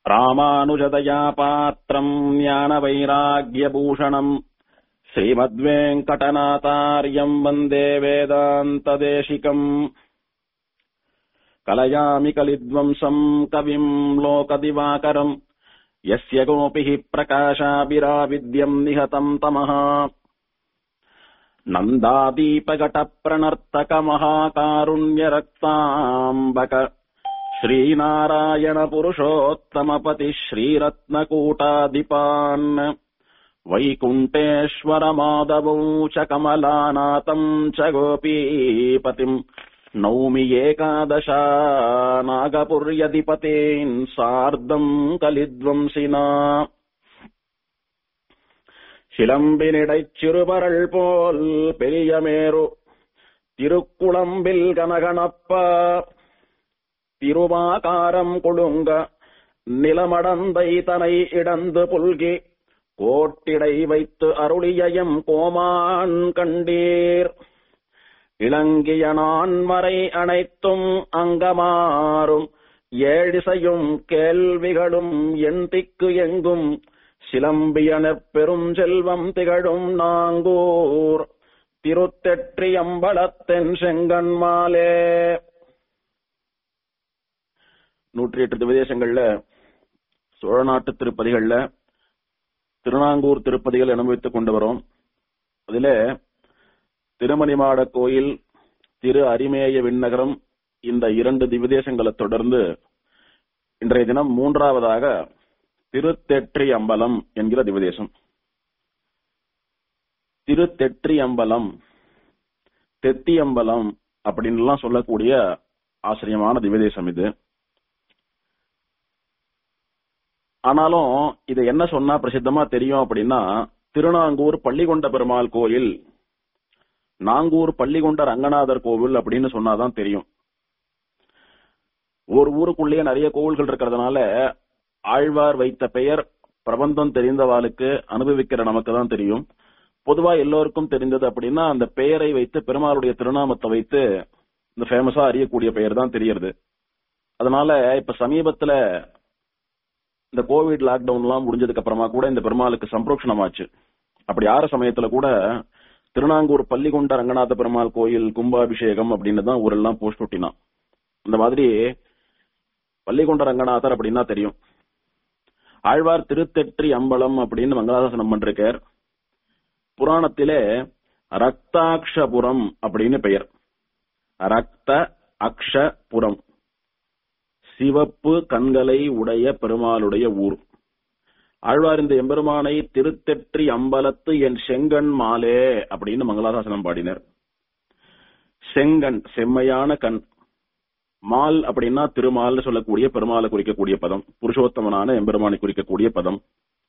ராமானுஜதயா பாத்திரம் ஞான வைராகியபூஷணம் ஸ்ரீமத்வேங்கடநாதாரியம் வந்தே வேதாந்ததேசிகம் கலயாமி கலித்வம்சம் கவிம் லோகதிவாகரம் यस्य गोपिः प्रकाशाभिराविद्यम् निहतम् तमः नन्दादीपघटप्रणर्तकमहाकारुण्यरक्ताम्बक श्रीनारायणपुरुषोत्तमपतिः श्रीरत्नकूटाधिपान् वैकुण्ठेश्वरमाधवौ च कमलानाथम् च गोपीपतिम् नौमि एकादशा नागपुर्यधिपतेन् सार्धम् कलिध्वंसिना சிலம்பினிடைச் சிறுபரள் போல் பெரியமேரு திருக்குளம்பில் கனகனப்பா திருவாகாரம் கொழுங்க நிலமடந்தை தனை இடந்து புல்கி கோட்டிடை வைத்து அருளியயம் கோமான் கண்டீர் இளங்கிய நான்மறை அனைத்தும் அங்கமாறும் ஏழிசையும் கேள்விகளும் என் திக்கு எங்கும் சிலம்பியனர் பெரும் செல்வம் திகழும் நாங்கூர் திருத்தெற்றி அம்பலத்தென் செங்கன்மாலே நூற்றி எட்டு திவதேசங்கள்ல சோழ நாட்டு திருப்பதிகள்ல திருநாங்கூர் திருப்பதிகள் அனுபவித்துக் கொண்டு வரோம் அதுல திருமணிமாட கோயில் திரு அரிமேய விண்ணகரம் இந்த இரண்டு திவிதேசங்களை தொடர்ந்து இன்றைய தினம் மூன்றாவதாக திருத்தெற்றி அம்பலம் என்கிற திவிதேசம் திருத்தெற்றி அம்பலம் தெத்தி அம்பலம் அப்படின்லாம் சொல்லக்கூடிய ஆச்சரியமான திவிதேசம் இது ஆனாலும் இதை என்ன சொன்னா பிரசித்தமா தெரியும் அப்படின்னா திருநாங்கூர் பள்ளிகொண்ட பெருமாள் கோயில் நாங்கூர் பள்ளிகொண்ட ரங்கநாதர் கோவில் அப்படின்னு சொன்னாதான் தெரியும் ஒரு ஊருக்குள்ளேயே நிறைய கோவில்கள் இருக்கிறதுனால ஆழ்வார் வைத்த பெயர் பிரபந்தம் தெரிந்தவாளுக்கு அனுபவிக்கிற நமக்கு தான் தெரியும் பொதுவா எல்லோருக்கும் தெரிந்தது அப்படின்னா அந்த பெயரை வைத்து பெருமாளுடைய திருநாமத்தை வைத்து இந்த ஃபேமஸா அறியக்கூடிய பெயர் தான் தெரியறது அதனால இப்ப சமீபத்துல இந்த கோவிட் லாக்டவுன் எல்லாம் முடிஞ்சதுக்கு அப்புறமா கூட இந்த பெருமாளுக்கு சம்பரோக்ஷணம் ஆச்சு அப்படி ஆற சமயத்துல கூட திருநாங்கூர் பள்ளிகொண்ட ரங்கநாத பெருமாள் கோயில் கும்பாபிஷேகம் அப்படின்னு தான் ஊரெல்லாம் போஸ்ட் ஒட்டினான் அந்த மாதிரி பள்ளிகொண்ட ரங்கநாதர் அப்படின்னா தெரியும் ஆழ்வார் திருத்தெற்றி அம்பலம் அப்படின்னு மங்களாசாசனம் பண்றார் புராணத்திலே ரக்தாக்ஷபுரம் அப்படின்னு பெயர் ரக்த அக்ஷபுரம் சிவப்பு கண்களை உடைய பெருமாளுடைய ஊர் ஆழ்வார் இந்த எம்பெருமானை திருத்தெற்றி அம்பலத்து என் செங்கன் மாலே அப்படின்னு மங்களாசாசனம் பாடினர் செங்கன் செம்மையான கண் மால் அப்படின்னா திருமால்னு சொல்லக்கூடிய பெருமாளை குறிக்கக்கூடிய பதம் புருஷோத்தமனான எம்பெருமானை குறிக்கக்கூடிய பதம்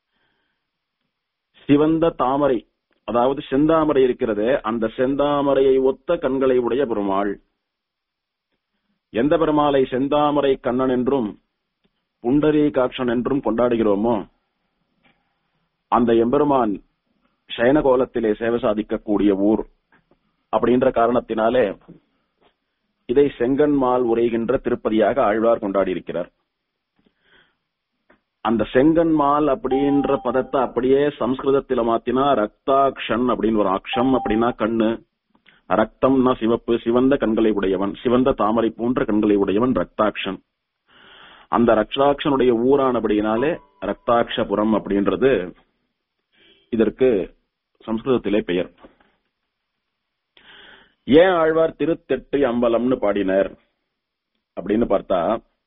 சிவந்த தாமரை அதாவது செந்தாமரை இருக்கிறதே அந்த செந்தாமரையை ஒத்த கண்களை உடைய பெருமாள் எந்த பெருமாளை செந்தாமரை கண்ணன் என்றும் புண்டரீகாட்சன் என்றும் கொண்டாடுகிறோமோ அந்த எம்பெருமான் சயன கோலத்திலே சேவை சாதிக்கக்கூடிய ஊர் அப்படின்ற காரணத்தினாலே இதை செங்கன்மால் உரைகின்ற திருப்பதியாக ஆழ்வார் கொண்டாடி இருக்கிறார் அந்த செங்கன்மால் அப்படின்ற பதத்தை அப்படியே சம்ஸ்கிருதத்தில மாத்தினா ரக்தாக்ஷன் அப்படின்னு ஒரு அக்ஷம் அப்படின்னா கண்ணு ரக்தம்னா சிவப்பு சிவந்த கண்களை உடையவன் சிவந்த தாமரை போன்ற கண்களை உடையவன் ரக்தாக்ஷன் அந்த ரக்ஷாக்ஷனுடைய ஊரானபடியினாலே ரக்தாக்ஷபுரம் அப்படின்றது இதற்கு சம்ஸ்கிருதத்திலே பெயர் ஏன் ஆழ்வார் திருத்தெற்றி அம்பலம்னு பாடினர் அப்படின்னு பார்த்தா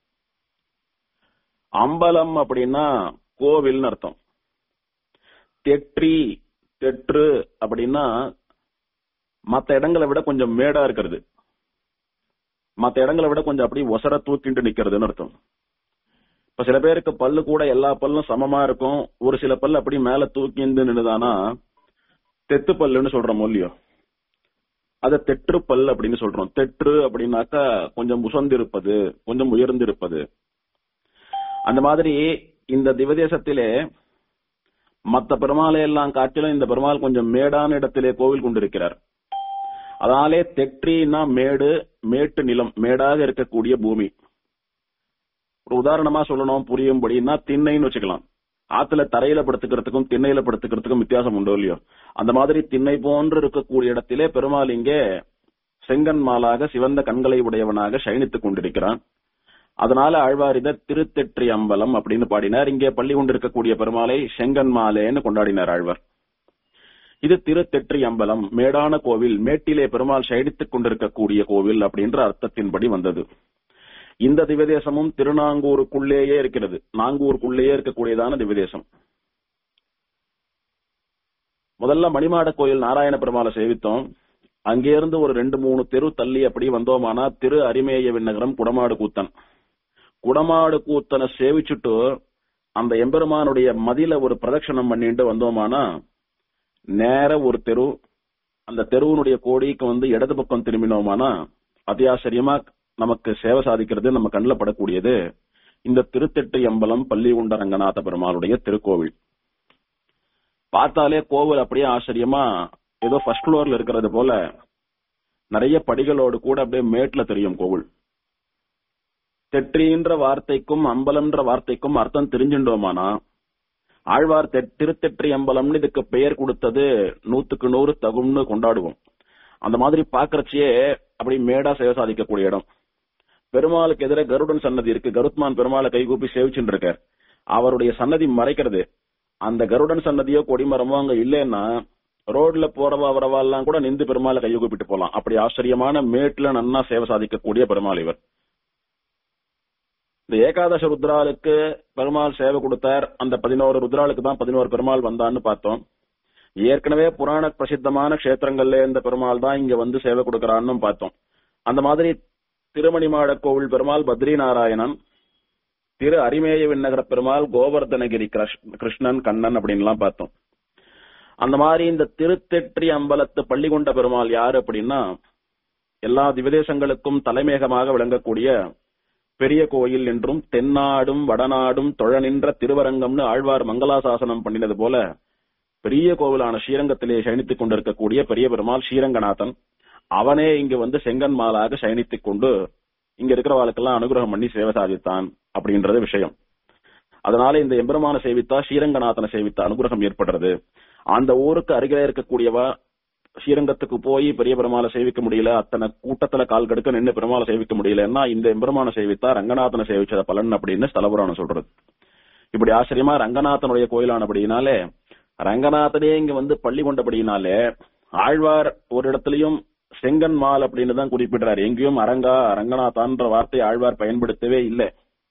அம்பலம் அப்படின்னா கோவில்னு அர்த்தம் தெற்றி தெற்று அப்படின்னா மத்த இடங்களை விட கொஞ்சம் மேடா இருக்கிறது மத்த இடங்களை விட கொஞ்சம் அப்படி ஒசர தூக்கிட்டு நிக்கிறதுன்னு அர்த்தம் இப்ப சில பேருக்கு பல்லு கூட எல்லா பல்லும் சமமா இருக்கும் ஒரு சில பல்லு அப்படி மேல தூக்கிண்டு நின்னுதானா தெத்து பல்லுன்னு சொல்றோம் இல்லையோ அத தெற்று பல் அப்படின்னு சொல்றோம் தெற்று அப்படின்னாக்கா கொஞ்சம் உசந்திருப்பது கொஞ்சம் உயர்ந்திருப்பது அந்த மாதிரி இந்த திவதேசத்திலே மத்த பெருமாளை எல்லாம் காட்டிலும் இந்த பெருமாள் கொஞ்சம் மேடான இடத்திலே கோவில் கொண்டிருக்கிறார் அதனாலே தெற்றினா மேடு மேட்டு நிலம் மேடாக இருக்கக்கூடிய பூமி ஒரு உதாரணமா சொல்லணும் புரியும்படின்னா திண்ணைன்னு வச்சுக்கலாம் ஆத்துல தரையில படுத்துக்கிறதுக்கும் திண்ணையில படுத்துக்கிறதுக்கும் வித்தியாசம் உண்டோ இல்லையோ அந்த மாதிரி திண்ணை போன்று இருக்கக்கூடிய இடத்திலே பெருமாள் இங்கே செங்கன்மாலாக சிவந்த கண்களை உடையவனாக சயனித்துக் கொண்டிருக்கிறான் அதனால ஆழ்வார் இத திருத்தெற்றி அம்பலம் அப்படின்னு பாடினார் இங்கே பள்ளி கொண்டிருக்கக்கூடிய பெருமாளை செங்கன்மாலேன்னு கொண்டாடினார் ஆழ்வார் இது திருத்தெற்றி அம்பலம் மேடான கோவில் மேட்டிலே பெருமாள் சயனித்துக் கொண்டிருக்கக்கூடிய கோவில் அப்படின்ற அர்த்தத்தின்படி வந்தது இந்த திவதேசமும் திருநாங்கூருக்குள்ளேயே இருக்கிறது நாங்கூருக்குள்ளேயே இருக்கக்கூடியதான திவதேசம் முதல்ல மணிமாட கோயில் நாராயண பெருமாளை சேவித்தோம் அங்கிருந்து ஒரு ரெண்டு மூணு தெரு தள்ளி அப்படி வந்தோமானா திரு அரிமேய விண்ணகரம் குடமாடு கூத்தன் குடமாடு கூத்தனை சேவிச்சுட்டு அந்த எம்பெருமானுடைய மதில ஒரு பிரதட்சணம் பண்ணிட்டு வந்தோமானா நேர ஒரு தெரு அந்த தெருவனுடைய கோடிக்கு வந்து இடது பக்கம் திரும்பினோமானா அத்தியாச்சரியமா நமக்கு சேவை சாதிக்கிறது நம்ம கண்ணில் படக்கூடியது இந்த திருத்தெட்டு அம்பலம் பள்ளி உண்ட ரங்கநாத பெருமாளுடைய திருக்கோவில் பார்த்தாலே கோவில் அப்படியே ஆச்சரியமா ஏதோ ஃபர்ஸ்ட் ஃப்ளோர்ல இருக்கிறது போல நிறைய படிகளோடு கூட அப்படியே மேட்ல தெரியும் கோவில் தெற்றின்ற வார்த்தைக்கும் அம்பலம்ன்ற வார்த்தைக்கும் அர்த்தம் தெரிஞ்சுட்டோமானா ஆழ்வார் திருத்தெற்றி அம்பலம்னு இதுக்கு பெயர் கொடுத்தது நூத்துக்கு நூறு தகும்னு கொண்டாடுவோம் அந்த மாதிரி பாக்குறச்சியே அப்படி மேடா சேவை சாதிக்கக்கூடிய இடம் பெருமாளுக்கு எதிர கருடன் சன்னதி இருக்கு கருத்மான் பெருமாளை கைகூப்பி சேவிச்சுட்டு இருக்கார் அவருடைய சன்னதி மறைக்கிறது அந்த கருடன் சன்னதியோ கொடிமரமோ அங்க இல்லைன்னா ரோட்ல போறவா வரவா எல்லாம் கூட நின்று பெருமாளை கையை கூப்பிட்டு போலாம் அப்படி ஆச்சரியமான மேட்ல நன்னா சேவை சாதிக்கக்கூடிய பெருமாள் இவர் இந்த ஏகாதச ருத்ராலுக்கு பெருமாள் சேவை கொடுத்தார் அந்த பதினோரு ருத்ராலுக்கு தான் பதினோரு பெருமாள் வந்தான்னு பார்த்தோம் ஏற்கனவே புராண பிரசித்தமான கஷேத்திரங்கள்ல இந்த பெருமாள் தான் இங்க வந்து சேவை கொடுக்கறான்னு பார்த்தோம் அந்த மாதிரி திருமணிமாட கோவில் பெருமாள் பத்ரி நாராயணன் திரு அரிமேய விண்ணகர பெருமாள் கோவர்தனகிரி கிருஷ்ணன் கண்ணன் அப்படின்லாம் பார்த்தோம் அந்த மாதிரி இந்த திருத்தெற்றி அம்பலத்து பள்ளி கொண்ட பெருமாள் யாரு அப்படின்னா எல்லா திவதேசங்களுக்கும் தலைமேகமாக விளங்கக்கூடிய பெரிய கோயில் என்றும் தென்னாடும் வடநாடும் தொழ நின்ற திருவரங்கம்னு ஆழ்வார் மங்களாசாசனம் பண்ணினது போல பெரிய கோவிலான ஸ்ரீரங்கத்திலே சயனித்துக் கொண்டிருக்கக்கூடிய பெரிய பெருமாள் ஸ்ரீரங்கநாதன் அவனே இங்கு வந்து செங்கன்மாலாக சயனித்துக் கொண்டு இங்க இருக்கிறவாளுக்கெல்லாம் அனுகிரகம் பண்ணி சேவை சாதித்தான் அப்படின்றது விஷயம் அதனால இந்த எம்பெருமான சேவித்தா ஸ்ரீரங்கநாதனை சேவித்த அனுகிரகம் ஏற்படுறது அந்த ஊருக்கு அருகில இருக்கக்கூடியவா ஸ்ரீரங்கத்துக்கு போய் பெரிய பெருமாளை சேவிக்க முடியல அத்தனை கூட்டத்துல கால் கடுக்க நின்று பெருமாளை சேவிக்க முடியலன்னா இந்த எம்பெருமான சேவித்தா ரங்கநாதனை சேவிச்சத பலன் அப்படின்னு ஸ்தலபுராணம் சொல்றது இப்படி ஆச்சரியமா ரங்கநாதனுடைய கோயிலானபடினாலே ரங்கநாதனே இங்க வந்து பள்ளி கொண்டபடினாலே ஆழ்வார் ஒரு இடத்துலயும் செங்கன்மால் அப்படின்னு தான் குறிப்பிடுறாரு எங்கேயும் அரங்கா ரங்கநாதான்ற வார்த்தையை ஆழ்வார் பயன்படுத்தவே இல்லை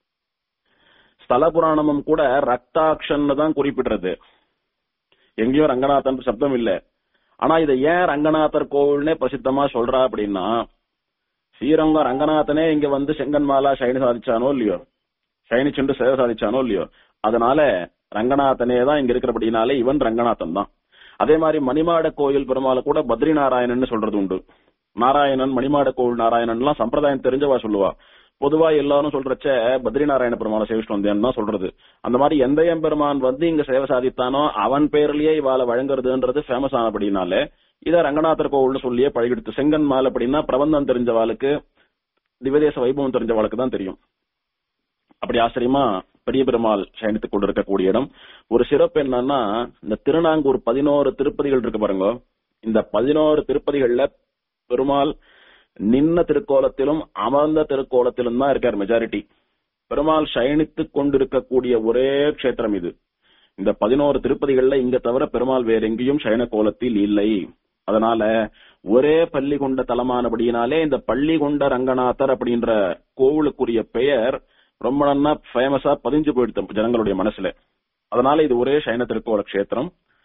ஸ்தல புராணமும் கூட ரக்தாக்ஷன் தான் குறிப்பிடுறது எங்கேயும் ரங்கநாதன் சப்தம் இல்ல ஆனா இதை ஏன் ரங்கநாதர் கோவில்னே பிரசித்தமா சொல்றா அப்படின்னா ஸ்ரீரங்கம் ரங்கநாதனே இங்க வந்து செங்கன்மாலா சயனி சாதிச்சானோ இல்லையோ சயனிச்சுண்டு சேவை சாதிச்சானோ இல்லையோ அதனால ரங்கநாதனே தான் இங்க இருக்கிறபடினாலே இவன் ரங்கநாதன் தான் அதே மாதிரி மணிமாட கோயில் பெருமாளை கூட பத்ரி நாராயணன் சொல்றது உண்டு நாராயணன் மணிமாட கோவில் நாராயணன் எல்லாம் சம்பிரதாயம் தெரிஞ்சவா சொல்லுவா பொதுவா எல்லாரும் சொல்றச்ச பத்ரி நாராயண பெருமாளை சேவிச்சுட்டு வந்தேன்னு தான் சொல்றது அந்த மாதிரி எந்த எம்பெருமான் வந்து இங்க சேவை சாதித்தானோ அவன் பேர்லயே இவாளை வழங்குறதுன்றது ஃபேமஸ் ஆனபடினாலே இத ரங்கநாதர் கோவில்னு சொல்லியே பழகிடுத்து செங்கன் மால் அப்படின்னா பிரபந்தம் தெரிஞ்சவாளுக்கு திவதேச வைபவம் தெரிஞ்சவாளுக்கு தான் தெரியும் அப்படி ஆச்சரியமா பெரிய பெருமாள் சயனித்துக் கொண்டிருக்கக்கூடிய இடம் ஒரு சிறப்பு என்னன்னா இந்த திருநாங்கூர் பதினோரு திருப்பதிகள் இருக்கு பாருங்க இந்த பதினோரு திருப்பதிகள்ல பெருமாள் நின்ன திருக்கோலத்திலும் அமர்ந்த திருக்கோலத்திலும் தான் இருக்கார் மெஜாரிட்டி பெருமாள் சயனித்துக் கொண்டிருக்கக்கூடிய ஒரே க்ஷேத்திரம் இது இந்த பதினோரு திருப்பதிகள்ல இங்க தவிர பெருமாள் வேற எங்கேயும் சயன கோலத்தில் இல்லை அதனால ஒரே பள்ளி கொண்ட தலமானபடியினாலே இந்த பள்ளி கொண்ட ரங்கநாதர் அப்படின்ற கோவிலுக்குரிய பெயர் ரொம்ப நன்னா ஃபேமஸா பதிஞ்சு போயிடுத்து ஜனங்களுடைய மனசுல அதனால இது ஒரே சைன திருக்கோல கஷேத்திரம்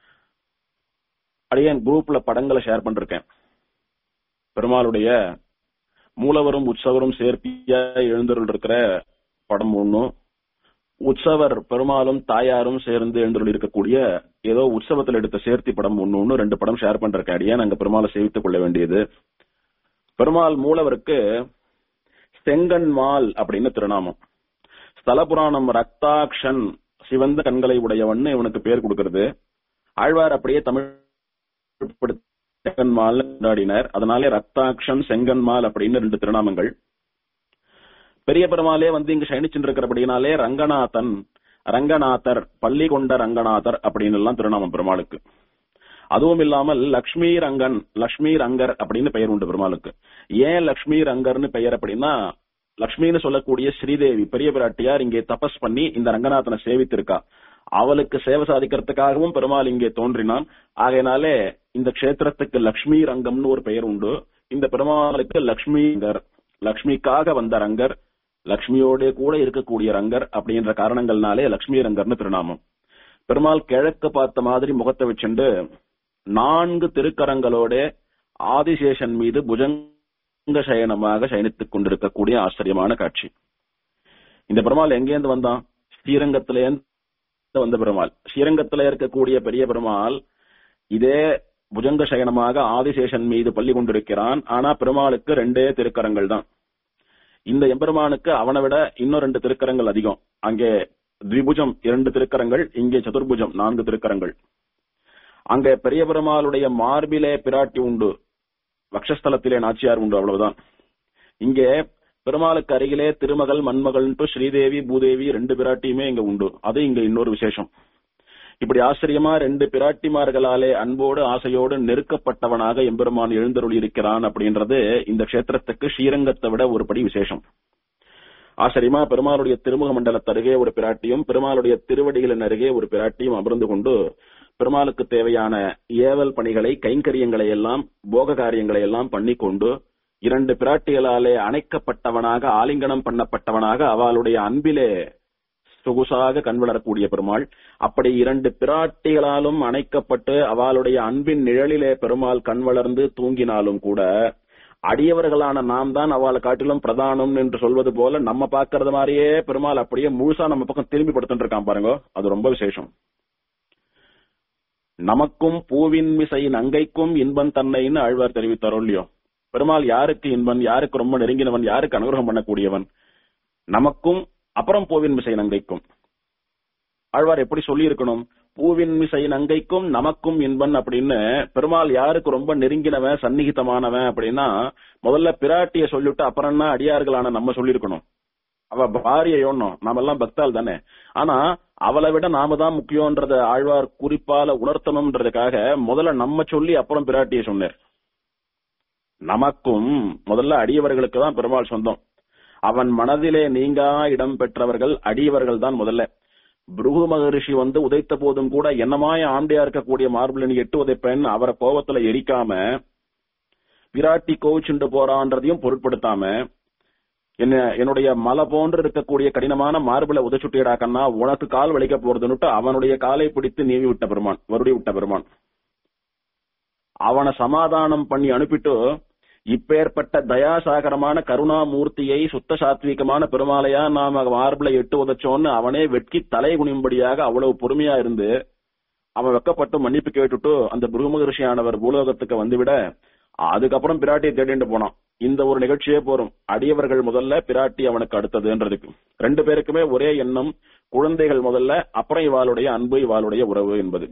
அப்படியே குரூப்ல படங்களை ஷேர் பண்ணிருக்கேன் பெருமாளுடைய மூலவரும் உற்சவரும் சேர்ப்பியா எழுந்தருள் இருக்கிற படம் ஒண்ணும் உற்சவர் பெருமாளும் தாயாரும் சேர்ந்து எழுந்தருள் இருக்கக்கூடிய ஏதோ உற்சவத்தில் எடுத்த சேர்த்தி படம் ஒண்ணு ஒண்ணு ரெண்டு படம் ஷேர் பண்றேன் அடியே நாங்க பெருமாளை சேவித்துக் கொள்ள வேண்டியது பெருமாள் மூலவருக்கு செங்கன்மால் அப்படின்னு திருநாமம் ஸ்தல புராணம் ரக்தாக்ஷன் சிவந்த கண்களை உடையவன் இவனுக்கு பேர் கொடுக்கிறது ஆழ்வார் அப்படியே தமிழ் செங்கன்மால் கொண்டாடினார் அதனாலே ரக்தாக்ஷன் செங்கன்மால் அப்படின்னு ரெண்டு திருநாமங்கள் பெரிய பெருமாளே வந்து இங்க சயனிச்சுட்டு இருக்கிறபடினாலே ரங்கநாதன் ரங்கநாதர் பள்ளி கொண்ட ரங்கநாதர் அப்படின்னு எல்லாம் திருநாமம் பெருமாளுக்கு அதுவும் இல்லாமல் லக்ஷ்மி ரங்கன் லக்ஷ்மி ரங்கர் அப்படின்னு பெயர் உண்டு பெருமாளுக்கு ஏன் லக்ஷ்மி ரங்கர்னு பெயர் அப்படின்னா லக்ஷ்மின்னு சொல்லக்கூடிய ஸ்ரீதேவி பெரிய பிராட்டியார் இங்கே தபஸ் பண்ணி இந்த ரங்கநாதனை சேவித்திருக்கா அவளுக்கு சேவை சாதிக்கிறதுக்காகவும் பெருமாள் இங்கே தோன்றினான் ஆகையினாலே இந்த க்ஷேத்திரத்துக்கு லக்ஷ்மி ரங்கம்னு ஒரு பெயர் உண்டு இந்த பெருமாளுக்கு லக்ஷ்மி ரங்கர் லக்ஷ்மிக்காக வந்த ரங்கர் லக்ஷ்மியோட கூட இருக்கக்கூடிய ரங்கர் அப்படின்ற காரணங்கள்னாலே லக்ஷ்மி ரங்கர்னு திருநாமம் பெருமாள் கிழக்கு பார்த்த மாதிரி முகத்தை வச்சுண்டு நான்கு திருக்கரங்களோட ஆதிசேஷன் மீது புஜங்க சயனமாக சயனித்துக் கொண்டிருக்கக்கூடிய ஆச்சரியமான காட்சி இந்த பெருமாள் எங்கேருந்து வந்தான் ஸ்ரீரங்கத்திலேருந்து வந்த பெருமாள் ஸ்ரீரங்கத்துல இருக்கக்கூடிய பெரிய பெருமாள் இதே புஜங்க சயனமாக ஆதிசேஷன் மீது பள்ளி கொண்டிருக்கிறான் ஆனா பெருமாளுக்கு ரெண்டே திருக்கரங்கள் தான் இந்த எம்பெருமானுக்கு அவனை விட இன்னும் ரெண்டு திருக்கரங்கள் அதிகம் அங்கே திவிபுஜம் இரண்டு திருக்கரங்கள் இங்கே சதுர்புஜம் நான்கு திருக்கரங்கள் அங்கே பெரிய பெருமாளுடைய மார்பிலே பிராட்டி உண்டு வக்ஷஸ்தலத்திலே நாச்சியார் உண்டு அவ்வளவுதான் இங்கே பெருமாளுக்கு அருகிலே திருமகள் மண்மகள்ன்ட்டு ஸ்ரீதேவி பூதேவி ரெண்டு பிராட்டியுமே இங்க உண்டு அது இங்க இன்னொரு விசேஷம் இப்படி ஆச்சரியமா ரெண்டு பிராட்டிமார்களாலே அன்போடு ஆசையோடு நெருக்கப்பட்டவனாக எம்பெருமான் எழுந்தருளி இருக்கிறான் அப்படின்றது இந்த க்ஷேத்திரத்துக்கு ஸ்ரீரங்கத்தை விட ஒரு படி விசேஷம் ஆச்சரியமா பெருமாளுடைய திருமுக மண்டலத்தருகே ஒரு பிராட்டியும் பெருமாளுடைய திருவடிகளின் அருகே ஒரு பிராட்டியும் அமர்ந்து கொண்டு பெருமாளுக்கு தேவையான ஏவல் பணிகளை கைங்கரியங்களை எல்லாம் போக காரியங்களை எல்லாம் பண்ணிக்கொண்டு இரண்டு பிராட்டிகளாலே அணைக்கப்பட்டவனாக ஆலிங்கனம் பண்ணப்பட்டவனாக அவளுடைய அன்பிலே சொகுசாக கண் வளரக்கூடிய பெருமாள் அப்படி இரண்டு பிராட்டிகளாலும் அணைக்கப்பட்டு அவளுடைய அன்பின் நிழலிலே பெருமாள் கண் வளர்ந்து தூங்கினாலும் கூட அடியவர்களான நாம் தான் அவளை காட்டிலும் பிரதானம் என்று சொல்வது போல நம்ம பாக்குறது மாதிரியே பெருமாள் அப்படியே முழுசா நம்ம பக்கம் திரும்பி படுத்துட்டு இருக்கான் பாருங்க அது ரொம்ப விசேஷம் நமக்கும் பூவின் மிசை நங்கைக்கும் இன்பன் தன்னைன்னு ஆழ்வார் தெரிவித்தாரோ இல்லையோ பெருமாள் யாருக்கு இன்பன் யாருக்கு ரொம்ப நெருங்கினவன் யாருக்கு அனுகிரகம் பண்ணக்கூடியவன் நமக்கும் அப்புறம் பூவின் மிசை நங்கைக்கும் ஆழ்வார் எப்படி சொல்லி இருக்கணும் பூவின் மிசை நங்கைக்கும் நமக்கும் இன்பன் அப்படின்னு பெருமாள் யாருக்கு ரொம்ப நெருங்கினவன் சந்நிகிதமானவன் அப்படின்னா முதல்ல பிராட்டிய சொல்லிவிட்டு அப்புறம் தான் அடியார்களான நம்ம சொல்லியிருக்கணும் அவ பாரியயோன்னும் நாம எல்லாம் பக்தால் தானே ஆனா அவளை விட நாம தான் முக்கியம்ன்றத ஆழ்வார் குறிப்பால உணர்த்தணும்ன்றதுக்காக முதல்ல நம்ம சொல்லி அப்புறம் பிராட்டிய சொன்னார் நமக்கும் முதல்ல அடியவர்களுக்கு தான் பெருமாள் சொந்தம் அவன் மனதிலே நீங்கா இடம் பெற்றவர்கள் அடியவர்கள் தான் முதல்ல புருகு மகரிஷி வந்து உதைத்த போதும் கூட என்னமாய ஆண்டையா இருக்கக்கூடிய மார்பிள் நீ எட்டு உதைப்பேன் அவரை கோபத்துல எரிக்காம பிராட்டி கோவிச்சுண்டு போறான்றதையும் பொருட்படுத்தாம என்ன என்னுடைய மலை போன்று இருக்கக்கூடிய கடினமான மார்பிள உதச்சுட்டியடாக்கன்னா உனக்கு கால் வலிக்க போறதுன்னுட்டு அவனுடைய காலை பிடித்து நீவி விட்ட பெருமான் வருடி விட்ட பெருமான் அவனை சமாதானம் பண்ணி அனுப்பிட்டு இப்பேற்பட்ட தயாசாகரமான கருணாமூர்த்தியை சுத்த சாத்வீகமான பெருமாளையா நாம மார்பிள எட்டு உதச்சோன்னு அவனே வெட்கி தலை குனியும்படியாக அவ்வளவு பொறுமையா இருந்து அவன் வெக்கப்பட்டு மன்னிப்பு கேட்டுட்டு அந்த புருமக ரிஷியானவர் பூலோகத்துக்கு வந்துவிட அதுக்கப்புறம் பிராட்டியை தேடிட்டு போனான் இந்த ஒரு நிகழ்ச்சியே போரும் அடியவர்கள் முதல்ல பிராட்டி அவனுக்கு அடுத்ததுன்றதுக்கு ரெண்டு பேருக்குமே ஒரே எண்ணம் குழந்தைகள் முதல்ல அப்புறம் இவாளுடைய அன்பு இவாளுடைய உறவு என்பது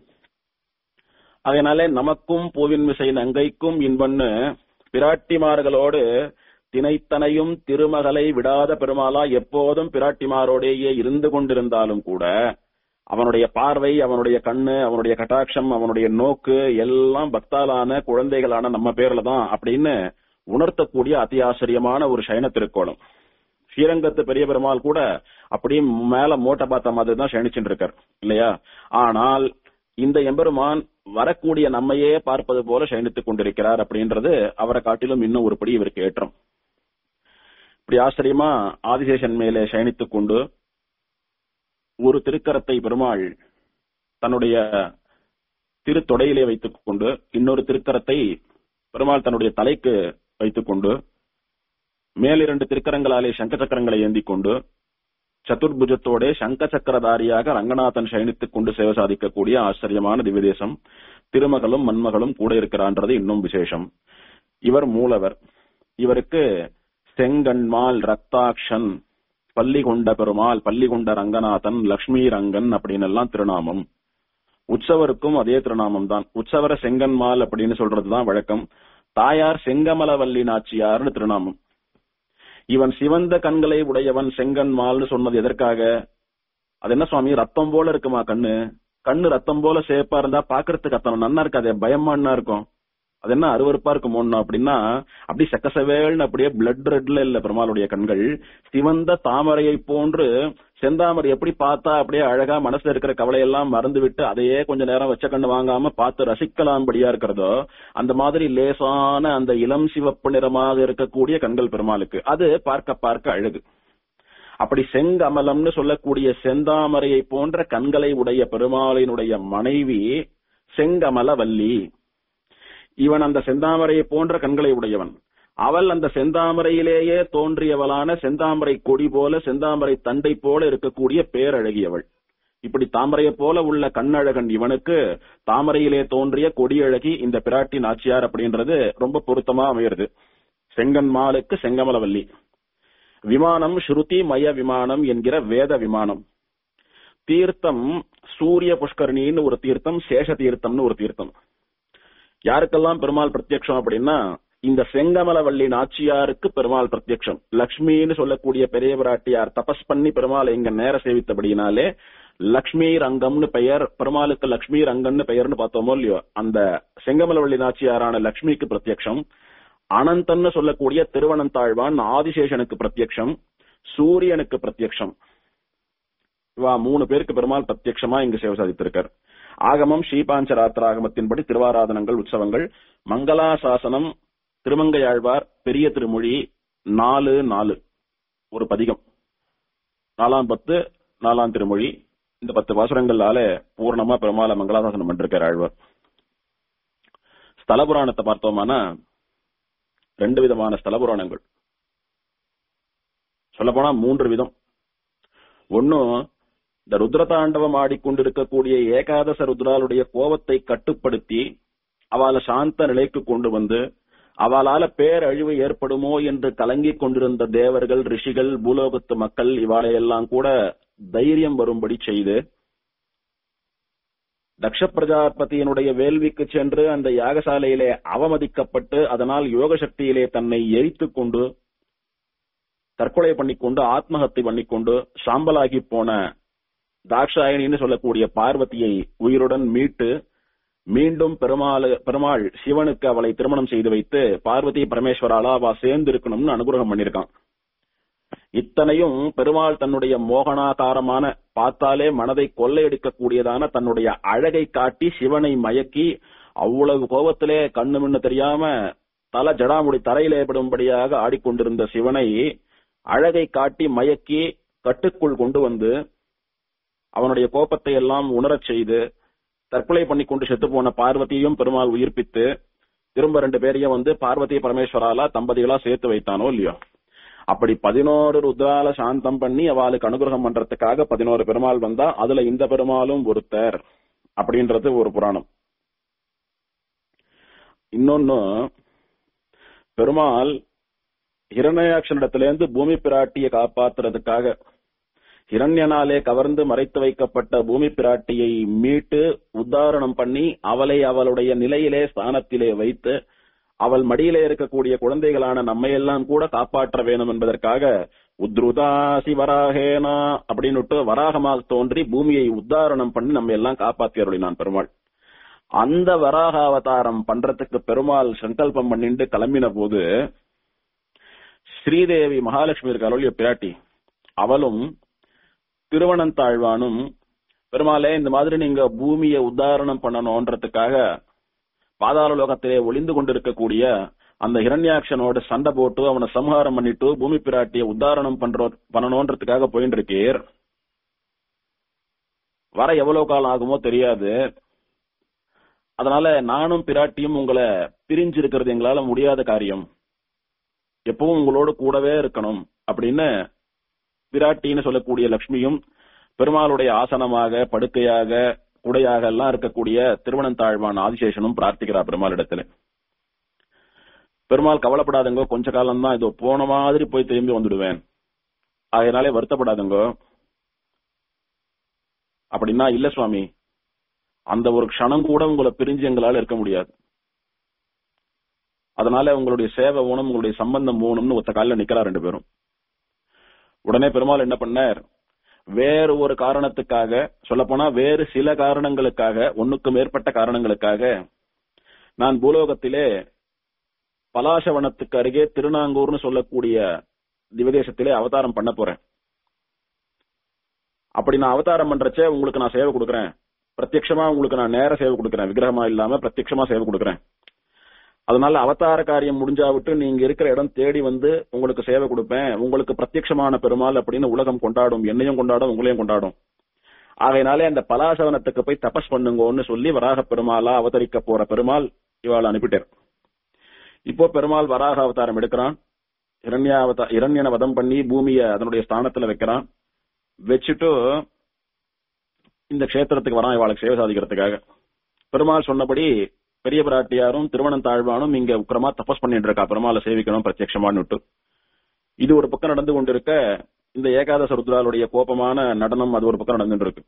அதனாலே நமக்கும் பூவின் மிசை நங்கைக்கும் இன்பன்னு பிராட்டிமார்களோடு தினைத்தனையும் திருமகளை விடாத பெருமாளா எப்போதும் பிராட்டிமாரோடேயே இருந்து கொண்டிருந்தாலும் கூட அவனுடைய பார்வை அவனுடைய கண்ணு அவனுடைய கட்டாட்சம் அவனுடைய நோக்கு எல்லாம் பக்தாலான குழந்தைகளான நம்ம பேர்ல தான் அப்படின்னு உணர்த்தக்கூடிய அதி ஆச்சரியமான ஒரு சயன திருக்கோணம் ஸ்ரீரங்கத்து பெரிய பெருமாள் கூட அப்படியே மேல மூட்டை பார்த்த மாதிரி தான் சயனிச்சுட்டு இருக்கார் இல்லையா ஆனால் இந்த எம்பெருமான் வரக்கூடிய நம்மையே பார்ப்பது போல சயனித்துக் கொண்டிருக்கிறார் அப்படின்றது அவரை காட்டிலும் இன்னும் ஒரு படி இவருக்கு ஏற்றம் இப்படி ஆச்சரியமா ஆதிசேஷன் மேலே சயனித்துக் கொண்டு ஒரு திருக்கரத்தை பெருமாள் தன்னுடைய திருத்தொடையிலே வைத்துக் கொண்டு இன்னொரு திருக்கரத்தை பெருமாள் தன்னுடைய தலைக்கு வைத்துக் கொண்டு மேலிரண்டு திருக்கரங்களாலே சங்க சக்கரங்களை ஏந்திக் கொண்டு சதுர்புஜத்தோட சங்க சக்கரதாரியாக ரங்கநாதன் சயனித்துக் கொண்டு சேவை சாதிக்கக்கூடிய ஆச்சரியமான திவ்யதேசம் திருமகளும் மண்மகளும் கூட இருக்கிறான்றது இன்னும் விசேஷம் இவர் மூலவர் இவருக்கு செங்கண்மால் ரக்தாக்ஷன் பள்ளி கொண்ட பெருமாள் பள்ளி கொண்ட ரங்கநாதன் லக்ஷ்மி ரங்கன் அப்படின்னு எல்லாம் திருநாமம் உற்சவருக்கும் அதே திருநாமம் தான் உற்சவர செங்கன்மால் அப்படின்னு சொல்றதுதான் வழக்கம் தாயார் செங்கமலவல்லி நாச்சியார்னு திருநாமம் இவன் சிவந்த கண்களை உடையவன் செங்கன்மால்னு சொன்னது எதற்காக அது என்ன சுவாமி ரத்தம் போல இருக்குமா கண்ணு கண்ணு ரத்தம் போல சேப்பா இருந்தா பாக்குறதுக்கு அத்தனை நன்னா இருக்காது பயமானா இருக்கும் அது என்ன அருவருப்பா இருக்குமோன்னு அப்படின்னா அப்படி செக்கசவேல்னு அப்படியே பிளட் ரெட்ல இல்ல பெருமாளுடைய கண்கள் சிவந்த தாமரையை போன்று செந்தாமரை எப்படி பார்த்தா அப்படியே அழகா மனசுல இருக்கிற கவலையெல்லாம் மறந்து விட்டு அதையே கொஞ்ச நேரம் வச்ச கண்ணு வாங்காம பார்த்து ரசிக்கலாம்படியா இருக்கிறதோ அந்த மாதிரி லேசான அந்த இளம் சிவப்பு நிறமாக இருக்கக்கூடிய கண்கள் பெருமாளுக்கு அது பார்க்க பார்க்க அழகு அப்படி செங்கமலம்னு சொல்லக்கூடிய செந்தாமரையை போன்ற கண்களை உடைய பெருமாளினுடைய மனைவி செங்கமலவல்லி இவன் அந்த செந்தாமரையை போன்ற கண்களை உடையவன் அவள் அந்த செந்தாமரையிலேயே தோன்றியவளான செந்தாமரை கொடி போல செந்தாமரை தண்டை போல இருக்கக்கூடிய பேரழகியவள் இப்படி தாமரையை போல உள்ள கண்ணழகன் இவனுக்கு தாமரையிலே தோன்றிய கொடியழகி இந்த பிராட்டி நாச்சியார் அப்படின்றது ரொம்ப பொருத்தமா அமையிறது செங்கன்மாலுக்கு செங்கமலவல்லி விமானம் ஸ்ருதி மய விமானம் என்கிற வேத விமானம் தீர்த்தம் சூரிய புஷ்கரணின்னு ஒரு தீர்த்தம் சேஷ தீர்த்தம்னு ஒரு தீர்த்தம் யாருக்கெல்லாம் பெருமாள் பிரத்யக்ஷம் அப்படின்னா இந்த செங்கமலவள்ளி நாச்சியாருக்கு பெருமாள் பிரத்யக்ஷம் லக்ஷ்மின்னு சொல்லக்கூடிய பெரிய பிராட்டியார் தபஸ் பண்ணி பெருமாள் இங்க நேர சேவித்தபடினாலே லக்ஷ்மி ரங்கம்னு பெயர் பெருமாளுக்கு லக்ஷ்மி ரங்கம்னு பெயர்னு பார்த்தோமோ இல்லையோ அந்த செங்கமலவள்ளி நாச்சியாரான லக்ஷ்மிக்கு பிரத்யக்ஷம் அனந்தன்னு சொல்லக்கூடிய திருவனந்தாழ்வான் ஆதிசேஷனுக்கு பிரத்யக்ஷம் சூரியனுக்கு பிரத்யக்ஷம் இவா மூணு பேருக்கு பெருமாள் பிரத்யக்ஷமா இங்கு சேவை சாதித்திருக்கார் ஆகமம் ஸ்ரீபாஞ்சராத்திராகமத்தின்படி திருவாராதனங்கள் உற்சவங்கள் மங்களாசாசனம் திருமங்கையாழ்வார் பெரிய திருமொழி நாலு நாலு ஒரு பதிகம் நாலாம் பத்து நாலாம் திருமொழி இந்த பத்து வாசனங்களால பூர்ணமா பெருமாள மங்களாசாசனம் பண்ணிருக்கார் ஆழ்வார் ஸ்தல புராணத்தை பார்த்தோமானா ரெண்டு விதமான ஸ்தல புராணங்கள் சொல்லப்போனா மூன்று விதம் ஒன்னும் இந்த ருத்ரதாண்டவம் ஆடிக்கொண்டிருக்கக்கூடிய ஏகாதச ருத்ராளுடைய கோபத்தை கட்டுப்படுத்தி அவளை சாந்த நிலைக்கு கொண்டு வந்து அவளால பேரழிவு ஏற்படுமோ என்று கலங்கிக் கொண்டிருந்த தேவர்கள் ரிஷிகள் பூலோகத்து மக்கள் இவாளையெல்லாம் கூட தைரியம் வரும்படி செய்து தக்ஷ பிரஜாபதியினுடைய வேள்விக்கு சென்று அந்த யாகசாலையிலே அவமதிக்கப்பட்டு அதனால் யோக சக்தியிலே தன்னை எரித்துக் கொண்டு தற்கொலை பண்ணிக்கொண்டு ஆத்மஹத்தை பண்ணிக்கொண்டு சாம்பலாகி போன தாக்ஷாயணின்னு சொல்லக்கூடிய பார்வதியை உயிருடன் மீட்டு மீண்டும் பெருமாள் பெருமாள் சிவனுக்கு அவளை திருமணம் செய்து வைத்து பார்வதி பரமேஸ்வராலா அவ சேர்ந்து இருக்கணும்னு அனுகிரகம் பண்ணிருக்கான் இத்தனையும் பெருமாள் தன்னுடைய மோகனாகாரமான பார்த்தாலே மனதை கொள்ளையடிக்கக்கூடியதான தன்னுடைய அழகை காட்டி சிவனை மயக்கி அவ்வளவு கோபத்திலே கண்ணு மின்னு தெரியாம தல ஜடாமுடி தரையிலே படும்படியாக ஆடிக்கொண்டிருந்த சிவனை அழகை காட்டி மயக்கி கட்டுக்குள் கொண்டு வந்து அவனுடைய கோபத்தை எல்லாம் உணரச் செய்து தற்கொலை பண்ணி கொண்டு செத்து போன பார்வதியையும் பெருமாள் உயிர்ப்பித்து திரும்ப ரெண்டு பேரையும் வந்து பார்வதி பரமேஸ்வராலா தம்பதிகளா சேர்த்து வைத்தானோ இல்லையோ அப்படி பதினோரு ருத்ரால சாந்தம் பண்ணி அவளுக்கு அனுகிரகம் பண்றதுக்காக பதினோரு பெருமாள் வந்தா அதுல இந்த பெருமாளும் ஒருத்தர் அப்படின்றது ஒரு புராணம் இன்னொன்னு பெருமாள் ஹிரண்யாட்சனிடத்திலிருந்து பூமி பிராட்டியை காப்பாத்துறதுக்காக ஹிரண்யனாலே கவர்ந்து மறைத்து வைக்கப்பட்ட பூமி பிராட்டியை மீட்டு உத்தாரணம் பண்ணி அவளை அவளுடைய நிலையிலே ஸ்தானத்திலே வைத்து அவள் மடியிலே இருக்கக்கூடிய குழந்தைகளான நம்மையெல்லாம் கூட காப்பாற்ற வேணும் என்பதற்காக உத்ருதா சிவராகேனா அப்படின்னுட்டு வராகமாக தோன்றி பூமியை உத்தாரணம் பண்ணி நம்ம எல்லாம் காப்பாத்தி அருளினான் பெருமாள் அந்த வராக அவதாரம் பண்றதுக்கு பெருமாள் சங்கல்பம் பண்ணிட்டு கிளம்பின போது ஸ்ரீதேவி மகாலட்சுமி இருக்காளோ பிராட்டி அவளும் திருவனந்தாழ்வானும் பெருமாளே இந்த மாதிரி நீங்க பூமியை உத்தாரணம் பண்ணணும்ன்றதுக்காக பாதாள லோகத்திலே ஒளிந்து கொண்டிருக்கக்கூடிய அந்த ஹிரண்யாட்சனோட சண்டை போட்டு அவனை சம்ஹாரம் பண்ணிட்டு பூமி பிராட்டியை உத்தாரணம் பண்றோ பண்ணணும்ன்றதுக்காக போயிட்டு இருக்கீர் வர எவ்வளவு காலம் ஆகுமோ தெரியாது அதனால நானும் பிராட்டியும் உங்களை பிரிஞ்சு இருக்கிறது எங்களால முடியாத காரியம் எப்பவும் உங்களோட கூடவே இருக்கணும் அப்படின்னு பிராட்டின்னு சொல்லக்கூடிய லட்சுமியும் பெருமாளுடைய ஆசனமாக படுக்கையாக குடையாக எல்லாம் இருக்கக்கூடிய திருவனந்தாழ்வான் ஆதிசேஷனும் பிரார்த்திக்கிறா பெருமாளிடத்துல பெருமாள் கவலைப்படாதுங்க கொஞ்ச காலம் தான் இதோ போன மாதிரி போய் திரும்பி வந்துடுவேன் அதனாலே வருத்தப்படாதுங்க அப்படின்னா இல்ல சுவாமி அந்த ஒரு க்ஷணம் கூட உங்களை பிரிஞ்சு எங்களால இருக்க முடியாது அதனால உங்களுடைய சேவை ஊனம் உங்களுடைய சம்பந்தம் ஊனம்னு ஒத்த காலில் நிக்கிறா ரெண்டு பேரும் உடனே பெருமாள் என்ன பண்ணார் வேறு ஒரு காரணத்துக்காக சொல்லப்போனா வேறு சில காரணங்களுக்காக ஒண்ணுக்கு மேற்பட்ட காரணங்களுக்காக நான் பூலோகத்திலே பலாசவனத்துக்கு அருகே திருநாங்கூர்னு சொல்லக்கூடிய திவதேசத்திலே அவதாரம் பண்ண போறேன் அப்படி நான் அவதாரம் பண்றச்சே உங்களுக்கு நான் சேவை கொடுக்கறேன் பிரத்யட்சமா உங்களுக்கு நான் நேர சேவை கொடுக்கறேன் விக்கிரகமா இல்லாம பிரத்யட்சமா சேவை கொடுக்கறேன் அதனால அவதார காரியம் முடிஞ்சா விட்டு நீங்க இருக்கிற இடம் தேடி வந்து உங்களுக்கு சேவை கொடுப்பேன் உங்களுக்கு பிரத்யட்சமான பெருமாள் அப்படின்னு உலகம் கொண்டாடும் என்னையும் கொண்டாடும் உங்களையும் கொண்டாடும் ஆகையினாலே அந்த பலாசவனத்துக்கு போய் தபஸ் பண்ணுங்கன்னு சொல்லி வராக பெருமாளா அவதரிக்க போற பெருமாள் இவாள் அனுப்பிட்டார் இப்போ பெருமாள் வராக அவதாரம் எடுக்கிறான் இரண்யாவதா இரண்யனை வதம் பண்ணி பூமிய அதனுடைய ஸ்தானத்துல வைக்கிறான் வச்சுட்டு இந்த க்ஷேத்திரத்துக்கு வரான் இவாளுக்கு சேவை சாதிக்கிறதுக்காக பெருமாள் சொன்னபடி பெரிய பிராட்டியாரும் திருவண்ணம் தாழ்வானும் இங்க உக்கிரமா தபஸ் பண்ணிட்டு இருக்கா பெருமாளை சேவிக்கணும் பிரத்யட்சமான்னு இது ஒரு பக்கம் நடந்து கொண்டிருக்க இந்த ஏகாதச ருத்ராளுடைய கோபமான நடனம் அது ஒரு பக்கம் நடந்துட்டு இருக்கு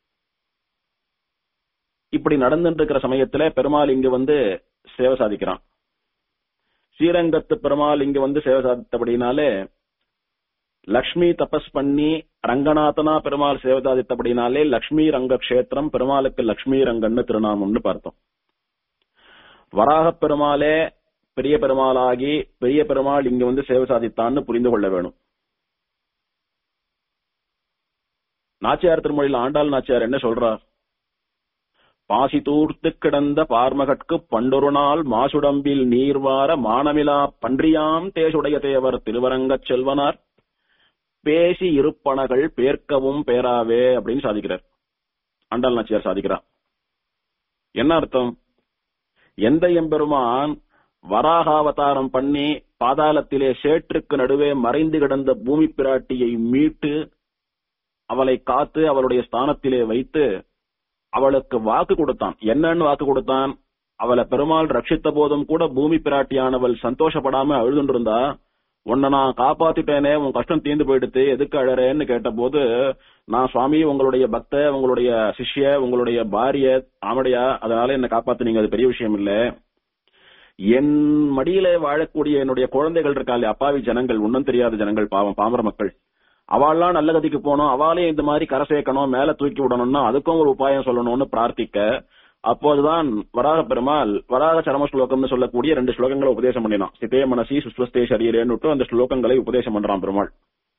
இப்படி நடந்துட்டு இருக்கிற சமயத்துல பெருமாள் இங்க வந்து சேவை சாதிக்கிறான் ஸ்ரீரங்கத்து பெருமாள் இங்க வந்து சேவை சாதித்தபடினாலே லக்ஷ்மி தபஸ் பண்ணி ரங்கநாதனா பெருமாள் சேவை சாதித்தபடினாலே லக்ஷ்மி ரங்க கஷேத்திரம் பெருமாளுக்கு லக்ஷ்மி ரங்கன்னு திருநாமம்னு பார்த்தோம் வராக பெருமாளே பெரிய பெருமாளாகி பெரிய பெருமாள் இங்க வந்து சேவை சாதித்தான்னு புரிந்து கொள்ள வேணும் நாச்சியார் திருமொழியில் ஆண்டாள் நாச்சியார் என்ன சொல்றார் பாசி தூர்த்து கிடந்த பார்மகட்கு பண்டொரு நாள் மாசுடம்பில் நீர்வார மானமிலா பன்றியாம் தேசுடைய தேவர் திருவரங்கச் செல்வனார் பேசி இருப்பனகள் பேர்க்கவும் பேராவே அப்படின்னு சாதிக்கிறார் ஆண்டாள் நாச்சியார் சாதிக்கிறார் என்ன அர்த்தம் எந்த எம்பெருமான் வராகாவதாரம் பண்ணி பாதாளத்திலே சேற்றுக்கு நடுவே மறைந்து கிடந்த பூமி பிராட்டியை மீட்டு அவளை காத்து அவளுடைய ஸ்தானத்திலே வைத்து அவளுக்கு வாக்கு கொடுத்தான் என்னன்னு வாக்கு கொடுத்தான் அவளை பெருமாள் ரட்சித்த போதும் கூட பூமி பிராட்டியானவள் சந்தோஷப்படாம அழுதுண்டிருந்தா உன்னை நான் காப்பாத்திட்டேனே உன் கஷ்டம் தீர்ந்து போயிடுத்து எதுக்கு அழறேன்னு கேட்டபோது நான் சுவாமி உங்களுடைய பக்த உங்களுடைய சிஷ்ய உங்களுடைய பாரிய ஆமடையா அதனால என்ன காப்பாத்துனீங்க அது பெரிய விஷயம் இல்ல என் மடியில வாழக்கூடிய என்னுடைய குழந்தைகள் இருக்காளே அப்பாவி ஜனங்கள் ஒன்னும் தெரியாத ஜனங்கள் பாவம் பாமர மக்கள் அவள்லாம் நல்ல கதிக்கு போகணும் அவளே இந்த மாதிரி கரை சேர்க்கணும் மேல தூக்கி விடணும்னா அதுக்கும் ஒரு உபாயம் சொல்லணும்னு பிரார்த்திக்க அப்போதுதான் வராக பெருமாள் வராக சரம ஸ்லோகம்னு சொல்லக்கூடிய ரெண்டு ஸ்லோகங்களை உபதேசம் பண்ணினான் சிதே மனசி சுஸ்வஸ்தே சரீரேன்னுட்டு அந்த ஸ்லோகங்களை உபதேசம் பண்றான் பெருமாள்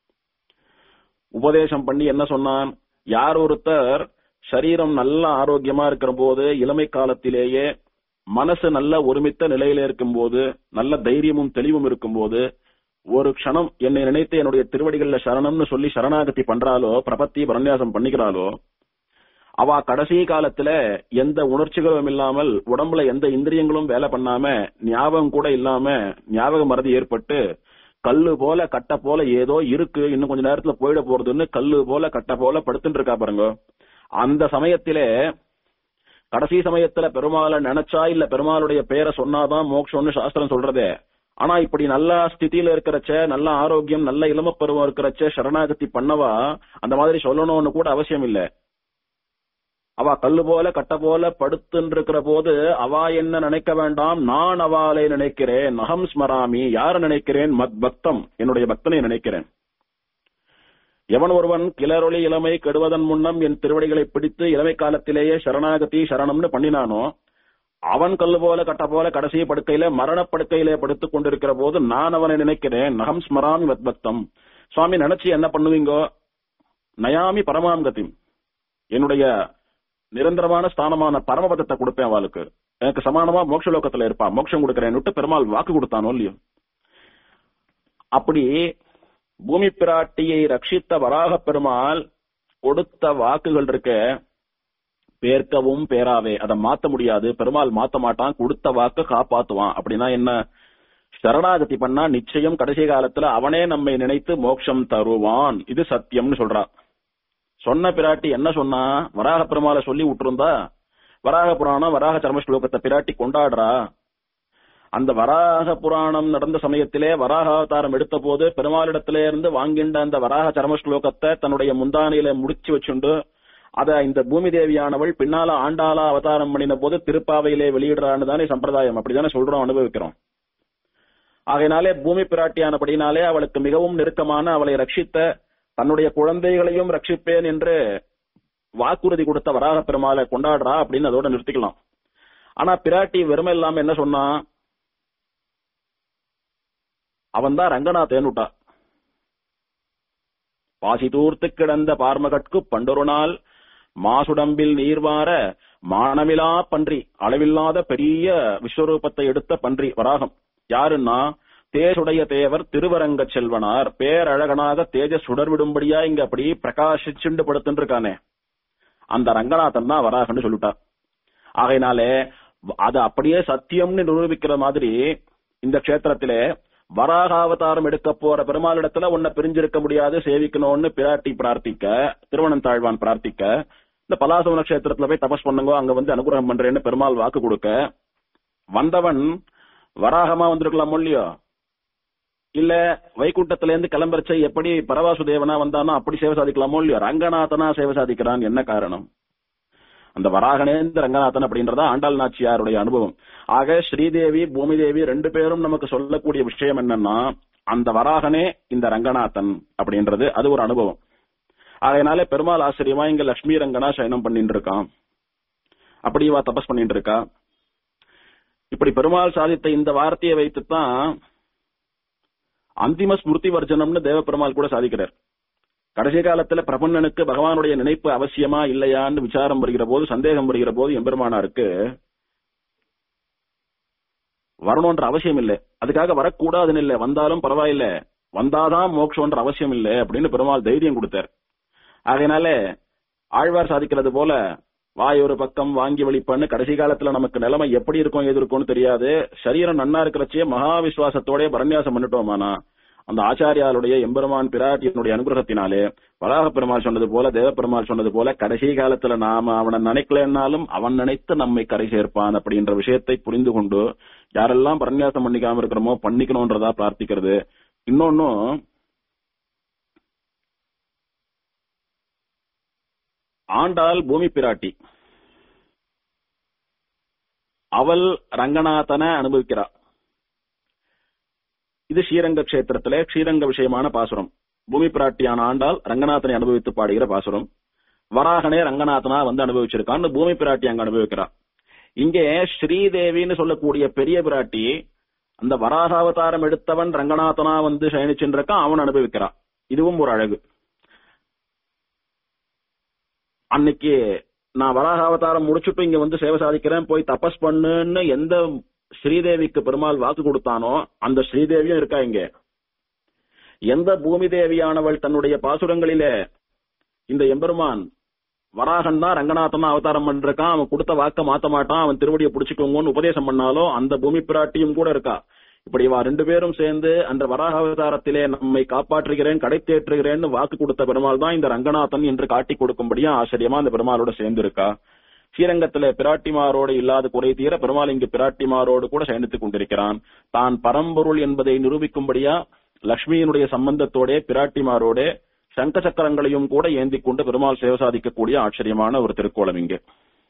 உபதேசம் பண்ணி என்ன சொன்னான் யார் ஒருத்தர் சரீரம் நல்ல ஆரோக்கியமா இருக்கிற போது இளமை காலத்திலேயே மனசு நல்ல ஒருமித்த நிலையில இருக்கும்போது நல்ல தைரியமும் தெளிவும் இருக்கும்போது ஒரு க்ஷணம் என்னை நினைத்து என்னுடைய திருவடிகள்ல சரணம்னு சொல்லி சரணாகதி பண்றாலோ பிரபத்தி பரநியாசம் பண்ணிக்கிறாளோ அவ கடைசி காலத்துல எந்த உணர்ச்சிகளும் இல்லாமல் உடம்புல எந்த இந்திரியங்களும் வேலை பண்ணாம ஞாபகம் கூட இல்லாம ஞாபக மறதி ஏற்பட்டு கல்லு போல கட்ட போல ஏதோ இருக்கு இன்னும் கொஞ்ச நேரத்துல போயிட போறதுன்னு கல்லு போல கட்ட போல படுத்துட்டு இருக்கா பாருங்க அந்த சமயத்திலே கடைசி சமயத்துல பெருமாளை நினைச்சா இல்ல பெருமாளுடைய பேரை சொன்னாதான் மோட்சம்னு சாஸ்திரம் சொல்றதே ஆனா இப்படி நல்ல ஸ்திதியில இருக்கிறச்ச நல்ல ஆரோக்கியம் நல்ல இளம பருவம் இருக்கிறச்ச சரணாகதி பண்ணவா அந்த மாதிரி சொல்லணும்னு கூட அவசியம் இல்ல அவ கல்லு போல கட்ட போல படுத்துன்னு இருக்கிற போது அவ என்ன நினைக்க வேண்டாம் நான் அவாளை நினைக்கிறேன் அகம் ஸ்மராமி யார நினைக்கிறேன் மத் பக்தம் என்னுடைய பக்தனை நினைக்கிறேன் எவன் ஒருவன் கிளறொளி இளமை கெடுவதன் முன்னம் என் திருவடிகளை பிடித்து இளமை காலத்திலேயே சரணாகதி சரணம்னு பண்ணினானோ அவன் கல்லு போல கட்ட போல கடைசி படுக்கையில மரண படுக்கையிலே படுத்துக் கொண்டிருக்கிற போது நான் அவனை நினைக்கிறேன் நகம் ஸ்மராமி மத்பக்தம் சுவாமி நினைச்சு என்ன பண்ணுவீங்கோ நயாமி பரமாம் கதி என்னுடைய நிரந்தரமான ஸ்தானமான பரமபதத்தை கொடுப்பேன் அவளுக்கு எனக்கு சமானமா மோட்ச லோகத்துல இருப்பா மோட்சம் கொடுக்கறேன்னு பெருமாள் வாக்கு கொடுத்தானோ இல்லையோ அப்படி பூமி பிராட்டியை ரட்சித்த வராக பெருமாள் கொடுத்த வாக்குகள் இருக்க பேர்க்கவும் பேராவே அதை மாத்த முடியாது பெருமாள் மாத்த மாட்டான் கொடுத்த வாக்க காப்பாத்துவான் அப்படின்னா என்ன சரணாகதி பண்ணா நிச்சயம் கடைசி காலத்துல அவனே நம்மை நினைத்து மோட்சம் தருவான் இது சத்தியம்னு சொல்றான் சொன்ன பிராட்டி என்ன சொன்னா வராக பெருமாளை சொல்லி விட்டுருந்தா வராக புராணம் வராக சர்ம ஸ்லோகத்தை பிராட்டி கொண்டாடுறா அந்த வராக புராணம் நடந்த சமயத்திலே வராக அவதாரம் எடுத்த போது பெருமாளிடத்திலே இருந்து வாங்கின்ற அந்த வராக சர்ம ஸ்லோகத்தை தன்னுடைய முந்தானையில முடிச்சு வச்சுண்டு அத இந்த பூமி தேவியானவள் பின்னால ஆண்டாளா அவதாரம் பண்ணின போது திருப்பாவையிலே வெளியிடுறான்னு தானே சம்பிரதாயம் அப்படிதானே சொல்றோம் அனுபவிக்கிறோம் ஆகையினாலே பூமி பிராட்டியானபடினாலே அவளுக்கு மிகவும் நெருக்கமான அவளை ரட்சித்த தன்னுடைய குழந்தைகளையும் ரட்சிப்பேன் என்று வாக்குறுதி கொடுத்த வராக பெருமாளை கொண்டாடுறா அப்படின்னு அதோட நிறுத்திக்கலாம் ஆனா பிராட்டி வெறுமை இல்லாம என்ன சொன்னா அவன் தான் ரங்கநாதேன்னு விட்டா பாசி தூர்த்து கிடந்த பார்மகட்கு பண்டொரு நாள் மாசுடம்பில் நீர்வார மானமிலா பன்றி அளவில்லாத பெரிய விஸ்வரூபத்தை எடுத்த பன்றி வராகம் யாருன்னா தேஜுடைய தேவர் திருவரங்க செல்வனார் பேரழகனாக தேஜஸ் சுடர்விடும்படியா இங்க அப்படி பிரகாசிச்சுண்டு படுத்துட்டு இருக்கானே அந்த ரங்கநாதன் தான் வராகன்னு சொல்லிட்டார் ஆகையினாலே அது அப்படியே சத்தியம்னு நிரூபிக்கிற மாதிரி இந்த க்ஷேத்திரத்திலே வராக அவதாரம் எடுக்க போற பெருமாளிடத்துல உன்னை பிரிஞ்சிருக்க முடியாது சேவிக்கணும்னு பிராட்டி பிரார்த்திக்க திருவனந்தாழ்வான் பிரார்த்திக்க இந்த பலாசவன கஷேத்திரத்துல போய் தபஸ் பண்ணுங்க அங்க வந்து அனுகிரகம் பண்றேன்னு பெருமாள் வாக்கு கொடுக்க வந்தவன் வராகமா வந்திருக்கலாம் இல்லையோ இல்ல வைகுண்டத்துல இருந்து கிளம்புறச்ச எப்படி பரவாசுதேவனா வந்தானோ அப்படி சேவை சாதிக்கலாமோ இல்லையோ ரங்கநாதனா சேவை சாதிக்கிறான் என்ன காரணம் அந்த வராகனேந்த ரங்கநாதன் அப்படின்றதா ஆண்டாள் நாச்சியாருடைய அனுபவம் ஆக ஸ்ரீதேவி பூமிதேவி ரெண்டு பேரும் நமக்கு சொல்லக்கூடிய விஷயம் என்னன்னா அந்த வராகனே இந்த ரங்கநாதன் அப்படின்றது அது ஒரு அனுபவம் அதனால பெருமாள் ஆச்சரியமா இங்க லட்சுமி ரங்கனா சயனம் பண்ணிட்டு இருக்கான் அப்படிவா தபஸ் பண்ணிட்டு இருக்கா இப்படி பெருமாள் சாதித்த இந்த வார்த்தையை வைத்துத்தான் அந்திம ஸ்மிருதி வர்ஜனம்னு தேவ பெருமாள் கூட சாதிக்கிறார் கடைசி காலத்துல பிரபன்னனுக்கு பகவானுடைய நினைப்பு அவசியமா இல்லையான்னு விசாரம் வருகிற போது சந்தேகம் வருகிற போது எம்பெருமானாருக்கு வரணும்ன்ற அவசியம் இல்லை அதுக்காக வரக்கூடாதுன்னு இல்லை வந்தாலும் பரவாயில்ல வந்தாதான் மோட்சம்ன்ற அவசியம் இல்லை அப்படின்னு பெருமாள் தைரியம் கொடுத்தார் அதனால ஆழ்வார் சாதிக்கிறது போல வாய் ஒரு பக்கம் வாங்கி வலிப்பண்ணு கடைசி காலத்துல நமக்கு நிலைமை எப்படி இருக்கும் எது இருக்கும்னு தெரியாது சரீரம் நன்னா இருக்கிறச்சே மகா விசுவாசத்தோட பரநியாசம் பண்ணிட்டோமானா அந்த ஆச்சாரியாளுடைய எம்பெருமான் பிராட்டியினுடைய அனுகிரகத்தினாலே வராக பெருமாள் சொன்னது போல தேவ பெருமாள் சொன்னது போல கடைசி காலத்துல நாம அவனை நினைக்கலன்னாலும் அவன் நினைத்து நம்மை கரை சேர்ப்பான் அப்படின்ற விஷயத்தை புரிந்து கொண்டு யாரெல்லாம் பரநியாசம் பண்ணிக்காம இருக்கிறோமோ பண்ணிக்கணும்ன்றதா பிரார்த்திக்கிறது இன்னொன்னும் ஆண்டாள் பூமி பிராட்டி அவள் ரங்கநாதனை அனுபவிக்கிறாள் இது ஸ்ரீரங்க கஷேத்திரத்திலே ஸ்ரீரங்க விஷயமான பாசுரம் பூமி பிராட்டியான ஆண்டால் ரங்கநாதனை அனுபவித்து பாடுகிற பாசுரம் வராகனே ரங்கநாதனா வந்து அனுபவிச்சிருக்கான்னு பூமி பிராட்டி அங்க அனுபவிக்கிறா இங்கே ஸ்ரீதேவின்னு சொல்லக்கூடிய பெரிய பிராட்டி அந்த வராகாவதாரம் எடுத்தவன் ரங்கநாதனா வந்து சயனிச்சுருக்கான் அவன் அனுபவிக்கிறான் இதுவும் ஒரு அழகு அன்னைக்கு நான் வராக அவதாரம் முடிச்சுட்டு இங்க வந்து சேவை சாதிக்கிறேன் போய் தபஸ் பண்ணுன்னு எந்த ஸ்ரீதேவிக்கு பெருமாள் வாக்கு கொடுத்தானோ அந்த ஸ்ரீதேவியும் இருக்கா இங்க எந்த பூமி தேவியானவள் தன்னுடைய பாசுரங்களிலே இந்த எம்பெருமான் வராகன் தான் ரங்கநாதன் அவதாரம் பண்றான் அவன் கொடுத்த வாக்க மாத்த மாட்டான் அவன் திருவடியை பிடிச்சுக்கோங்கன்னு உபதேசம் பண்ணாலும் அந்த பூமி பிராட்டியும் கூட இருக்கா இப்படி இவா ரெண்டு பேரும் சேர்ந்து அந்த வராக அவதாரத்திலே நம்மை காப்பாற்றுகிறேன் கடை தேற்றுகிறேன்னு வாக்கு கொடுத்த பெருமாள் தான் இந்த ரங்கநாதன் என்று காட்டி கொடுக்கும்படியா ஆச்சரியமா அந்த பெருமாளோட சேர்ந்து இருக்கா ஸ்ரீரங்கத்துல பிராட்டிமாரோடு இல்லாத குறை தீர பெருமாள் இங்கு பிராட்டிமாரோடு கூட பயணித்துக் கொண்டிருக்கிறான் தான் பரம்பொருள் என்பதை நிரூபிக்கும்படியா லட்சுமியினுடைய சம்பந்தத்தோட பிராட்டிமாரோட சங்க சக்கரங்களையும் கூட ஏந்தி கொண்டு பெருமாள் சேவை சாதிக்கக்கூடிய ஆச்சரியமான ஒரு திருக்கோலம் இங்கு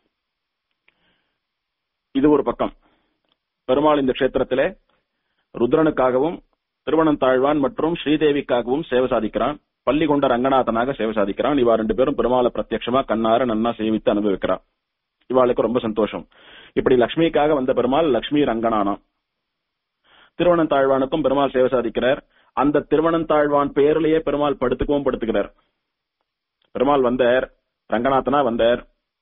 இது ஒரு பக்கம் பெருமாள் இந்த கஷேத்திரத்திலே ருத்ரனுக்காகவும் திருவனந்தாழ்வான் மற்றும் ஸ்ரீதேவிக்காகவும் சேவை சாதிக்கிறான் பள்ளி கொண்ட ரங்கநாதனாக சேவை சாதிக்கிறான் இவா ரெண்டு பேரும் பெருமாளை பிரத்யட்சமா கண்ணார நன்னா சேவித்து அனுபவிக்கிறான் இவாளுக்கு ரொம்ப சந்தோஷம் இப்படி லக்ஷ்மிக்காக வந்த பெருமாள் லக்ஷ்மி ரங்கனானாம் திருவனந்தாழ்வானுக்கும் பெருமாள் சேவை சாதிக்கிறார் அந்த திருவனந்தாழ்வான் பெயரிலேயே பெருமாள் படுத்துக்கவும் படுத்துக்கிறார் பெருமாள் வந்தார் ரங்கநாதனா வந்தார்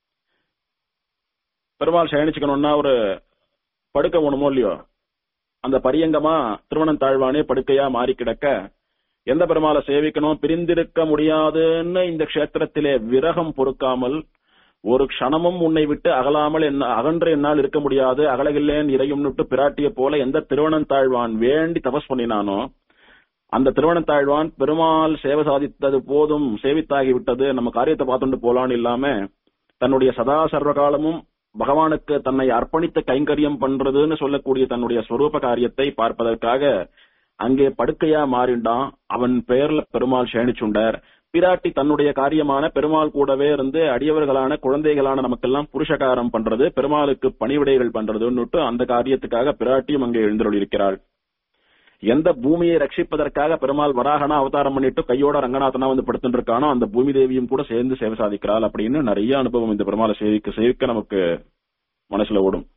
பெருமாள் சயனிச்சுக்கணும்னா ஒரு படுக்க ஒண்ணுமோ இல்லையோ அந்த பரியங்கமா திருவனந்தாழ்வானே படுக்கையா மாறி கிடக்க எந்த பெருமாளை சேவிக்கணும் பிரிந்திருக்க முடியாதுன்னு இந்த க்ஷேத்திரத்திலே விரகம் பொறுக்காமல் ஒரு க்ஷணமும் உன்னை விட்டு அகலாமல் என்ன அகன்று என்னால் இருக்க முடியாது அகலகில்லேன் இறையும் விட்டு பிராட்டிய போல எந்த திருவனந்தாழ்வான் வேண்டி தபஸ் பண்ணினானோ அந்த திருவனந்தாழ்வான் பெருமாள் சேவை சாதித்தது போதும் சேவித்தாகி விட்டது நம்ம காரியத்தை பார்த்துட்டு போலான்னு இல்லாம தன்னுடைய சதா சர்வகாலமும் பகவானுக்கு தன்னை அர்ப்பணித்த கைங்கரியம் பண்றதுன்னு சொல்லக்கூடிய தன்னுடைய ஸ்வரூப காரியத்தை பார்ப்பதற்காக அங்கே படுக்கையா மாறிண்டான் அவன் பெயர்ல பெருமாள் சேனிச்சுண்டார் பிராட்டி தன்னுடைய காரியமான பெருமாள் கூடவே இருந்து அடியவர்களான குழந்தைகளான நமக்கெல்லாம் புருஷகாரம் பண்றது பெருமாளுக்கு பணிவிடைகள் பண்றதுன்னுட்டு அந்த காரியத்துக்காக பிராட்டியும் அங்கே எழுந்தருள் இருக்கிறாள் எந்த பூமியை ரட்சிப்பதற்காக பெருமாள் வராகனா அவதாரம் பண்ணிட்டு கையோட ரங்கநாதனா வந்து படுத்துட்டு இருக்கானோ அந்த பூமி தேவியும் கூட சேர்ந்து சேவை சாதிக்கிறாள் அப்படின்னு நிறைய அனுபவம் இந்த பெருமாளை சேவிக்க சேவிக்க நமக்கு மனசுல ஓடும்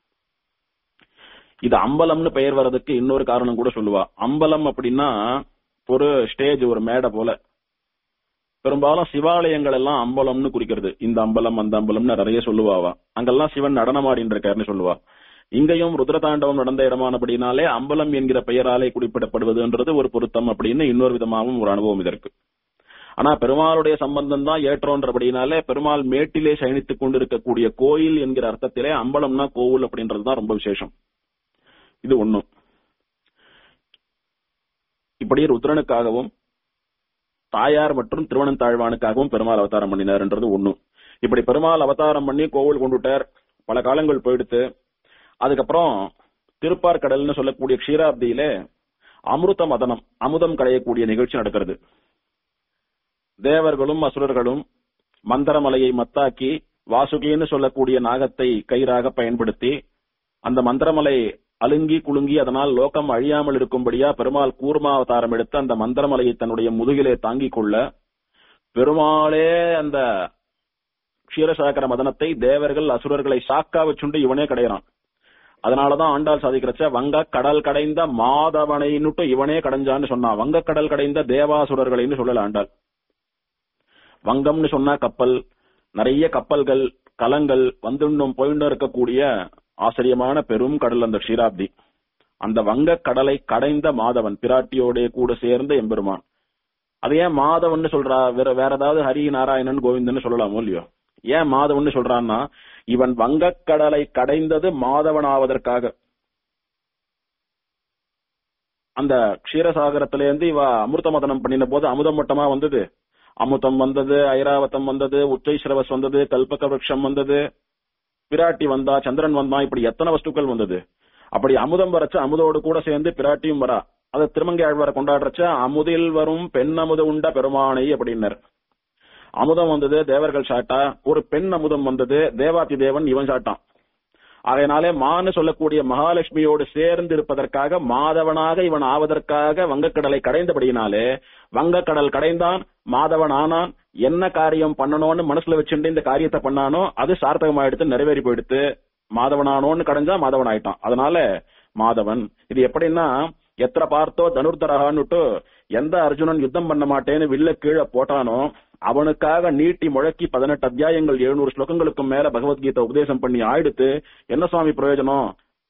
இது அம்பலம்னு பெயர் வர்றதுக்கு இன்னொரு காரணம் கூட சொல்லுவா அம்பலம் அப்படின்னா ஒரு ஸ்டேஜ் ஒரு மேடை போல பெரும்பாலும் சிவாலயங்கள் எல்லாம் அம்பலம்னு குறிக்கிறது இந்த அம்பலம் அந்த அம்பலம்னு நிறைய சொல்லுவாவா அங்கெல்லாம் சிவன் நடனமாடின்னு இருக்காருன்னு சொல்லுவா இங்கேயும் ருத்ரதாண்டவம் நடந்த இடமானபடினாலே அம்பலம் என்கிற பெயராலே குறிப்பிடப்படுவதுன்றது ஒரு பொருத்தம் அப்படின்னு இன்னொரு விதமாகவும் ஒரு அனுபவம் இதற்கு ஆனா பெருமாளுடைய சம்பந்தம் தான் ஏற்றோன்றபடினாலே பெருமாள் மேட்டிலே சயனித்துக் கொண்டிருக்கக்கூடிய கோயில் என்கிற அர்த்தத்திலே அம்பலம்னா கோவில் அப்படின்றதுதான் ரொம்ப விசேஷம் இது ஒண்ணும் இப்படி ருத்ரனுக்காகவும் தாயார் மற்றும் திருவனந்தாழ்வானுக்காகவும் பெருமாள் அவதாரம் பண்ணினார்ன்றது ஒண்ணும் இப்படி பெருமாள் அவதாரம் பண்ணி கோவில் கொண்டுட்டார் பல காலங்கள் போயிடுத்து அதுக்கப்புறம் திருப்பார்கடல்னு சொல்லக்கூடிய க்ஷீராப்தியில அமிர்த மதனம் அமுதம் கடையக்கூடிய நிகழ்ச்சி நடக்கிறது தேவர்களும் அசுரர்களும் மந்திரமலையை மத்தாக்கி வாசுகின்னு சொல்லக்கூடிய நாகத்தை கயிறாக பயன்படுத்தி அந்த மந்திரமலை அலுங்கி குலுங்கி அதனால் லோகம் அழியாமல் இருக்கும்படியா பெருமாள் கூர்மாவதாரம் எடுத்து அந்த மந்திரமலையை தன்னுடைய முதுகிலே தாங்கிக் கொள்ள பெருமாளே அந்த க்ஷீரசாகர மதனத்தை தேவர்கள் அசுரர்களை சாக்கா வச்சுண்டு இவனே கடையிறான் அதனாலதான் ஆண்டாள் சாதிக்கிறச்ச வங்க கடல் கடைந்த மாதவனைன்னுட்டு இவனே கடைஞ்சான்னு சொன்னான் வங்க கடல் கடைந்த தேவாசுரர்களைன்னு சொல்லல ஆண்டாள் வங்கம்னு சொன்னா கப்பல் நிறைய கப்பல்கள் கலங்கள் வந்துண்ணும் போயின்னு இருக்கக்கூடிய ஆச்சரியமான பெரும் கடல் அந்த க்ஷீராப்தி அந்த வங்க கடலை கடைந்த மாதவன் பிராட்டியோட கூட சேர்ந்த எம்பெருமான் அது ஏன் மாதவன் சொல்றா வேற வேற ஏதாவது ஹரி நாராயணன் கோவிந்தன் சொல்லலாமோ இல்லையோ ஏன் மாதவன் சொல்றான்னா இவன் வங்கக்கடலை கடைந்தது மாதவனாவதற்காக அந்த க்ஷீரசாகரத்திலேருந்து இவ அமிர்த மதனம் பண்ணின போது அமுதம் மட்டமா வந்தது அமுதம் வந்தது ஐராவதம் வந்தது உச்சைஸ்ரவஸ் வந்தது கல்பக விரக்ஷம் வந்தது பிராட்டி வந்தா சந்திரன் வந்தான் இப்படி எத்தனை வஸ்துக்கள் வந்தது அப்படி அமுதம் வரச்ச அமுதோடு கூட சேர்ந்து பிராட்டியும் வரா அதை திருமங்கை ஆழ்வாரை கொண்டாடுறச்ச அமுதில் வரும் பெண் அமுத உண்ட பெருமானை அப்படின்னர் அமுதம் வந்தது தேவர்கள் சாட்டா ஒரு பெண் அமுதம் வந்தது தேவாதி தேவன் இவன் சாட்டான் அதனாலே மான்னு சொல்லக்கூடிய மகாலட்சுமியோடு சேர்ந்து இருப்பதற்காக மாதவனாக இவன் ஆவதற்காக வங்கக்கடலை கடைந்தபடியினாலே வங்கக்கடல் கடைந்தான் மாதவன் ஆனான் என்ன காரியம் பண்ணணும்னு மனசுல வச்சுட்டு இந்த காரியத்தை பண்ணானோ அது சார்த்தகமாயிடுத்து நிறைவேறி போயிடுத்து மாதவனானோன்னு கடைஞ்சா மாதவன் ஆயிட்டான் அதனால மாதவன் இது எப்படின்னா எத்தனை பார்த்தோ தனுர்தரகான்னுட்டு எந்த அர்ஜுனன் யுத்தம் பண்ண மாட்டேன்னு வில்ல கீழே போட்டானோ அவனுக்காக நீட்டி முழக்கி பதினெட்டு அத்தியாயங்கள் எழுநூறு ஸ்லோகங்களுக்கும் மேல பகவத்கீதை உபதேசம் பண்ணி ஆயிடுத்து என்ன சுவாமி பிரயோஜனம்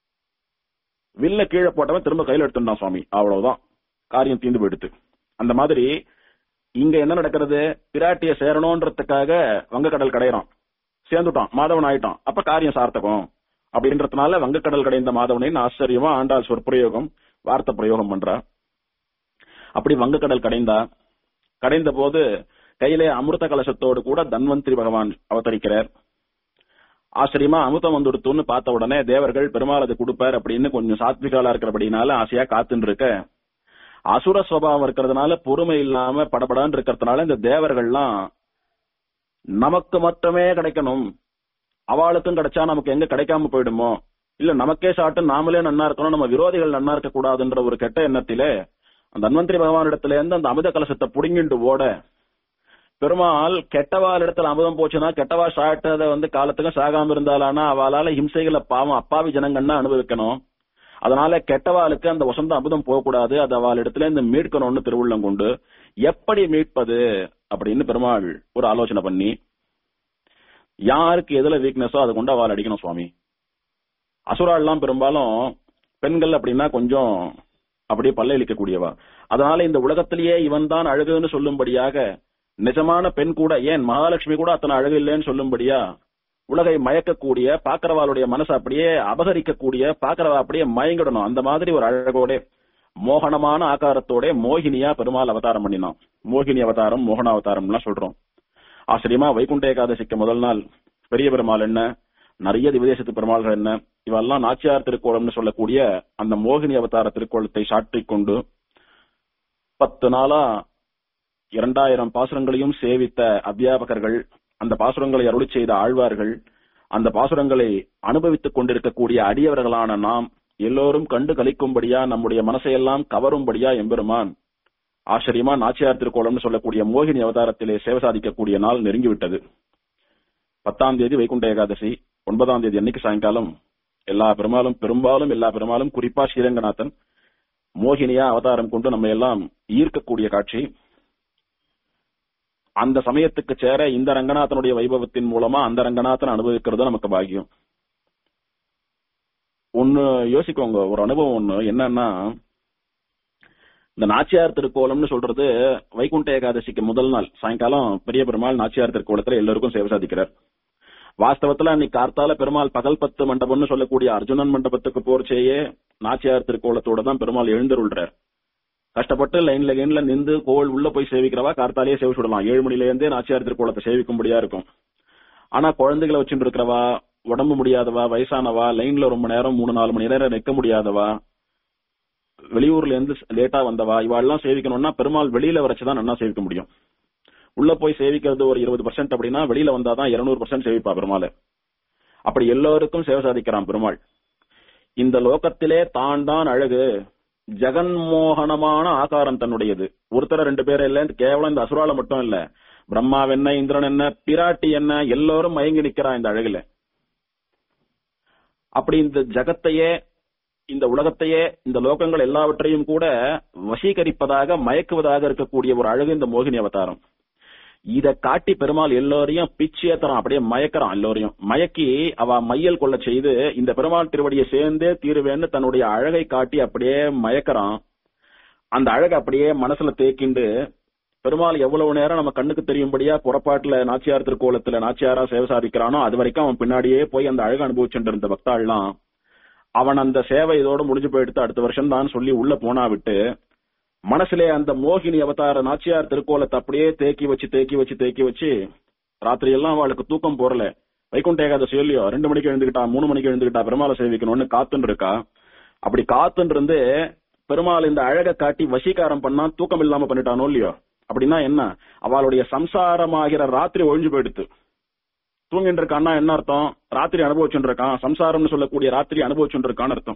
வில்ல கீழே போட்டவன் திரும்ப கையில எடுத்துட்டான் சுவாமி அவ்வளவுதான் காரியம் தீர்ந்து போயிடுத்து அந்த மாதிரி இங்க என்ன நடக்கிறது பிராட்டிய சேரணும்ன்றதுக்காக வங்கக்கடல் கடையிறான் சேர்ந்துட்டான் மாதவன் ஆயிட்டான் அப்ப காரியம் சார்த்தகம் அப்படின்றதுனால வங்கக்கடல் கடைந்த மாதவனின் ஆச்சரியமா ஆண்டாள் சொற்பிரயோகம் வார்த்தை பிரயோகம் பண்றா அப்படி வங்கக்கடல் கடைந்தா கடைந்த போது கையிலே அமிர்த கலசத்தோடு கூட தன்வந்திரி பகவான் அவதரிக்கிறார் ஆச்சரியமா அமிர்தம் வந்துடுத்துன்னு பார்த்த உடனே தேவர்கள் பெருமாள் அது கொடுப்பார் அப்படின்னு கொஞ்சம் சாத்விகாலா இருக்கிறபடினால ஆசையா காத்துன்னு இருக்க அசுர சுவாவம் இருக்கிறதுனால பொறுமை இல்லாம படபடான்னு இருக்கிறதுனால இந்த தேவர்கள்லாம் நமக்கு மட்டுமே கிடைக்கணும் அவளுக்கும் கிடைச்சா நமக்கு எங்க கிடைக்காம போயிடுமோ இல்ல நமக்கே சாட்டு நாமளே நன்னா இருக்கணும் நம்ம விரோதிகள் நன்னா இருக்க கூடாதுன்ற ஒரு கெட்ட எண்ணத்திலே அந்த தன்வந்திரி பகவானிடத்துல இருந்து அந்த அமிர்த கலசத்தை புடுங்கிண்டு ஓட பெருமாள் கெட்டவாள் இடத்துல அமுதம் போச்சுன்னா கெட்டவா சாட்டதை வந்து காலத்துக்கும் சாகாம இருந்தாலானா அவளால ஹிம்சைகளை பாவம் அப்பாவி ஜனங்கள்னா அனுபவிக்கணும் அதனால கெட்டவாளுக்கு அந்த வசந்த அமுதம் போகக்கூடாது அது அவள் இடத்துல இருந்து மீட்கணும்னு திருவுள்ளம் கொண்டு எப்படி மீட்பது அப்படின்னு பெருமாள் ஒரு ஆலோசனை பண்ணி யாருக்கு எதுல வீக்னஸோ அதை கொண்டு அவள் அடிக்கணும் சுவாமி அசுராள்லாம் பெரும்பாலும் பெண்கள் அப்படின்னா கொஞ்சம் அப்படியே பல்ல இழிக்கக்கூடியவா அதனால இந்த உலகத்திலேயே இவன் தான் அழகுன்னு சொல்லும்படியாக நிஜமான பெண் கூட ஏன் மகாலட்சுமி கூட அத்தனை அழகு இல்லைன்னு சொல்லும்படியா உலகை மயக்கக்கூடிய பாக்கிறவாளுடைய மனசை அப்படியே அபகரிக்கக்கூடிய பாக்கிறவா அப்படியே மயங்கிடணும் அந்த மாதிரி ஒரு அழகோட மோகனமான ஆகாரத்தோட மோகினியா பெருமாள் அவதாரம் பண்ணினான் மோகினி அவதாரம் மோகன அவதாரம்லாம் சொல்றோம் ஆச்சரியமா வைகுண்ட ஏகாதசிக்கு முதல் நாள் பெரிய பெருமாள் என்ன நிறைய திவதேசத்து பெருமாள்கள் என்ன இவெல்லாம் நாச்சியார் திருக்கோலம்னு சொல்லக்கூடிய அந்த மோகினி அவதார திருக்கோலத்தை சாற்றிக் கொண்டு பத்து நாளா இரண்டாயிரம் பாசுரங்களையும் சேவித்த அத்தியாபகர்கள் அந்த பாசுரங்களை அருளி செய்த ஆழ்வார்கள் அந்த பாசுரங்களை அனுபவித்துக் கொண்டிருக்கக்கூடிய அடியவர்களான நாம் எல்லோரும் கண்டு கலிக்கும்படியா நம்முடைய மனசையெல்லாம் கவரும்படியா எம்பெருமான் ஆச்சரியமா நாச்சியார் திருக்கோலம்னு சொல்லக்கூடிய மோகினி அவதாரத்திலே சேவை சாதிக்கக்கூடிய நாள் நெருங்கிவிட்டது பத்தாம் தேதி வைகுண்ட ஏகாதசி ஒன்பதாம் தேதி அன்னைக்கு சாயங்காலம் எல்லா பெருமாளும் பெரும்பாலும் எல்லா பெருமாளும் குறிப்பா ஸ்ரீரங்கநாதன் மோகினியா அவதாரம் கொண்டு நம்ம எல்லாம் ஈர்க்கக்கூடிய காட்சி அந்த சமயத்துக்கு சேர இந்த ரங்கநாதனுடைய வைபவத்தின் மூலமா அந்த ரங்கநாதன் அனுபவிக்கிறது நமக்கு பாக்கியம் ஒன்னு யோசிக்கோங்க ஒரு அனுபவம் ஒண்ணு என்னன்னா இந்த நாச்சியார் திருக்கோலம்னு சொல்றது வைகுண்ட ஏகாதசிக்கு முதல் நாள் சாயங்காலம் பெரிய பெருமாள் நாச்சியார் திருக்கோலத்துல எல்லாருக்கும் சேவை சாதிக்கிறார் வாஸ்தவத்துல அன்னைக்கு கார்த்தால பெருமாள் பகல் பத்து மண்டபம்னு சொல்லக்கூடிய அர்ஜுனன் மண்டபத்துக்கு போர்ச்சேயே நாச்சியார் திருக்கோலத்தோட தான் பெருமாள் எழுந்தருள்றார் கஷ்டப்பட்டு லைன்ல லைன்ல நின்று கோவில் உள்ள போய் சேவிக்கிறவா கார்த்தாலேயே சேவை சுடலாம் ஏழு மணில இருந்தே நாச்சியார் திருக்கோலத்தை சேவிக்கும்படியா இருக்கும் ஆனா குழந்தைகளை வச்சுட்டு இருக்கிறவா உடம்பு முடியாதவா வயசானவா லைன்ல ரொம்ப நேரம் மூணு நாலு மணி நேரம் நிக்க முடியாதவா வெளியூர்ல இருந்து லேட்டா வந்தவா இவாள்லாம் சேவிக்கணும்னா பெருமாள் வெளியில வரைச்சுதான் நல்லா சேவிக்க முடியும் உள்ள போய் சேவிக்கிறது ஒரு இருபது பர்சன்ட் அப்படின்னா வெளியில வந்தாதான் இருநூறு பர்சன்ட் சேவிப்பா பெருமாள் அப்படி எல்லோருக்கும் சேவை சாதிக்கிறான் பெருமாள் இந்த லோகத்திலே தான் தான் அழகு ஜெகன்மோகனமான ஆகாரம் தன்னுடையது ஒருத்தர ரெண்டு பேர் இல்ல கேவலம் இந்த அசுரால மட்டும் இல்ல பிரம்மா என்ன இந்திரன் என்ன பிராட்டி என்ன எல்லோரும் மயங்கி நிக்கிறா இந்த அழகுல அப்படி இந்த ஜகத்தையே இந்த உலகத்தையே இந்த லோகங்கள் எல்லாவற்றையும் கூட வசீகரிப்பதாக மயக்குவதாக இருக்கக்கூடிய ஒரு அழகு இந்த மோகினி அவதாரம் இத காட்டி பெருமாள் எல்லோரையும் பிச்சையே தரான் அப்படியே மயக்கிறான் எல்லோரையும் மயக்கி அவ மையல் கொள்ள செய்து இந்த பெருமாள் திருவடியை சேர்ந்தே தீருவேன்னு தன்னுடைய அழகை காட்டி அப்படியே மயக்கிறான் அந்த அழகை அப்படியே மனசுல தேக்கிண்டு பெருமாள் எவ்வளவு நேரம் நம்ம கண்ணுக்கு தெரியும்படியா புறப்பாட்டுல நாச்சியார் திருக்கோலத்துல நாச்சியாரா சேவை சாதிக்கிறானோ அது வரைக்கும் அவன் பின்னாடியே போய் அந்த அழகு அனுபவிச்சுட்டு இருந்த பக்தாள்லாம் அவன் அந்த சேவை இதோட முடிஞ்சு போயிடுத்து அடுத்த வருஷம் தான் சொல்லி உள்ள போனா விட்டு மனசுலே அந்த மோகினி அவதார நாச்சியார் திருக்கோலத்தை அப்படியே தேக்கி வச்சு தேக்கி வச்சு தேக்கி வச்சு ராத்திரி எல்லாம் அவளுக்கு தூக்கம் போறல வைகுண்ட ஏகாதசி இல்லையோ ரெண்டு மணிக்கு எழுந்துக்கிட்டா மூணு மணிக்கு எழுந்துக்கிட்டா பெருமாளை சேவிக்கணும்னு காத்துன்னு இருக்கா அப்படி காத்துன்னு இருந்து பெருமாள் இந்த அழகை காட்டி வசீகாரம் பண்ணா தூக்கம் இல்லாம பண்ணிட்டானோ இல்லையோ அப்படின்னா என்ன அவளுடைய சம்சாரமாகிற ராத்திரி ஒழிஞ்சு போயிடுத்து தூங்கிட்டு இருக்கான்னா என்ன அர்த்தம் ராத்திரி அனுபவிச்சுட்டு இருக்கான் சம்சாரம்னு சொல்லக்கூடிய ராத்திரி அனுபவிச்சுட்டு இருக்கான்னு அர்த்தம்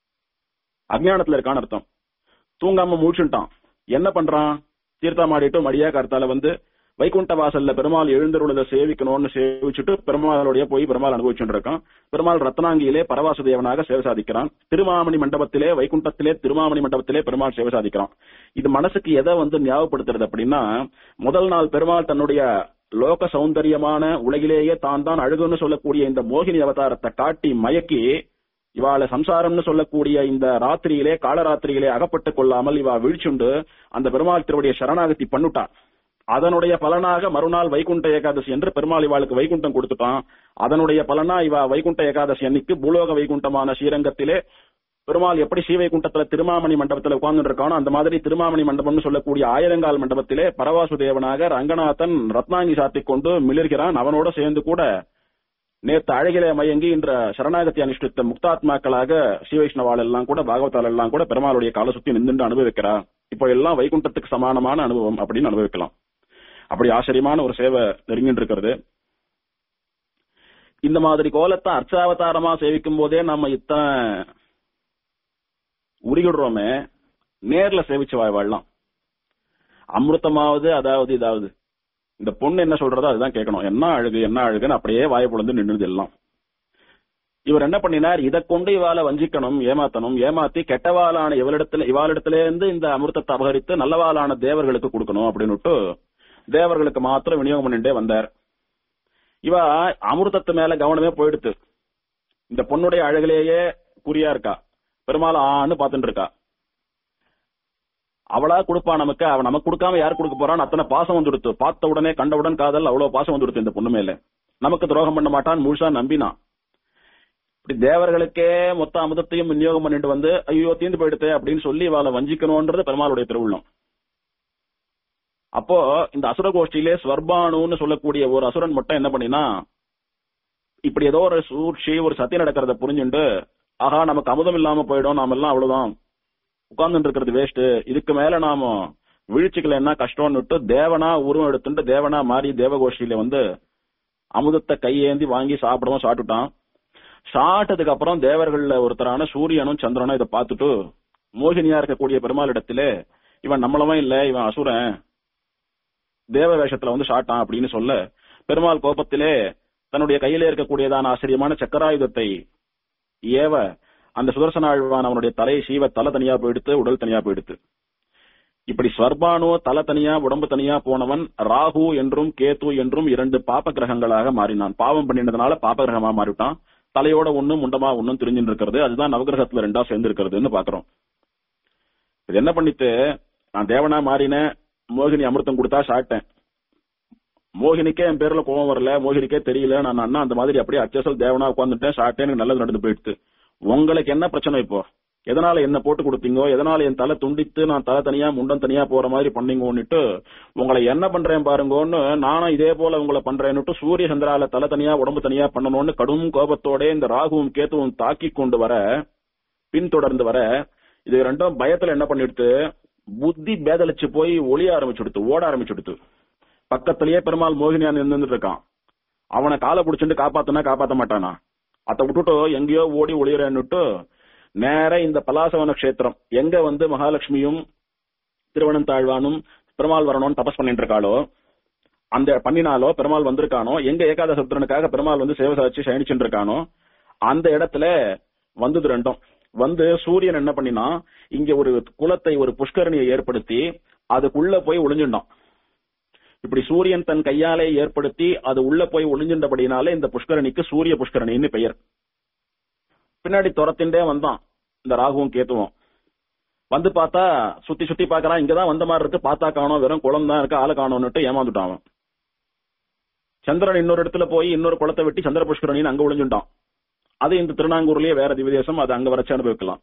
அஜ்ஞானத்துல இருக்கான்னு அர்த்தம் தூங்காம மூச்சுட்டான் என்ன பண்றான் தீர்த்தமாடிட்டு மடியா கருத்தால வந்து வைகுண்ட வாசல்ல பெருமாள் எழுந்தருளத சேவிக்கணும்னு சேவிச்சுட்டு பெருமாளுடைய போய் பெருமாள் அனுபவிச்சுட்டு இருக்கான் பெருமாள் ரத்னாங்கியிலே பரவாசு தேவனாக சேவை சாதிக்கிறான் திருமாமணி மண்டபத்திலே வைகுண்டத்திலே திருமாமணி மண்டபத்திலே பெருமாள் சேவை சாதிக்கிறான் இது மனசுக்கு எதை வந்து ஞாபகப்படுத்துறது அப்படின்னா முதல் நாள் பெருமாள் தன்னுடைய லோக சௌந்தரியமான உலகிலேயே தான் தான் அழகுன்னு சொல்லக்கூடிய இந்த மோகினி அவதாரத்தை காட்டி மயக்கி இவாள சம்சாரம்னு சொல்லக்கூடிய இந்த ராத்திரியிலே காலராத்திரியிலே அகப்பட்டுக் கொள்ளாமல் இவா வீழ்ச்சுண்டு அந்த பெருமாள் திருவுடைய சரணாகதி பண்ணுட்டா அதனுடைய பலனாக மறுநாள் வைகுண்ட ஏகாதசி என்று பெருமாள் இவாளுக்கு வைகுண்டம் கொடுத்துட்டான் அதனுடைய பலனா இவா வைகுண்ட ஏகாதசி அன்னைக்கு பூலோக வைகுண்டமான ஸ்ரீரங்கத்திலே பெருமாள் எப்படி ஸ்ரீவைகுண்டத்துல திருமாமணி மண்டபத்துல உட்கார்ந்து இருக்கானோ அந்த மாதிரி திருமாமணி மண்டபம்னு சொல்லக்கூடிய ஆயிரங்கால் மண்டபத்திலே பரவாசுதேவனாக ரங்கநாதன் ரத்னாங்கி சாத்திக் கொண்டு மிளிர்கிறான் அவனோட சேர்ந்து கூட நேத்து அழகிலே மயங்கி இன்ற சரணாகதி அனுஷ்டித்த முக்தாத்மாக்களாக ஸ்ரீவைஷ்ணவாள் எல்லாம் கூட பாகவதால் எல்லாம் கூட பெருமாளுடைய கால சுத்தி நின்று அனுபவிக்கிறா இப்போ எல்லாம் வைகுண்டத்துக்கு சமானமான அனுபவம் அப்படின்னு அனுபவிக்கலாம் அப்படி ஆச்சரியமான ஒரு சேவை நெருங்கிட்டு இருக்கிறது இந்த மாதிரி கோலத்தை அர்ச்சாவதாரமா சேவிக்கும் போதே நம்ம இத்தனை உருகிடுறோமே நேர்ல சேவிச்சு வாழலாம் அமிர்தமாவது அதாவது இதாவது இந்த பொண்ணு என்ன சொல்றதோ அதுதான் கேட்கணும் என்ன அழகு என்ன அழகுன்னு அப்படியே வாய பொழுது நின்றுது எல்லாம் இவர் என்ன பண்ணினார் இதை கொண்டு இவாளை வஞ்சிக்கணும் ஏமாத்தணும் ஏமாத்தி கெட்டவாளான இவளிடத்துல இவாளிடத்துல இருந்து இந்த அமிர்தத்தை அபகரித்து நல்லவாளான தேவர்களுக்கு கொடுக்கணும் அப்படின்னுட்டு தேவர்களுக்கு மாத்திரம் விநியோகம் பண்ணிட்டே வந்தார் இவ அமிர்தத்து மேல கவனமே போயிடுத்து இந்த பொண்ணுடைய அழகிலேயே குறியா இருக்கா பெருமாள் ஆன்னு பாத்துட்டு இருக்கா அவளா கொடுப்பா நமக்கு அவன் நமக்கு கொடுக்காம யார் கொடுக்க போறான்னு அத்தனை பாசம் வந்துடுத்து பார்த்த உடனே கண்டவுடன் காதல் அவ்வளவு பாசம் வந்துடுத்து இந்த பொண்ணு மேல நமக்கு துரோகம் பண்ண மாட்டான் முழுசா நம்பினான் இப்படி தேவர்களுக்கே மொத்த அமுதத்தையும் விநியோகம் பண்ணிட்டு வந்து ஐயோ தீந்து போயிடுத்தே அப்படின்னு சொல்லி அவளை வஞ்சிக்கணும்ன்றது பெருமாளுடைய திருவுள்ளம் அப்போ இந்த அசுர கோஷ்டியிலே ஸ்வர்பானுன்னு சொல்லக்கூடிய ஒரு அசுரன் மட்டும் என்ன பண்ணினா இப்படி ஏதோ ஒரு சூழ்ச்சி ஒரு சத்தியம் நடக்கிறத புரிஞ்சுண்டு ஆஹா நமக்கு அமுதம் இல்லாம போயிடும் நாம எல்லாம் அவ்வளவுதான் உட்கார்ந்துட்டு இருக்கிறது வேஸ்ட் இதுக்கு மேல நாம விழிச்சுக்கலன்னா கஷ்டம்னு விட்டு தேவனா உருவம் எடுத்துட்டு தேவனா மாறி தேவகோஷ்டியில வந்து அமுதத்தை கையேந்தி வாங்கி சாப்பிடவும் சாப்பிட்டுட்டான் சாட்டதுக்கு அப்புறம் தேவர்கள்ல ஒருத்தரான சூரியனும் சந்திரனும் இதை பார்த்துட்டு மோகினியா இருக்கக்கூடிய பெருமாளிடத்திலே இவன் நம்மளவன் இல்ல இவன் அசுரன் தேவ வேஷத்துல வந்து சாட்டான் அப்படின்னு சொல்ல பெருமாள் கோபத்திலே தன்னுடைய கையிலே இருக்கக்கூடியதான ஆச்சரியமான சக்கராயுதத்தை ஏவ அந்த சுதர்சன ஆழ்வான் அவனுடைய தலை சீவ தலை தனியா போயிடுத்து உடல் தனியா போயிடுத்து இப்படி ஸ்வர்பானு தலை தனியா உடம்பு தனியா போனவன் ராகு என்றும் கேது என்றும் இரண்டு பாப கிரகங்களாக மாறினான் பாவம் பண்ணினதுனால பாப கிரகமா மாறிட்டான் தலையோட ஒண்ணும் முண்டமா ஒண்ணும் தெரிஞ்சுட்டு இருக்கிறது அதுதான் நவகிரகத்துல ரெண்டா சேர்ந்து இருக்கிறதுன்னு பாக்குறோம் இது என்ன பண்ணிட்டு நான் தேவனா மாறினேன் மோகினி அமிர்தம் கொடுத்தா சாப்பிட்டேன் மோகினிக்கே என் பேர்ல கோவம் வரல மோகினிக்கே தெரியல நான் அண்ணா அந்த மாதிரி அப்படியே அச்சசல் தேவனா உட்காந்துட்டேன் சாப்பிட்டேன் எனக்கு நல்லது நடந்து போயிடுத்து உங்களுக்கு என்ன பிரச்சனை இப்போ எதனால என்ன போட்டு கொடுத்தீங்கோ எதனால என் தலை துண்டித்து நான் தலை தனியா முண்டம் தனியா போற மாதிரி பண்ணீங்கன்னுட்டு உங்களை என்ன பண்றேன் பாருங்கன்னு நானும் இதே போல உங்களை பண்றேன்னுட்டு சூரிய சந்திரால தலை தனியா உடம்பு தனியா பண்ணணும்னு கடும் கோபத்தோட இந்த ராகுவும் கேத்துவும் தாக்கி கொண்டு வர பின்தொடர்ந்து வர இது ரெண்டும் பயத்துல என்ன பண்ணிடுத்து புத்தி பேதலிச்சு போய் ஒளிய ஆரம்பிச்சுடுத்து ஓட ஆரம்பிச்சுடுத்து பக்கத்திலேயே பெருமாள் மோகினியான் இருந்துட்டு இருக்கான் அவனை காலை பிடிச்சிட்டு காப்பாத்துனா காப்பாத்த மாட்டானா அத விட்டுட்டு எங்கேயோ ஓடி ஒளியறன்னுட்டு நேர இந்த பலாசவன கஷேத்திரம் எங்க வந்து மகாலட்சுமியும் திருவனந்தாழ்வானும் பெருமாள் வரணும்னு தபஸ் பண்ணிட்டு இருக்காளோ அந்த பண்ணினாலோ பெருமாள் வந்திருக்கானோ எங்க ஏகாதசத்திரனுக்காக பெருமாள் வந்து சேவை சாட்சி சயனிச்சுட்டு இருக்கானோ அந்த இடத்துல வந்தது ரெண்டும் வந்து சூரியன் என்ன பண்ணினா இங்க ஒரு குளத்தை ஒரு புஷ்கரணியை ஏற்படுத்தி அதுக்குள்ள போய் ஒளிஞ்சுட்டான் இப்படி சூரியன் தன் கையாலே ஏற்படுத்தி அது உள்ள போய் ஒளிஞ்சின்றபடினாலே இந்த புஷ்கரணிக்கு சூரிய புஷ்கரணின்னு பெயர் பின்னாடி துரத்தின்றே வந்தான் இந்த ராகுவும் கேத்துவும் வந்து பார்த்தா சுத்தி சுத்தி பாக்குறான் இங்கதான் வந்த மாதிரி இருக்கு பார்த்தா காணோம் வெறும் குளம் தான் இருக்கு ஆளை காணோம்னுட்டு ஏமாந்துட்டான் அவன் சந்திரன் இன்னொரு இடத்துல போய் இன்னொரு குளத்தை வெட்டி சந்திர புஷ்கரணின்னு அங்க ஒளிஞ்சுட்டான் அது இந்த திருநாங்கூர்லயே வேற திவ்யதேசம் அது அங்க வரைச்சு அனுபவிக்கலாம்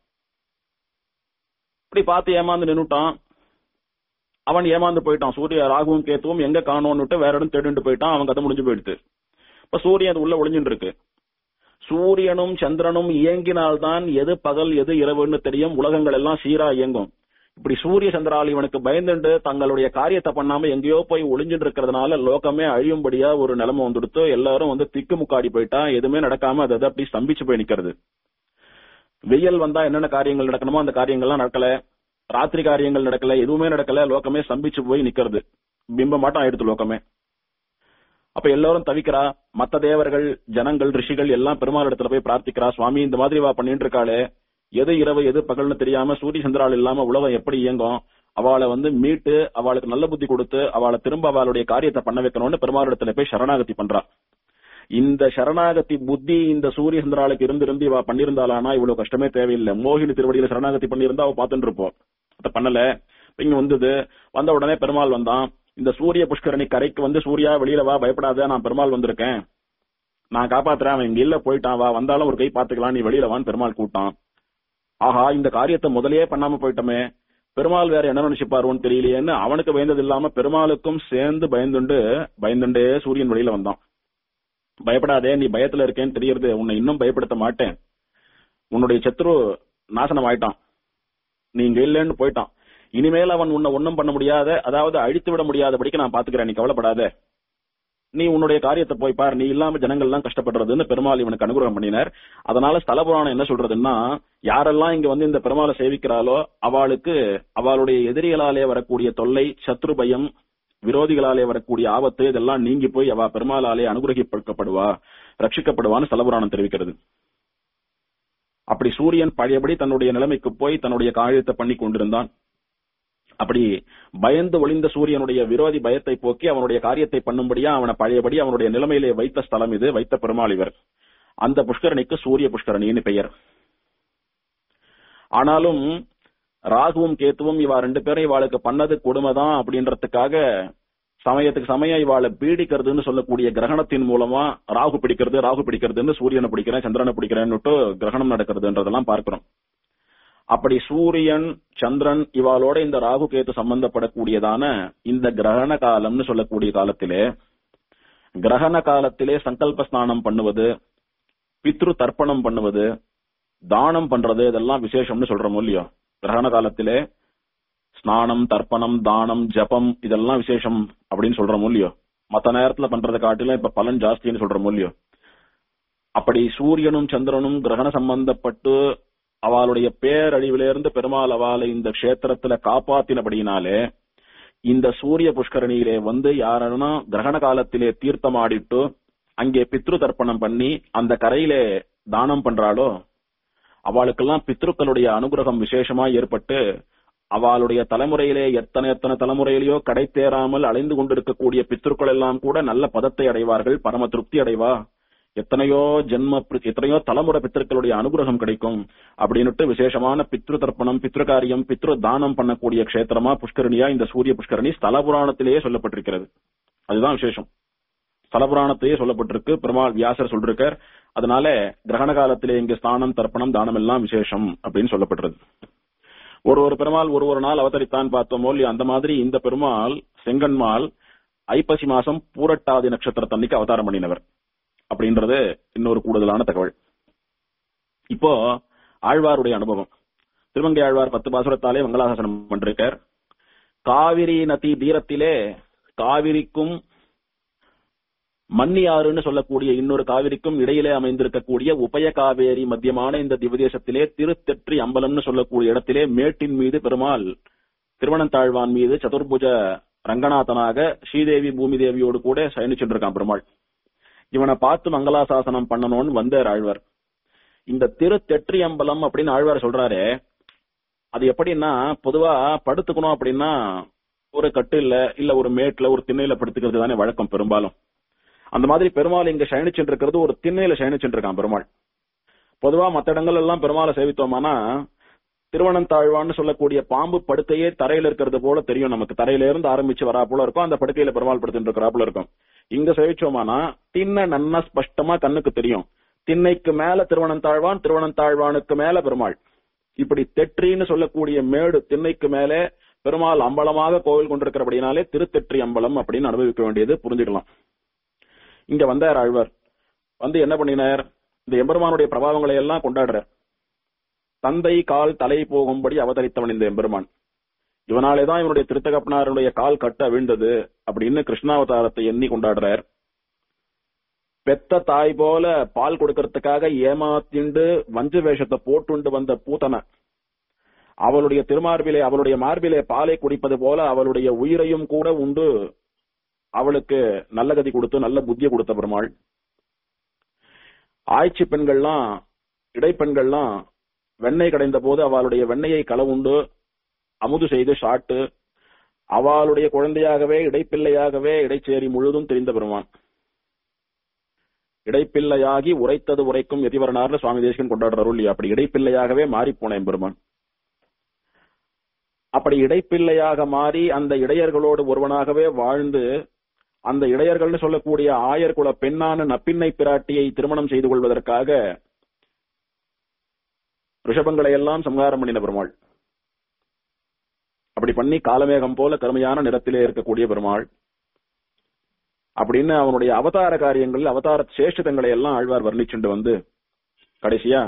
இப்படி பார்த்து ஏமாந்து நின்னுட்டான் அவன் ஏமாந்து போயிட்டான் சூரிய ராகுவும் கேத்துவும் எங்க காணோம்னுட்டு வேற இடம் தேடிட்டு போயிட்டான் அவன் கதை முடிஞ்சு போயிடுது இப்ப சூரியன் அது உள்ள ஒளிஞ்சுட்டு இருக்கு சூரியனும் சந்திரனும் இயங்கினால்தான் எது பகல் எது இரவுன்னு தெரியும் உலகங்கள் எல்லாம் சீரா இயங்கும் இப்படி சூரிய சந்திரால் இவனுக்கு பயந்துண்டு தங்களுடைய காரியத்தை பண்ணாம எங்கேயோ போய் ஒளிஞ்சுட்டு இருக்கிறதுனால லோகமே அழியும்படியா ஒரு நிலைமை வந்துடுத்து எல்லாரும் வந்து திக்கு முக்காடி போயிட்டா எதுவுமே நடக்காம அது அது அப்படி ஸ்தம்பிச்சு போய் நிக்கிறது வெயில் வந்தா என்னென்ன காரியங்கள் நடக்கணுமோ அந்த காரியங்கள்லாம் நடக்கல ராத்திரி காரியங்கள் நடக்கல எதுவுமே நடக்கல லோகமே ஸ்தம்பிச்சு போய் நிக்கிறது பிம்பமாட்டம் ஆயிடுது லோகமே அப்ப எல்லாரும் தவிக்கிறா மத்த தேவர்கள் ஜனங்கள் ரிஷிகள் எல்லாம் பெருமாள் இடத்துல போய் பிரார்த்திக்கிறா சுவாமி இந்த மாதிரி வா பண்ணிட்டு இருக்காளே எது இரவு எது பகல்னு தெரியாம சூரிய சந்திரால் இல்லாம உலகம் எப்படி இயங்கும் அவளை வந்து மீட்டு அவளுக்கு நல்ல புத்தி கொடுத்து அவளை திரும்ப அவளுடைய காரியத்தை பண்ண வைக்கணும்னு பெருமாள் இடத்துல போய் சரணாகதி பண்றா இந்த சரணாகதி புத்தி இந்த சூரிய சந்திராளுக்கு இருந்திருந்து இவ பண்ணிருந்தாலானா இவ்வளவு கஷ்டமே தேவையில்லை மோகினி திருவடியில சரணாகதி பண்ணியிருந்தா அவ பாத்துட்டு இருப்போம் அத பண்ணல இங்க வந்தது வந்த உடனே பெருமாள் வந்தான் இந்த சூரிய புஷ்கரணி கரைக்கு வந்து சூர்யா வெளியில வா பயப்படாத நான் பெருமாள் வந்திருக்கேன் நான் காப்பாத்துறேன் அவன் இங்க இல்ல போயிட்டான் வா வந்தாலும் ஒரு கை பாத்துக்கலாம் நீ வெளியில வான்னு பெருமாள் கூட்டான் ஆஹா இந்த காரியத்தை முதல்லயே பண்ணாம போயிட்டோமே பெருமாள் வேற என்ன நினைச்சுப்பாருன்னு தெரியலையேன்னு அவனுக்கு பயந்தது இல்லாம பெருமாளுக்கும் சேர்ந்து பயந்துண்டு பயந்துண்டே சூரியன் வெளியில வந்தான் பயப்படாதே நீ பயத்துல இருக்கேன்னு தெரியறது உன்னை இன்னும் பயப்படுத்த மாட்டேன் உன்னுடைய சத்ரு நாசனம் ஆயிட்டான் நீ இங்க இல்லைன்னு போயிட்டான் இனிமேல் அவன் உன்னை ஒன்னும் பண்ண முடியாத அதாவது அழித்து விட முடியாதபடிக்கு நான் பாத்துக்கிறேன் நீ கவலைப்படாத நீ உன்னுடைய காரியத்தை போய் பார் நீ இல்லாம ஜனங்கள் எல்லாம் கஷ்டப்படுறதுன்னு பெருமாள் இவனுக்கு அனுகிரகம் பண்ணினார் அதனால ஸ்தல புராணம் என்ன சொல்றதுன்னா யாரெல்லாம் இங்க வந்து இந்த பெருமாளை சேவிக்கிறாளோ அவளுக்கு அவளுடைய எதிரிகளாலே வரக்கூடிய தொல்லை சத்ரு பயம் விரோதிகளாலே வரக்கூடிய ஆபத்து இதெல்லாம் நீங்கி போய் அவ பெருமாளாலே அனுகிரகிப்படுத்தப்படுவா ரட்சிக்கப்படுவான்னு ஸ்தலபுராணம் தெரிவிக்கிறது அப்படி சூரியன் பழையபடி தன்னுடைய நிலைமைக்கு போய் தன்னுடைய காரியத்தை பண்ணி கொண்டிருந்தான் அப்படி பயந்து ஒளிந்த சூரியனுடைய விரோதி பயத்தை போக்கி அவனுடைய காரியத்தை பண்ணும்படியா அவனை பழையபடி அவனுடைய நிலைமையிலே வைத்த ஸ்தலம் இது வைத்த பெருமாள் இவர் அந்த புஷ்கரணிக்கு சூரிய புஷ்கரணின்னு பெயர் ஆனாலும் ராகுவும் கேத்துவும் இவா ரெண்டு பேரும் இவாளுக்கு பண்ணது கொடுமைதான் அப்படின்றதுக்காக சமயத்துக்கு சமயம் இவாளை பீடிக்கிறதுன்னு சொல்லக்கூடிய கிரகணத்தின் மூலமா ராகு பிடிக்கிறது ராகு பிடிக்கிறதுன்னு சூரியனை பிடிக்கிறேன் சந்திரனை பிடிக்கிறேன்னுட்டு கிரகணம் நடக்கிறதுன்றதெல்லாம் பார்க்கிறோம் அப்படி சூரியன் சந்திரன் இவாளோட இந்த ராகு கேத்து சம்பந்தப்படக்கூடியதான இந்த கிரகண காலம்னு சொல்லக்கூடிய காலத்திலே கிரகண காலத்திலே சங்கல்ப ஸ்நானம் பண்ணுவது பித்ரு தர்ப்பணம் பண்ணுவது தானம் பண்றது இதெல்லாம் விசேஷம்னு சொல்றோம் இல்லையோ கிரகண காலத்திலே ஸ்நானம் தர்ப்பணம் தானம் ஜபம் இதெல்லாம் விசேஷம் அப்படின்னு சொல்றோம் இல்லையோ மத்த நேரத்துல பண்றதை காட்டிலும் இப்ப பலன் ஜாஸ்தின்னு சொல்றோம் இல்லையோ அப்படி சூரியனும் சந்திரனும் கிரகண சம்பந்தப்பட்டு அவளுடைய பேரழிவிலிருந்து பெருமாள் அவளை இந்த க்ஷேத்திரத்துல காப்பாத்தினபடினாலே இந்த சூரிய புஷ்கரணியிலே வந்து யாருன்னா கிரகண காலத்திலே தீர்த்தமாடிட்டு அங்கே பித்ரு தர்ப்பணம் பண்ணி அந்த கரையிலே தானம் பண்றாளோ அவளுக்கெல்லாம் பித்ருக்களுடைய அனுகிரகம் விசேஷமா ஏற்பட்டு அவளுடைய தலைமுறையிலே எத்தனை எத்தனை தலைமுறையிலேயோ கடை தேராமல் அலைந்து கொண்டிருக்கக்கூடிய பித்ருக்கள் எல்லாம் கூட நல்ல பதத்தை அடைவார்கள் பரம திருப்தி அடைவா எத்தனையோ ஜென்ம எத்தனையோ தலைமுறை பித்திருக்களுடைய அனுகிரகம் கிடைக்கும் அப்படின்னுட்டு விசேஷமான பித்ரு தர்ப்பணம் பித்ரு காரியம் பித்ரு தானம் பண்ணக்கூடிய க்ஷேத்திரமா புஷ்கரணியா இந்த சூரிய புஷ்கரணி ஸ்தல புராணத்திலேயே சொல்லப்பட்டிருக்கிறது அதுதான் விசேஷம் ஸ்தல புராணத்திலேயே சொல்லப்பட்டிருக்கு பெருமாள் வியாசர் சொல்லிருக்கார் அதனால கிரகண காலத்திலே இங்க ஸ்தானம் தர்ப்பணம் தானம் எல்லாம் விசேஷம் அப்படின்னு சொல்லப்படுறது ஒரு ஒரு பெருமாள் ஒரு ஒரு நாள் அவதரித்தான் பார்த்தோமோ இல்லையா அந்த மாதிரி இந்த பெருமாள் செங்கன்மால் ஐப்பசி மாசம் பூரட்டாதி நட்சத்திரத்தன்னைக்கு அவதாரம் பண்ணினவர் அப்படின்றது இன்னொரு கூடுதலான தகவல் இப்போ ஆழ்வாருடைய அனுபவம் திருமங்கை ஆழ்வார் பத்து பாசுரத்தாலே மங்களாசாசனம் பண்றார் காவிரி நதி தீரத்திலே காவிரிக்கும் மன்னியாறுன்னு சொல்லக்கூடிய இன்னொரு காவிரிக்கும் இடையிலே அமைந்திருக்கக்கூடிய உபய காவேரி மத்தியமான இந்த திவதேசத்திலே திருத்தெற்றி அம்பலம்னு சொல்லக்கூடிய இடத்திலே மேட்டின் மீது பெருமாள் திருவனந்தாழ்வான் மீது சதுர்புஜ ரங்கநாதனாக ஸ்ரீதேவி பூமி தேவியோடு கூட சயனிச்சுட்டு இருக்கான் பெருமாள் இவனை பார்த்து மங்களாசாசனம் பண்ணணும்னு வந்தார் ஆழ்வார் இந்த திருத்தெற்றி அம்பலம் அப்படின்னு ஆழ்வார் சொல்றாரு அது எப்படின்னா பொதுவா படுத்துக்கணும் அப்படின்னா ஒரு கட்டில்ல இல்ல ஒரு மேட்ல ஒரு திண்ணையில படுத்துக்கிறது தானே வழக்கம் பெரும்பாலும் அந்த மாதிரி பெருமாள் இங்க சயனிச்சுட்டு இருக்கிறது ஒரு திண்ணையில சயனிச்சுட்டு இருக்கான் பெருமாள் பொதுவா மத்த இடங்கள் எல்லாம் பெருமாளை சேவித்தோமானா திருவனந்தாழ்வான்னு சொல்லக்கூடிய பாம்பு படுக்கையே தரையில இருக்கிறது போல தெரியும் நமக்கு தரையில இருந்து ஆரம்பிச்சு வரா போல இருக்கும் அந்த படுக்கையில பெருமாள் படுத்துட்டு இருக்கிறா போல இருக்கும் இங்க சேவிச்சோமானா திண்ணை நன்னா ஸ்பஷ்டமா கண்ணுக்கு தெரியும் திண்ணைக்கு மேல திருவனந்தாழ்வான் திருவனந்தாழ்வானுக்கு மேல பெருமாள் இப்படி தெற்றின்னு சொல்லக்கூடிய மேடு திண்ணைக்கு மேலே பெருமாள் அம்பலமாக கோவில் கொண்டிருக்கிறபடினாலே திருத்தெற்றி அம்பலம் அப்படின்னு அனுபவிக்க வேண்டியது புரிஞ்சுக்கலாம் இங்க வந்தார் ஆழ்வார் வந்து என்ன பண்ணினார் இந்த எம்பெருமானுடைய பிரபாவங்களை எல்லாம் கொண்டாடுறார் தந்தை கால் தலை போகும்படி அவதரித்தவன் இந்த எம்பெருமான் இவனாலேதான் இவனுடைய திருத்தகப்பனாருடைய கால் கட்ட வீழ்ந்தது அப்படின்னு கிருஷ்ணாவதாரத்தை எண்ணி கொண்டாடுறார் பெத்த தாய் போல பால் கொடுக்கறதுக்காக ஏமாத்திண்டு வஞ்ச வேஷத்தை போட்டுண்டு வந்த பூத்தனை அவளுடைய திருமார்பிலே அவளுடைய மார்பிலே பாலை குடிப்பது போல அவளுடைய உயிரையும் கூட உண்டு அவளுக்கு நல்ல கதி கொடுத்து நல்ல புத்திய கொடுத்த பெருமாள் ஆய்ச்சி பெண்கள்லாம் இடைப்பெண்கள்லாம் வெண்ணெய் கடைந்த போது அவளுடைய வெண்ணெயை களவுண்டு அமுது செய்து சாட்டு அவளுடைய குழந்தையாகவே இடைப்பிள்ளையாகவே இடைச்சேரி முழுதும் தெரிந்த பெருமான் இடைப்பிள்ளையாகி உரைத்தது உரைக்கும் எதிவரனார்னு சுவாமி தேசிகன் கொண்டாடுறாரு இல்லையா அப்படி இடைப்பிள்ளையாகவே மாறிப்போன பெருமான் அப்படி இடைப்பிள்ளையாக மாறி அந்த இடையர்களோடு ஒருவனாகவே வாழ்ந்து அந்த இடையர்கள்னு சொல்லக்கூடிய ஆயர் குல பெண்ணான நப்பின்னை பிராட்டியை திருமணம் செய்து கொள்வதற்காக ரிஷபங்களை எல்லாம் சம்ஹாரம் பண்ணின பெருமாள் அப்படி பண்ணி காலமேகம் போல கருமையான நிறத்திலே இருக்கக்கூடிய பெருமாள் அப்படின்னு அவனுடைய அவதார காரியங்கள் அவதார சேஷ்டங்களை எல்லாம் ஆழ்வார் வர்ணிச்சுண்டு வந்து கடைசியா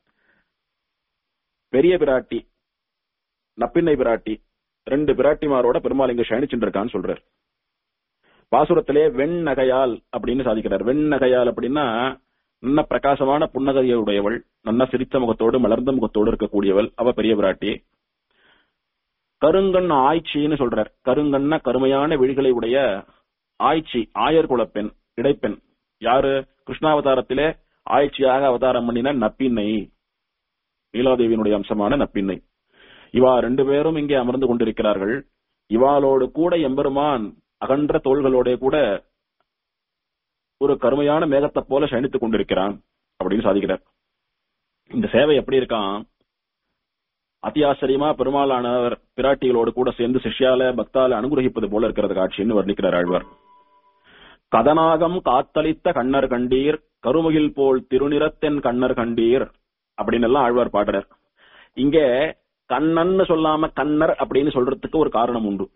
பெரிய பிராட்டி நப்பின்னை பிராட்டி ரெண்டு பிராட்டிமாரோட பெருமாள் இங்க சயனிச்சுட்டு இருக்கான்னு சொல்றார் பாசுரத்திலே வெண்ணகையால் அப்படின்னு சாதிக்கிறார் வெண்ணகையால் அப்படின்னா நல்ல பிரகாசமான புன்னகையை உடையவள் நல்ல சிரித்த முகத்தோடு மலர்ந்த முகத்தோடு இருக்கக்கூடியவள் அவ பெரிய பிராட்டி கருங்கண் ஆய்ச்சின்னு சொல்றார் கருங்கண்ண கருமையான விழிகளை உடைய ஆய்ச்சி ஆயர் குலப்பெண் இடைப்பெண் யாரு கிருஷ்ணாவதாரத்திலே ஆய்ச்சியாக அவதாரம் பண்ணின நப்பின்னை நீலாதேவியினுடைய அம்சமான நப்பின்னை இவா ரெண்டு பேரும் இங்கே அமர்ந்து கொண்டிருக்கிறார்கள் இவாளோடு கூட எம்பெருமான் அகன்ற தோள்களோட கூட ஒரு கருமையான மேகத்தை போல சயனித்துக் கொண்டிருக்கிறான் அப்படின்னு சாதிக்கிறார் இந்த சேவை எப்படி இருக்கான் அதி ஆச்சரியமா பெருமாளானவர் பிராட்டிகளோடு கூட சேர்ந்து சிஷ்யால பக்தால அனுகிரகிப்பது போல இருக்கிறது காட்சின்னு வர்ணிக்கிறார் ஆழ்வார் கதனாகம் காத்தளித்த கண்ணர் கண்டீர் கருமுகில் போல் திருநிறத்தென் கண்ணர் கண்டீர் அப்படின்னு எல்லாம் ஆழ்வார் பாடுறார் இங்க கண்ணன்னு சொல்லாம கண்ணர் அப்படின்னு சொல்றதுக்கு ஒரு காரணம் உண்டு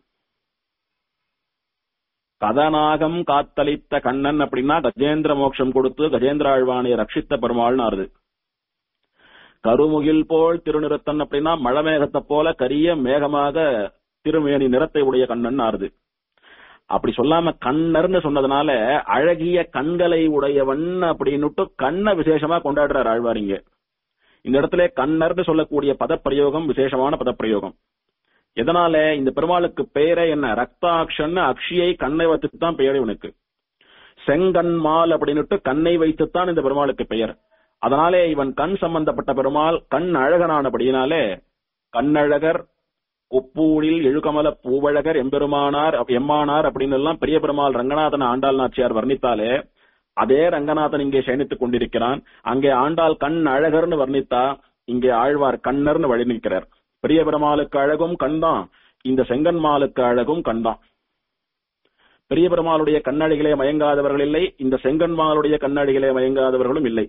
கதநாகம் காத்தளித்த கண்ணன் அப்படின்னா கஜேந்திர மோட்சம் கொடுத்து கஜேந்திர ஆழ்வானை ரட்சித்த பெருமாள்னு ஆறுது கருமுகில் போல் திருநிறத்தன் அப்படின்னா மழை மேகத்தை போல கரிய மேகமாக திருமேனி நிறத்தை உடைய கண்ணன் ஆறுது அப்படி சொல்லாம கண்ணர்னு சொன்னதுனால அழகிய கண்களை உடையவன் அப்படின்னுட்டு கண்ணை விசேஷமா கொண்டாடுறார் ஆழ்வாரிங்க இந்த இடத்துல கண்ணர்னு சொல்லக்கூடிய பதப்பிரயோகம் விசேஷமான பதப்பிரயோகம் எதனால இந்த பெருமாளுக்கு பெயரே என்ன ரக்தாக்ஷன் அக்ஷியை கண்ணை வைத்துட்டு தான் பெயர் இவனுக்கு செங்கண்மால் அப்படின்னுட்டு கண்ணை வைத்துத்தான் இந்த பெருமாளுக்கு பெயர் அதனாலே இவன் கண் சம்பந்தப்பட்ட பெருமாள் கண் அழகனானபடியினாலே கண்ணழகர் கொப்பூரில் எழுகமல பூவழகர் எம்பெருமானார் எம்மானார் அப்படின்னு எல்லாம் பெரிய பெருமாள் ரங்கநாதன் ஆண்டாள் நாச்சியார் வர்ணித்தாலே அதே ரங்கநாதன் இங்கே சயனித்துக் கொண்டிருக்கிறான் அங்கே ஆண்டாள் கண் அழகர்னு வர்ணித்தா இங்கே ஆழ்வார் கண்ணர்னு வழி நிற்கிறார் பெரிய பெருமாளுக்கு அழகும் கண்தான் இந்த செங்கன்மாலுக்கு அழகும் கண்தான் பெரிய பெருமாளுடைய கண்ணடிகளே மயங்காதவர்கள் இல்லை இந்த செங்கன்மாலுடைய கண்ணடிகளே மயங்காதவர்களும் இல்லை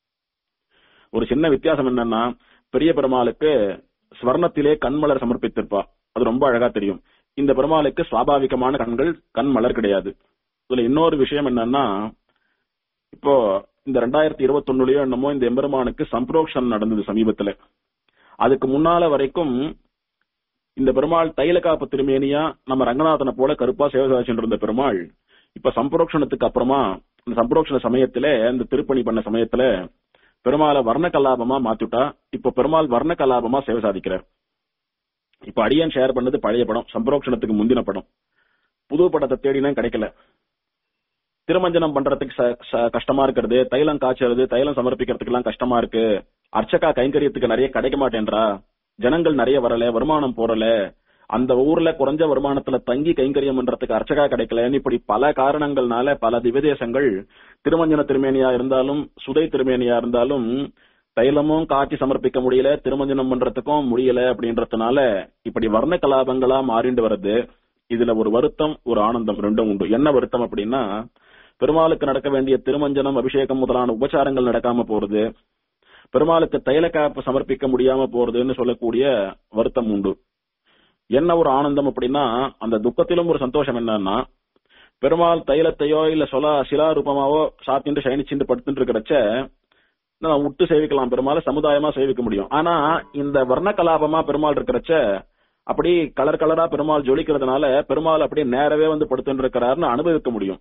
ஒரு சின்ன வித்தியாசம் என்னன்னா பெரிய பெருமாளுக்கு ஸ்வர்ணத்திலே கண்மலர் சமர்ப்பித்திருப்பா அது ரொம்ப அழகா தெரியும் இந்த பெருமாளுக்கு சுவாபாவிகமான கண்கள் கண் மலர் கிடையாது இதுல இன்னொரு விஷயம் என்னன்னா இப்போ இந்த ரெண்டாயிரத்தி இருபத்தி ஒண்ணுலயோ என்னமோ இந்த எம்பெருமானுக்கு சம்பரோக்ஷன் நடந்தது சமீபத்துல அதுக்கு முன்னால வரைக்கும் இந்த பெருமாள் தைல காப்பு திருமேனியா நம்ம ரங்கநாதனை போல கருப்பா சேவை சாட்சின்னு இருந்த பெருமாள் இப்ப சம்பரோக்ஷணத்துக்கு அப்புறமா இந்த சம்பரோக்ஷண சமயத்துல இந்த திருப்பணி பண்ண சமயத்துல பெருமாளை வர்ண கலாபமா மாத்திட்டா இப்ப பெருமாள் வர்ண கலாபமா சேவை சாதிக்கிறார் இப்ப அடியன் ஷேர் பண்ணது பழைய படம் சம்பரோக்ஷணத்துக்கு முந்தின படம் புது படத்தை தேடினா கிடைக்கல திருமஞ்சனம் பண்றதுக்கு ச- ச- கஷ்டமா இருக்கிறது தைலம் காய்ச்சறது தைலம் சமர்ப்பிக்கிறதுக்கு எல்லாம் கஷ்டமா இருக்கு அர்ச்சகா கைங்கரியத்துக்கு நிறைய கிடைக்க மாட்டேன்றா ஜனங்கள் நிறைய வரல வருமானம் போறல அந்த ஊர்ல குறைஞ்ச வருமானத்துல தங்கி கைங்கரியம் பண்றதுக்கு அர்ச்சகா கிடைக்கலன்னு இப்படி பல காரணங்கள்னால பல திவதேசங்கள் திருமஞ்சன திருமேனியா இருந்தாலும் சுதை திருமேனியா இருந்தாலும் தைலமும் காட்சி சமர்ப்பிக்க முடியல திருமஞ்சனம் பண்றதுக்கும் முடியல அப்படின்றதுனால இப்படி வர்ண கலாபங்களா மாறிண்டு வருது இதுல ஒரு வருத்தம் ஒரு ஆனந்தம் ரெண்டும் உண்டு என்ன வருத்தம் அப்படின்னா பெருமாளுக்கு நடக்க வேண்டிய திருமஞ்சனம் அபிஷேகம் முதலான உபச்சாரங்கள் நடக்காம போறது பெருமாளுக்கு தைல காப்பு சமர்ப்பிக்க முடியாம போறதுன்னு சொல்லக்கூடிய வருத்தம் உண்டு என்ன ஒரு ஆனந்தம் அப்படின்னா அந்த துக்கத்திலும் ஒரு சந்தோஷம் என்னன்னா பெருமாள் தைலத்தையோ இல்ல சொலா சிலா ரூபமாவோ சாத்திட்டு சயனிச்சுட்டு படுத்துட்டு இருக்கிறச்ச நம்ம விட்டு சேவிக்கலாம் பெருமாளை சமுதாயமா சேவிக்க முடியும் ஆனா இந்த வர்ண கலாபமா பெருமாள் இருக்கிறச்ச அப்படி கலர் கலரா பெருமாள் ஜொலிக்கிறதுனால பெருமாள் அப்படியே நேரவே வந்து படுத்துட்டு இருக்கிறாருன்னு அனுபவிக்க முடியும்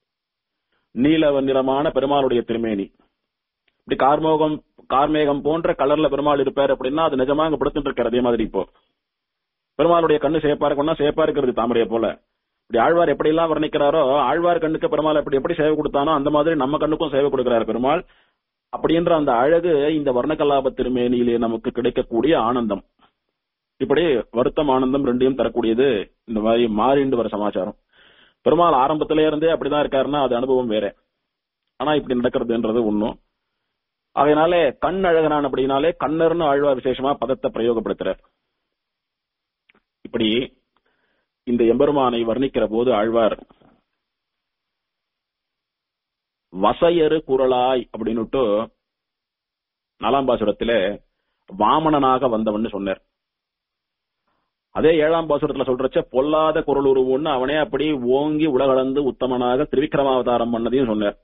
நீல நிறமான பெருமாளுடைய திருமேனி இப்படி கார்மோகம் கார்மேகம் போன்ற கலர்ல பெருமாள் இருப்பார் அப்படின்னா அது நிஜமா அங்க படுத்துட்டு இருக்காரு அதே மாதிரி இப்போ பெருமாளுடைய கண்ணு சேப்பா இருக்கும்னா சேப்பா இருக்கிறது தாமரையை போல இப்படி ஆழ்வார் எப்படி எல்லாம் வர்ணிக்கிறாரோ ஆழ்வார் கண்ணுக்கு பெருமாள் எப்படி எப்படி சேவை கொடுத்தானோ அந்த மாதிரி நம்ம கண்ணுக்கும் சேவை கொடுக்கிறார் பெருமாள் அப்படின்ற அந்த அழகு இந்த வர்ணகலாப திருமேனியிலே நமக்கு கிடைக்கக்கூடிய ஆனந்தம் இப்படி வருத்தம் ஆனந்தம் ரெண்டையும் தரக்கூடியது இந்த மாதிரி மாறிண்டு வர சமாச்சாரம் பெருமாள் ஆரம்பத்திலே இருந்தே அப்படிதான் இருக்காருன்னா அது அனுபவம் வேற ஆனா இப்படி நடக்கிறதுன்றது ஒண்ணும் அதனாலே கண் அழகனான் அப்படின்னாலே கண்ணர்னு ஆழ்வார் விசேஷமா பதத்தை பிரயோகப்படுத்துறார் இப்படி இந்த எம்பெருமானை வர்ணிக்கிற போது ஆழ்வார் வசையரு குரலாய் அப்படின்னுட்டு நாலாம் பாசுரத்திலே வாமனனாக வந்தவன் சொன்னார் அதே ஏழாம் பாசுரத்துல சொல்றச்ச பொல்லாத குரல் உருவுன்னு அவனே அப்படி ஓங்கி உலகளந்து உத்தமனாக திரிவிக்ரமாவதாரம் பண்ணதையும் சொன்னார்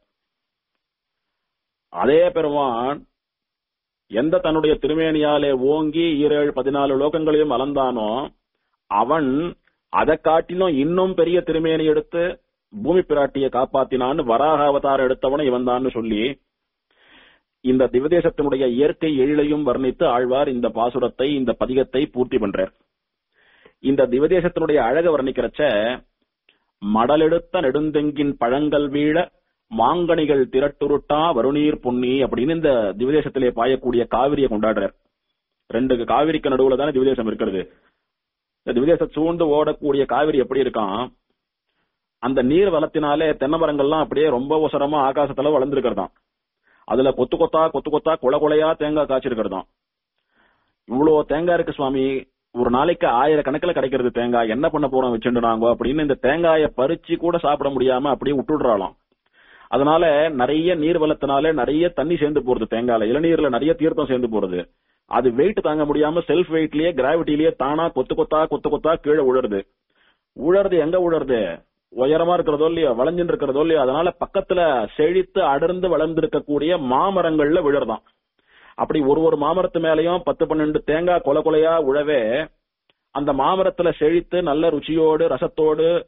அதே பெருமான் எந்த தன்னுடைய திருமேனியாலே ஓங்கி ஈரேழு பதினாலு லோகங்களையும் அளந்தானோ அவன் அதை காட்டிலும் இன்னும் பெரிய திருமேனி எடுத்து பூமி பிராட்டியை காப்பாத்தினான்னு வராக அவதாரம் எடுத்தவன இவன் தான் சொல்லி இந்த திவதேசத்தினுடைய இயற்கை எழிலையும் வர்ணித்து ஆழ்வார் இந்த பாசுரத்தை இந்த பதிகத்தை பூர்த்தி பண்றார் இந்த திவதேசத்தினுடைய அழக வர்ணிக்கிறச்ச மடலெடுத்த நெடுந்தெங்கின் பழங்கள் வீழ மாங்கனிகள் திரட்டுருட்டா வருநீர் பொன்னி அப்படின்னு இந்த திவதேசத்திலே பாயக்கூடிய காவிரியை கொண்டாடுறார் ரெண்டு காவிரிக்கு நடுவுல தானே திவதேசம் இருக்கிறது இந்த திவதேச சூழ்ந்து ஓடக்கூடிய காவிரி எப்படி இருக்கான் அந்த நீர் வளத்தினாலே தென்னை மரங்கள்லாம் அப்படியே ரொம்ப உசரமா ஆகாசத்துல வளர்ந்துருக்கிறதாம் அதுல கொத்து கொத்தா கொத்து கொத்தா கொலை கொலையா தேங்காய் காய்ச்சிருக்கிறதாம் இவ்வளவு தேங்காய் இருக்கு சுவாமி ஒரு நாளைக்கு ஆயிரக்கணக்கில் கிடைக்கிறது தேங்காய் என்ன பண்ண போறோம் வச்சுட்டு நாங்க அப்படின்னு இந்த தேங்காயை பறிச்சு கூட சாப்பிட முடியாம அப்படியே விட்டுடுறாளாம் அதனால நிறைய நீர் வளத்தினால நிறைய தண்ணி சேர்ந்து போறது தேங்காயில இளநீர்ல நிறைய தீர்த்தம் சேர்ந்து போறது அது வெயிட் தாங்க முடியாம செல்ஃப் வெயிட்லயே கிராவிட்டிலேயே தானா கொத்து கொத்தா கொத்து கொத்தா கீழே உழருது உழறது எங்க உழருது உயரமா இருக்கிறதோ இல்லையோ வளைஞ்சுட்டு இருக்கிறதோ இல்லையோ அதனால பக்கத்துல செழித்து அடர்ந்து வளர்ந்து இருக்கக்கூடிய மாமரங்கள்ல விழறதாம் அப்படி ஒரு ஒரு மாமரத்து மேலயும் பத்து பன்னெண்டு தேங்காய் கொலை கொலையா உழவே அந்த மாமரத்துல செழித்து நல்ல ருச்சியோடு ரசத்தோடு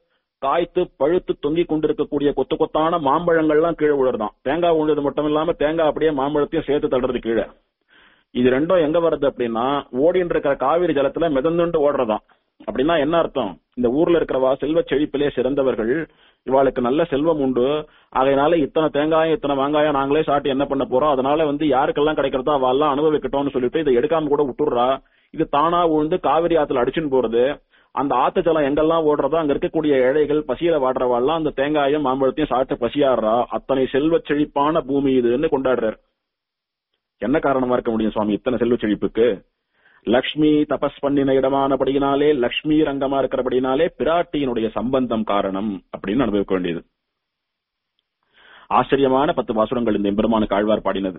காய்த்து பழுத்து தொங்கிக் கொண்டிருக்கக்கூடிய கொத்து கொத்தான மாம்பழங்கள்லாம் கீழே விழுறதாம் தேங்காய் விழுறது மட்டும் இல்லாம தேங்காய் அப்படியே மாம்பழத்தையும் சேர்த்து தள்ளுறது கீழே இது ரெண்டும் எங்க வருது அப்படின்னா ஓடின்னு இருக்கிற காவிரி ஜலத்துல மிதந்துண்டு ஓடுறதாம் அப்படின்னா என்ன அர்த்தம் இந்த ஊர்ல இருக்கிறவா செல்வ செழிப்பிலே சிறந்தவர்கள் இவாளுக்கு நல்ல செல்வம் உண்டு அதனால இத்தனை தேங்காயம் இத்தனை வெங்காயம் நாங்களே சாட்டி என்ன பண்ண போறோம் அதனால வந்து யாருக்கெல்லாம் கிடைக்கிறதோ அவெல்லாம் அனுபவிக்கட்டும்னு சொல்லிட்டு இதை எடுக்காம கூட விட்டுடுறா இது தானா விழுந்து காவிரி ஆத்துல அடிச்சுன்னு போறது அந்த ஆத்து ஜலம் எங்கெல்லாம் ஓடுறதோ அங்க இருக்கக்கூடிய ஏழைகள் பசியில வாடுறவாள்லாம் அந்த தேங்காயும் மாம்பழத்தையும் சாப்பிட்டு பசியாடுறா அத்தனை செல்வ செழிப்பான பூமி இதுன்னு கொண்டாடுறாரு என்ன காரணமா இருக்க முடியும் சுவாமி இத்தனை செல்வ செழிப்புக்கு லக்ஷ்மி தபஸ் பண்ணின இடமானபடியினாலே லக்ஷ்மி ரங்கமா இருக்கிறபடினாலே பிராட்டியினுடைய சம்பந்தம் காரணம் அப்படின்னு அனுபவிக்க வேண்டியது ஆச்சரியமான பத்து பாசுரங்கள் இந்த எம்பெருமானுக்கு ஆழ்வார் பாடினது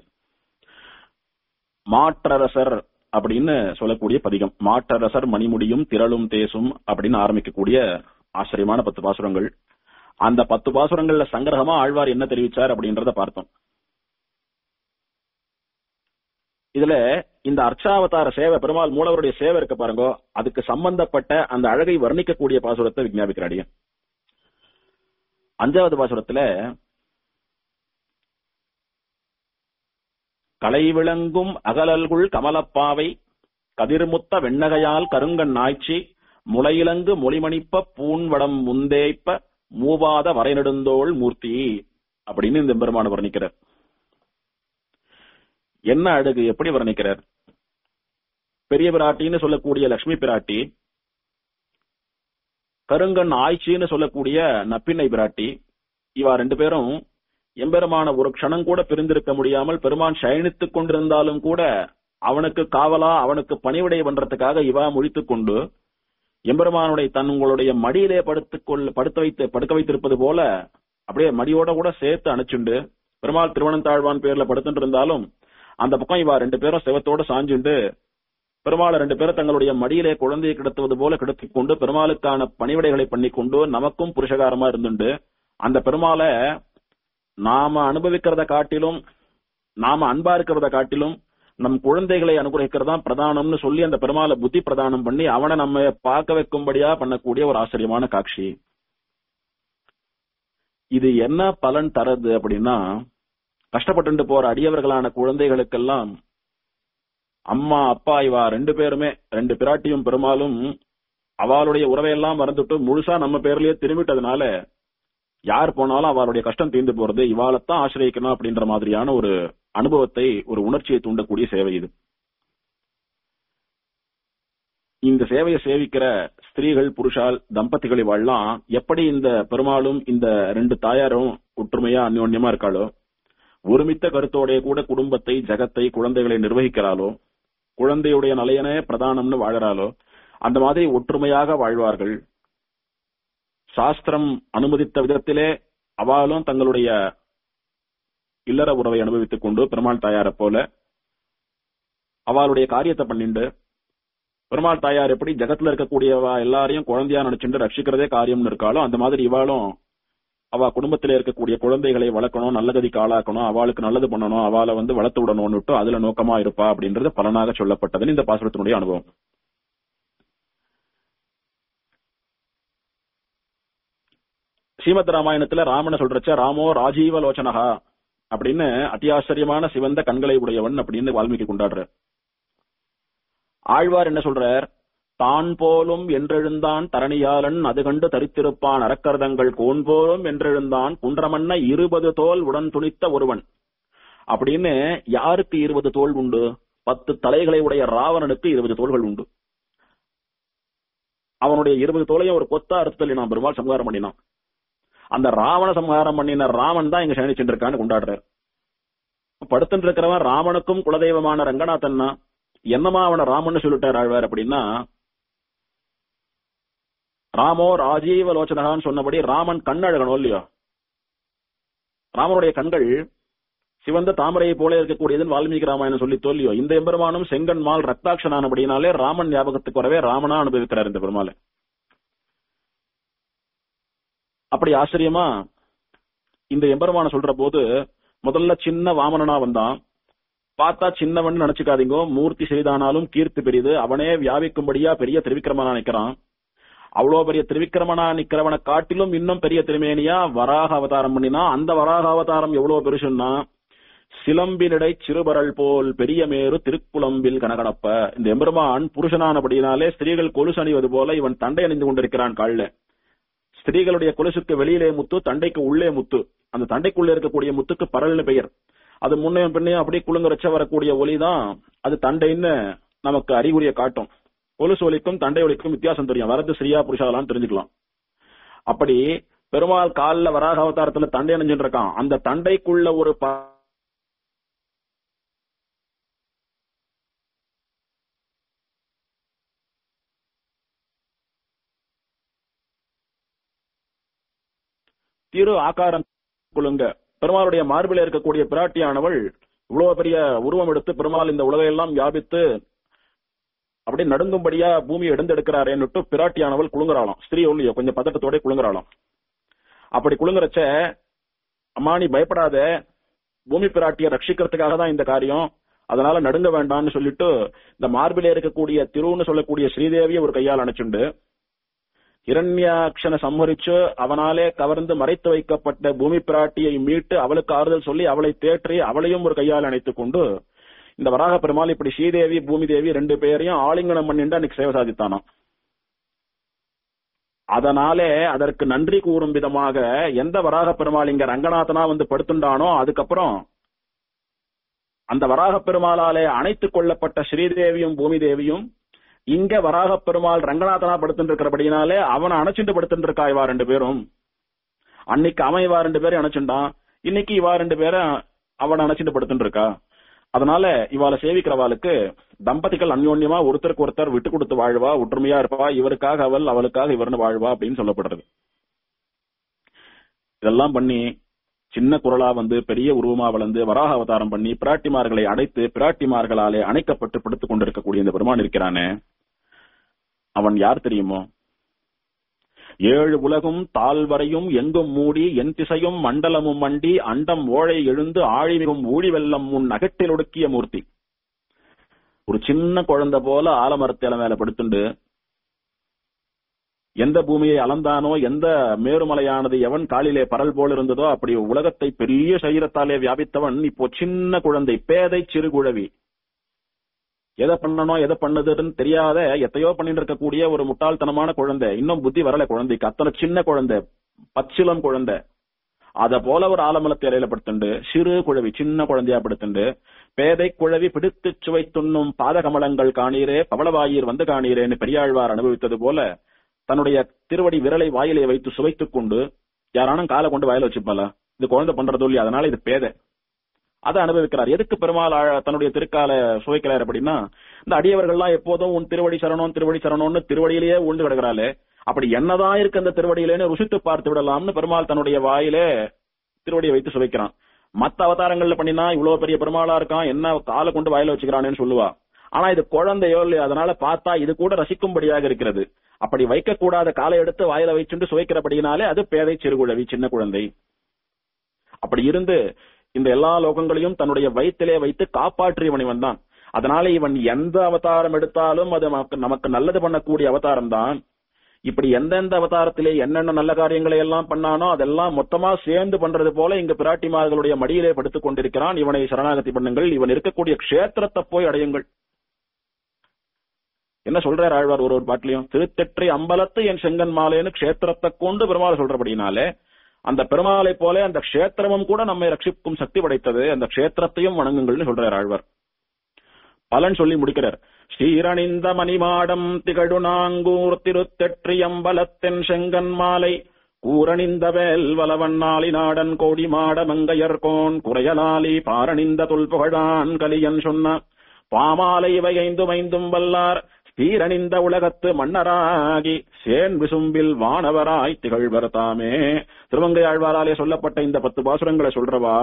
மாற்றரசர் அப்படின்னு சொல்லக்கூடிய பதிகம் மாற்றரசர் மணிமுடியும் திரளும் தேசும் அப்படின்னு ஆரம்பிக்கக்கூடிய ஆச்சரியமான பத்து பாசுரங்கள் அந்த பத்து பாசுரங்கள்ல சங்கிரகமா ஆழ்வார் என்ன தெரிவிச்சார் அப்படின்றத பார்த்தோம் இதுல இந்த அர்ச்சாவதார சேவை பெருமாள் மூலவருடைய சேவை இருக்க பாருங்க அதுக்கு சம்பந்தப்பட்ட அந்த அழகை வர்ணிக்கக்கூடிய பாசுரத்தை விஞ்ஞாபிக்கிறாடிய அஞ்சாவது பாசுரத்துல கலை விளங்கும் அகலல்குள் கமலப்பாவை கதிர்முத்த வெண்ணகையால் கருங்கண் ஆய்ச்சி முளையிலங்கு மொழிமணிப்ப பூன்வடம் முந்தேய்ப்ப மூவாத வரைநெடுந்தோள் மூர்த்தி அப்படின்னு இந்த பெருமான வர்ணிக்கிறார் என்ன அழகு எப்படி வர்ணிக்கிறார் பெரிய பிராட்டின்னு சொல்லக்கூடிய லட்சுமி பிராட்டி கருங்கண் ஆய்ச்சின்னு சொல்லக்கூடிய நப்பிண்ணை பிராட்டி இவா ரெண்டு பேரும் எம்பெருமான ஒரு க்ஷணம் கூட பிரிந்திருக்க முடியாமல் பெருமான் சயனித்துக் கொண்டிருந்தாலும் கூட அவனுக்கு காவலா அவனுக்கு பணிவிடை பண்றதுக்காக இவா முழித்துக் கொண்டு எம்பெருமானுடைய தங்களுடைய மடியிலே படுத்துக் கொள் படுத்த வைத்து படுக்க வைத்திருப்பது போல அப்படியே மடியோட கூட சேர்த்து அணைச்சுண்டு பெருமாள் திருவனந்தாழ்வான் பேர்ல படுத்துட்டு இருந்தாலும் அந்த பக்கம் இவா ரெண்டு பேரும் சிவத்தோட சாஞ்சுண்டு பெருமாள் ரெண்டு பேரும் தங்களுடைய மடியிலே குழந்தையை கிடத்துவது போல கிடத்திக் கொண்டு பெருமாளுக்கான பணிவிடைகளை பண்ணிக்கொண்டு நமக்கும் புருஷகாரமா இருந்துண்டு அந்த பெருமாளை நாம அனுபவிக்கிறத காட்டிலும் நாம அன்பா இருக்கிறத காட்டிலும் நம் குழந்தைகளை அனுகிரகிக்கிறதா பிரதானம்னு சொல்லி அந்த பெருமாளை புத்தி பிரதானம் பண்ணி அவனை நம்ம பார்க்க வைக்கும்படியா பண்ணக்கூடிய ஒரு ஆச்சரியமான காட்சி இது என்ன பலன் தரது அப்படின்னா கஷ்டப்பட்டு போற அடியவர்களான குழந்தைகளுக்கெல்லாம் அம்மா அப்பா இவா ரெண்டு பேருமே ரெண்டு பிராட்டியும் பெருமாளும் அவளுடைய உறவையெல்லாம் மறந்துட்டு முழுசா நம்ம பேர்லயே திரும்பிட்டதுனால யார் போனாலும் அவளுடைய கஷ்டம் தீர்ந்து போறது இவாளைத்தான் ஆசிரியக்கணும் அப்படின்ற மாதிரியான ஒரு அனுபவத்தை ஒரு உணர்ச்சியை தூண்டக்கூடிய சேவை இது இந்த சேவையை சேவிக்கிற ஸ்திரீகள் புருஷால் தம்பதிகள் இவாள்லாம் எப்படி இந்த பெருமாளும் இந்த ரெண்டு தாயாரும் ஒற்றுமையா அந்யோன்யமா இருக்காளோ ஒருமித்த கருத்தோடைய கூட குடும்பத்தை ஜகத்தை குழந்தைகளை நிர்வகிக்கிறாளோ குழந்தையுடைய நலையனே பிரதானம்னு வாழறாளோ அந்த மாதிரி ஒற்றுமையாக வாழ்வார்கள் சாஸ்திரம் அனுமதித்த விதத்திலே அவளும் தங்களுடைய இல்லற உறவை அனுபவித்துக் கொண்டு பெருமாள் தாயாரை போல அவளுடைய காரியத்தை பண்ணிண்டு பெருமாள் தாயார் எப்படி ஜகத்துல இருக்கக்கூடியவா எல்லாரையும் குழந்தையா நினைச்சுட்டு ரட்சிக்கிறதே காரியம்னு இருக்காளோ அந்த மாதிரி இவாளும் அவ குடும்பத்தில இருக்கக்கூடிய குழந்தைகளை வளர்க்கணும் நல்ல கதிக்கு ஆளாக்கணும் அவளுக்கு நல்லது பண்ணணும் அவளை வந்து வளர்த்து விடணும்னுட்டு அதுல நோக்கமா இருப்பா அப்படின்றது பலனாக சொல்லப்பட்டதுன்னு இந்த பாசுரத்தினுடைய அனுபவம் ஸ்ரீமத் ராமாயணத்துல ராமனை சொல்றச்ச ராமோ ராஜீவ லோச்சனகா அப்படின்னு அத்தியாச்சரியமான சிவந்த கண்களை உடையவன் அப்படின்னு வால்மீகி கொண்டாடுற ஆழ்வார் என்ன சொல்றார் தான் போலும் என்றெழுந்தான் தரணியாளன் அது கண்டு தரித்திருப்பான் அறக்கர்தங்கள் கோன் போலும் என்றெழுந்தான் குன்றமன்ன இருபது தோல் உடன் துணித்த ஒருவன் அப்படின்னு யாருக்கு இருபது தோல் உண்டு பத்து தலைகளை உடைய ராவணனுக்கு இருபது தோள்கள் உண்டு அவனுடைய இருபது தோலையும் ஒரு கொத்தா அறுத்தல் நான் பெருமாள் சம்ஹாரம் பண்ணினான் அந்த ராவண சம்ஹாரம் பண்ணின ராமன் தான் இங்க சயனிச்சுட்டு இருக்கான்னு கொண்டாடுறாரு படுத்துட்டு இருக்கிறவன் ராமனுக்கும் குலதெய்வமான ரங்கநாதன்னா என்னமா அவனை ராமன்னு சொல்லிட்டார் ஆழ்வார் அப்படின்னா ராமோ ராஜீவ லோச்சனகான்னு சொன்னபடி ராமன் கண்ணழகணும் இல்லையோ ராமனுடைய கண்கள் சிவந்த தாமரையை போல இருக்கக்கூடியதுன்னு வால்மீகி ராமாயணம் சொல்லி தோல்லியோ இந்த எம்பெருமானும் செங்கன்மால் ரக்தாட்சனானபடினாலே ராமன் ஞாபகத்துக்கு வரவே ராமனா அனுபவிக்கிறார் இந்த பெருமாளை அப்படி ஆச்சரியமா இந்த எம்பெருமான சொல்ற போது முதல்ல சின்ன வாமனனா வந்தான் பார்த்தா சின்னவன் நினைச்சுக்காதீங்க மூர்த்தி செய்தானாலும் கீர்த்தி பெரியது அவனே வியாபிக்கும்படியா பெரிய திருவிக்கிரமனா நினைக்கிறான் அவ்வளவு பெரிய திருவிக்கிரமனா நிக்கிறவனை காட்டிலும் இன்னும் பெரிய திருமேனியா வராக அவதாரம் பண்ணினா அந்த வராக அவதாரம் எவ்வளவு பெருசுன்னா சிலம்பினிடை சிறுபரல் போல் பெரிய மேரு திருக்குளம்பில் கனகடப்ப இந்த எம்பெருமான் புருஷனானபடினாலே ஸ்திரீகள் கொலுசு அணிவது போல இவன் தண்டை அணிந்து கொண்டிருக்கிறான் காலில் ஸ்திரீகளுடைய கொலுசுக்கு வெளியிலே முத்து தண்டைக்கு உள்ளே முத்து அந்த தண்டைக்குள்ளே இருக்கக்கூடிய முத்துக்கு பரல்னு பெயர் அது முன்னையும் பின்னையும் அப்படியே குலுங்கரச்ச வரக்கூடிய ஒலிதான் அது தண்டைன்னு நமக்கு அறிகுறியை காட்டும் கொலுசு ஒலிக்கும் தண்டை ஒலிக்கும் வித்தியாசம் தெரியும் வரது ஸ்ரீயா புருஷாலான்னு தெரிஞ்சுக்கலாம் அப்படி பெருமாள் காலில் வராக அவதாரத்துல தண்டை அணிஞ்சுட்டு இருக்கான் அந்த தண்டைக்குள்ள ஒரு ப- திரு ஆகாரம் குலுங்க பெருமாளுடைய மார்பில் இருக்கக்கூடிய பிராட்டியானவள் இவ்வளவு பெரிய உருவம் எடுத்து பெருமாள் இந்த உலகையெல்லாம் வியாபித்து அப்படியே நடுங்கும்படியா பூமியை எடுந்தெடுக்கிறாரேன்னுட்டு பிராட்டியானவள் குலுங்குறாளாம் ஸ்திரீ ஒல்லியோ கொஞ்சம் பதட்டத்தோட குலுங்குறாளாம் அப்படி குலுங்குறச்ச அம்மா நீ பயப்படாத பூமி பிராட்டியை ரட்சிக்கிறதுக்காக தான் இந்த காரியம் அதனால நடுங்க வேண்டாம்னு சொல்லிட்டு இந்த மார்பிலே இருக்கக்கூடிய திருன்னு சொல்லக்கூடிய ஸ்ரீதேவியை ஒரு கையால் அணைச்சுண்டு இரண்யாட்சனை சம்ஹரிச்சு அவனாலே கவர்ந்து மறைத்து வைக்கப்பட்ட பூமி பிராட்டியை மீட்டு அவளுக்கு ஆறுதல் சொல்லி அவளை தேற்றி அவளையும் ஒரு கையால் அணைத்துக் கொண்டு இந்த வராக பெருமாள் இப்படி ஸ்ரீதேவி பூமி தேவி ரெண்டு பேரையும் ஆலிங்கனம் பண்ணிட்டு அன்னைக்கு சேவை சாதித்தானாம் அதனாலே அதற்கு நன்றி கூறும் விதமாக எந்த வராக பெருமாள் இங்க ரங்கநாதனா வந்து படுத்துண்டானோ அதுக்கப்புறம் அந்த வராக பெருமாளாலே அணைத்துக் கொள்ளப்பட்ட ஸ்ரீதேவியும் பூமி தேவியும் இங்க வராக பெருமாள் ரங்கநாதனா படுத்துட்டு இருக்கிறபடினாலே அவனை அணைச்சுட்டு படுத்துட்டு இருக்கா இவா ரெண்டு பேரும் அன்னைக்கு அவன் இவா ரெண்டு பேரும் அணைச்சுட்டான் இன்னைக்கு இவா ரெண்டு பேரும் அவனை அணைச்சிட்டு படுத்துட்டு இருக்கா அதனால இவாளை சேவிக்கிறவாளுக்கு தம்பதிகள் அந்யோன்யமா ஒருத்தருக்கு ஒருத்தர் விட்டு கொடுத்து வாழ்வா ஒற்றுமையா இருப்பா இவருக்காக அவள் அவளுக்காக இவர்னு வாழ்வா அப்படின்னு சொல்லப்படுறது இதெல்லாம் பண்ணி சின்ன குரலா வந்து பெரிய உருவமா வளர்ந்து வராக அவதாரம் பண்ணி பிராட்டிமார்களை அடைத்து பிராட்டிமார்களாலே அணைக்கப்பட்டு படுத்துக் கொண்டிருக்கக்கூடிய இந்த பெருமான் இருக்கிறானே அவன் யார் தெரியுமோ ஏழு உலகும் தாழ்வரையும் எங்கும் மூடி என் திசையும் மண்டலமும் மண்டி அண்டம் ஓழை எழுந்து ஆழிமிகும் ஊழி வெள்ளம் முன் நகட்டில் ஒடுக்கிய மூர்த்தி ஒரு சின்ன குழந்தை போல ஆலமரத்தில மேல படுத்துண்டு எந்த பூமியை அளந்தானோ எந்த மேருமலையானது எவன் காலிலே பரல் போல் இருந்ததோ அப்படி உலகத்தை பெரிய சரீரத்தாலே வியாபித்தவன் இப்போ சின்ன குழந்தை பேதை சிறு குழவி எதை பண்ணணும் எதை பண்ணுதுன்னு தெரியாத எத்தையோ பண்ணிட்டு இருக்கக்கூடிய ஒரு முட்டாள்தனமான குழந்தை இன்னும் புத்தி வரல குழந்தைக்கு அத்தனை சின்ன குழந்தை பச்சிலம் குழந்தை அத போல ஒரு ஆலமலத்தை இலையில படுத்துண்டு சிறு குழவி சின்ன குழந்தையா படுத்துண்டு பேதை குழவி பிடித்து சுவை துண்ணும் பாதகமலங்கள் காணீரே பவளவாயீர் வந்து காணீரேன்னு பெரியாழ்வார் அனுபவித்தது போல தன்னுடைய திருவடி விரலை வாயிலே வைத்து சுவைத்துக் கொண்டு யாரானும் காலை கொண்டு வாயில வச்சுப்பாளா இது குழந்தை பண்றதோ இல்லையா அதனால இது பேதை அதை அனுபவிக்கிறார் எதுக்கு பெருமாள் ஆழ- தன்னுடைய திருக்கால சுவைக்கிறார் அப்படின்னா இந்த அடியவர்கள்லாம் எப்போதும் உன் திருவடி சரணம் திருவடி சரணம்னு திருவடியிலேயே உண்டு கிடக்கிறாளே அப்படி என்னதான் இருக்கு அந்த திருவடியிலேன்னு ருசித்து பார்த்து விடலாம்னு பெருமாள் தன்னுடைய வாயிலே திருவடியை வைத்து சுவைக்கிறான் மத்த அவதாரங்கள்ல பண்ணினா இவ்வளவு பெரிய பெருமாளா இருக்கான் என்ன காலை கொண்டு வாயில வச்சுக்கிறானேன்னு சொல்லுவா ஆனா இது குழந்தையோ இல்லையோ அதனால பார்த்தா இது கூட ரசிக்கும்படியாக இருக்கிறது அப்படி வைக்கக்கூடாத காலை எடுத்து வாயில வச்சுட்டு சுவைக்கிறபடினாலே அது பேதை சிறுகுழவி சின்ன குழந்தை அப்படி இருந்து இந்த எல்லா லோகங்களையும் தன்னுடைய வயிற்றிலே வைத்து காப்பாற்றியவன் இவன் தான் அதனால இவன் எந்த அவதாரம் எடுத்தாலும் அது நமக்கு நமக்கு நல்லது பண்ணக்கூடிய அவதாரம் தான் இப்படி எந்தெந்த அவதாரத்திலே என்னென்ன நல்ல காரியங்களை எல்லாம் பண்ணானோ அதெல்லாம் மொத்தமா சேர்ந்து பண்றது போல இங்க பிராட்டிமார்களுடைய மடியிலே படுத்துக் கொண்டிருக்கிறான் இவனை சரணாகதி பண்ணுங்கள் இவன் இருக்கக்கூடிய க்ஷேத்திரத்தை போய் அடையுங்கள் என்ன சொல்றார் ஆழ்வார் ஒரு ஒரு பாட்டிலையும் திருத்தெற்றை அம்பலத்து என் செங்கன் மாலேன்னு க்ஷேத்திரத்தை கொண்டு பெருமாள் சொல்றபடினாலே அந்த பெருமாளை போல அந்த க்ஷேத்திரமும் கூட நம்மை ரட்சிக்கும் சக்தி படைத்தது அந்த க்ஷேத்திரத்தையும் வணங்குங்கள்னு சொல்றார் ஆழ்வார் பலன் சொல்லி முடிக்கிறார் ஸ்ரீரணிந்த மணிமாடம் திகழு நாங்கூர் திருத்தெற்றியம்பலத்தென் செங்கன் மாலை கூரணிந்த வேல் வலவண்ணாளி நாடன் கோடி மாட மங்கையர்கோன் குறையலாலி பாரணிந்த தொல்புகழான் கலியன் சொன்ன பாமாலை இவை ஐந்தும் ஐந்தும் வல்லார் ஸ்ரீரணிந்த உலகத்து மன்னராகி சேன் விசும்பில் வானவராய் திகழ்வர் தாமே திருமங்கை ஆழ்வாராலே சொல்லப்பட்ட இந்த பத்து பாசுரங்களை சொல்றவா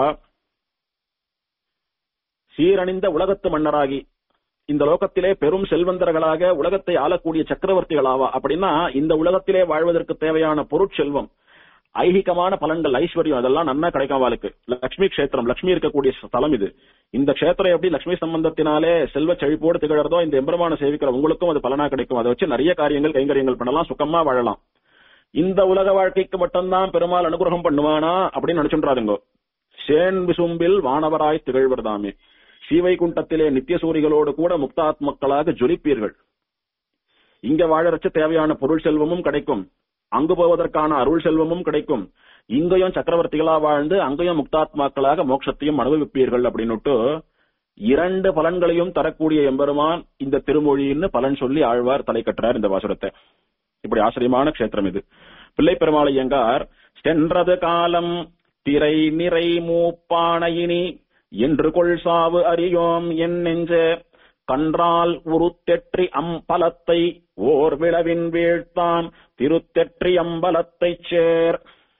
சீரணிந்த உலகத்து மன்னராகி இந்த லோகத்திலே பெரும் செல்வந்தர்களாக உலகத்தை ஆளக்கூடிய சக்கரவர்த்திகளாவா அப்படின்னா இந்த உலகத்திலே வாழ்வதற்கு தேவையான பொருட்செல்வம் ஐகிகமான பலன்கள் ஐஸ்வர்யம் அதெல்லாம் நன்னா கிடைக்கும் அவளுக்கு லட்சுமி கஷேத்திரம் லட்சுமி இருக்கக்கூடிய ஸ்தலம் இது இந்த கஷேத்திரம் எப்படி லட்சுமி சம்பந்தத்தினாலே செல்வ செழிப்போடு திகழறதோ இந்த எம்பெருமான சேவிக்கிற உங்களுக்கும் அது பலனா கிடைக்கும் அதை வச்சு நிறைய காரியங்கள் கைங்கரியங்கள் பண்ணலாம் சுகமா வாழலாம் இந்த உலக வாழ்க்கைக்கு மட்டும்தான் பெருமாள் அனுகிரகம் பண்ணுவானா அப்படின்னு நினைச்சுன்றாருங்கோ சேன் விசும்பில் வானவராய் திகழ்வர்தாமே ஸ்ரீவைகுண்டத்திலே நித்திய சூரிகளோடு கூட முக்தாத்மக்களாக ஜொலிப்பீர்கள் இங்க வாழறச்சு தேவையான பொருள் செல்வமும் கிடைக்கும் அங்கு போவதற்கான அருள் செல்வமும் கிடைக்கும் இங்கேயும் சக்கரவர்த்திகளா வாழ்ந்து அங்கேயும் முக்தாத்மாக்களாக மோட்சத்தையும் அனுபவிப்பீர்கள் அப்படின்னுட்டு இரண்டு பலன்களையும் தரக்கூடிய எம்பெருமான் இந்த திருமொழின்னு பலன் சொல்லி ஆழ்வார் தலை கட்டுறார் இந்த வாசுரத்தை இப்படி ஆச்சரியமான க்ஷேத்திரம் இது பிள்ளை பெருமாளை எங்கார் சென்றது காலம் திரை நிறை மூப்பானையினி என்று கொள் சாவு அறியோம் என் நெஞ்ச கன்றால் உருத்தெற்றி அம்பலத்தை ஓர் விளவின் வீழ்த்தான் திருத்தெற்றி அம்பலத்தைச் சேர்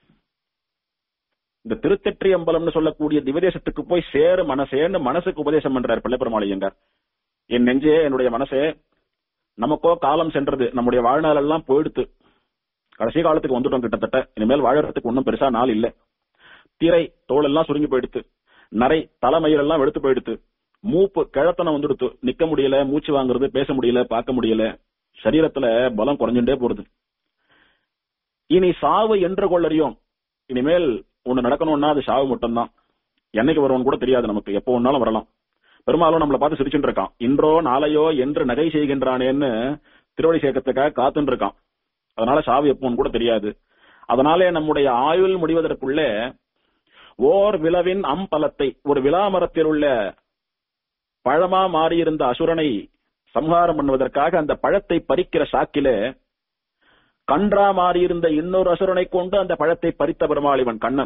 இந்த திருத்தெற்றி அம்பலம்னு சொல்லக்கூடிய திவதேசத்துக்கு போய் சேரு மனசேன்னு மனசுக்கு உபதேசம் பண்றார் பிள்ளை பெருமாள் ஐயங்கார் என் நெஞ்சே என்னுடைய மனசே நமக்கோ காலம் சென்றது நம்முடைய வாழ்நாள் எல்லாம் போயிடுத்து கடைசி காலத்துக்கு வந்துட்டோம் கிட்டத்தட்ட இனிமேல் வாழறதுக்கு ஒன்றும் பெருசா நாள் இல்ல திரை தோல் எல்லாம் சுருங்கி போயிடுத்து நரை தலைமயிர் எல்லாம் வெளுத்து போயிடுத்து மூப்பு கிழத்தனம் வந்துடுத்து நிக்க முடியல மூச்சு வாங்குறது பேச முடியல பார்க்க முடியல சரீரத்துல பலம் குறைஞ்சுட்டே போறது இனி சாவு என்று கொள்ளறியோம் இனிமேல் ஒண்ணு நடக்கணும்னா அது சாவு மட்டும்தான் என்னைக்கு வருவோம் கூட தெரியாது நமக்கு எப்போ ஒன்னாலும் வரலாம் பெரும்பாலும் நம்மளை பார்த்து சிரிச்சுட்டு இருக்கான் இன்றோ நாளையோ என்று நகை செய்கின்றானேன்னு திருவடி சேர்க்கறதுக்காக காத்துட்டு இருக்கான் அதனால சாவு எப்போன்னு கூட தெரியாது அதனாலே நம்முடைய ஆயுள் முடிவதற்குள்ளே ஓர் விளவின் அம்பலத்தை ஒரு விழா மரத்தில் உள்ள பழமா மாறியிருந்த அசுரனை சம்ஹாரம் பண்ணுவதற்காக அந்த பழத்தை பறிக்கிற சாக்கிலே கன்றா மாறியிருந்த இன்னொரு அசுரனை கொண்டு அந்த பழத்தை பறித்த பெருமாள் இவன் கண்ணன்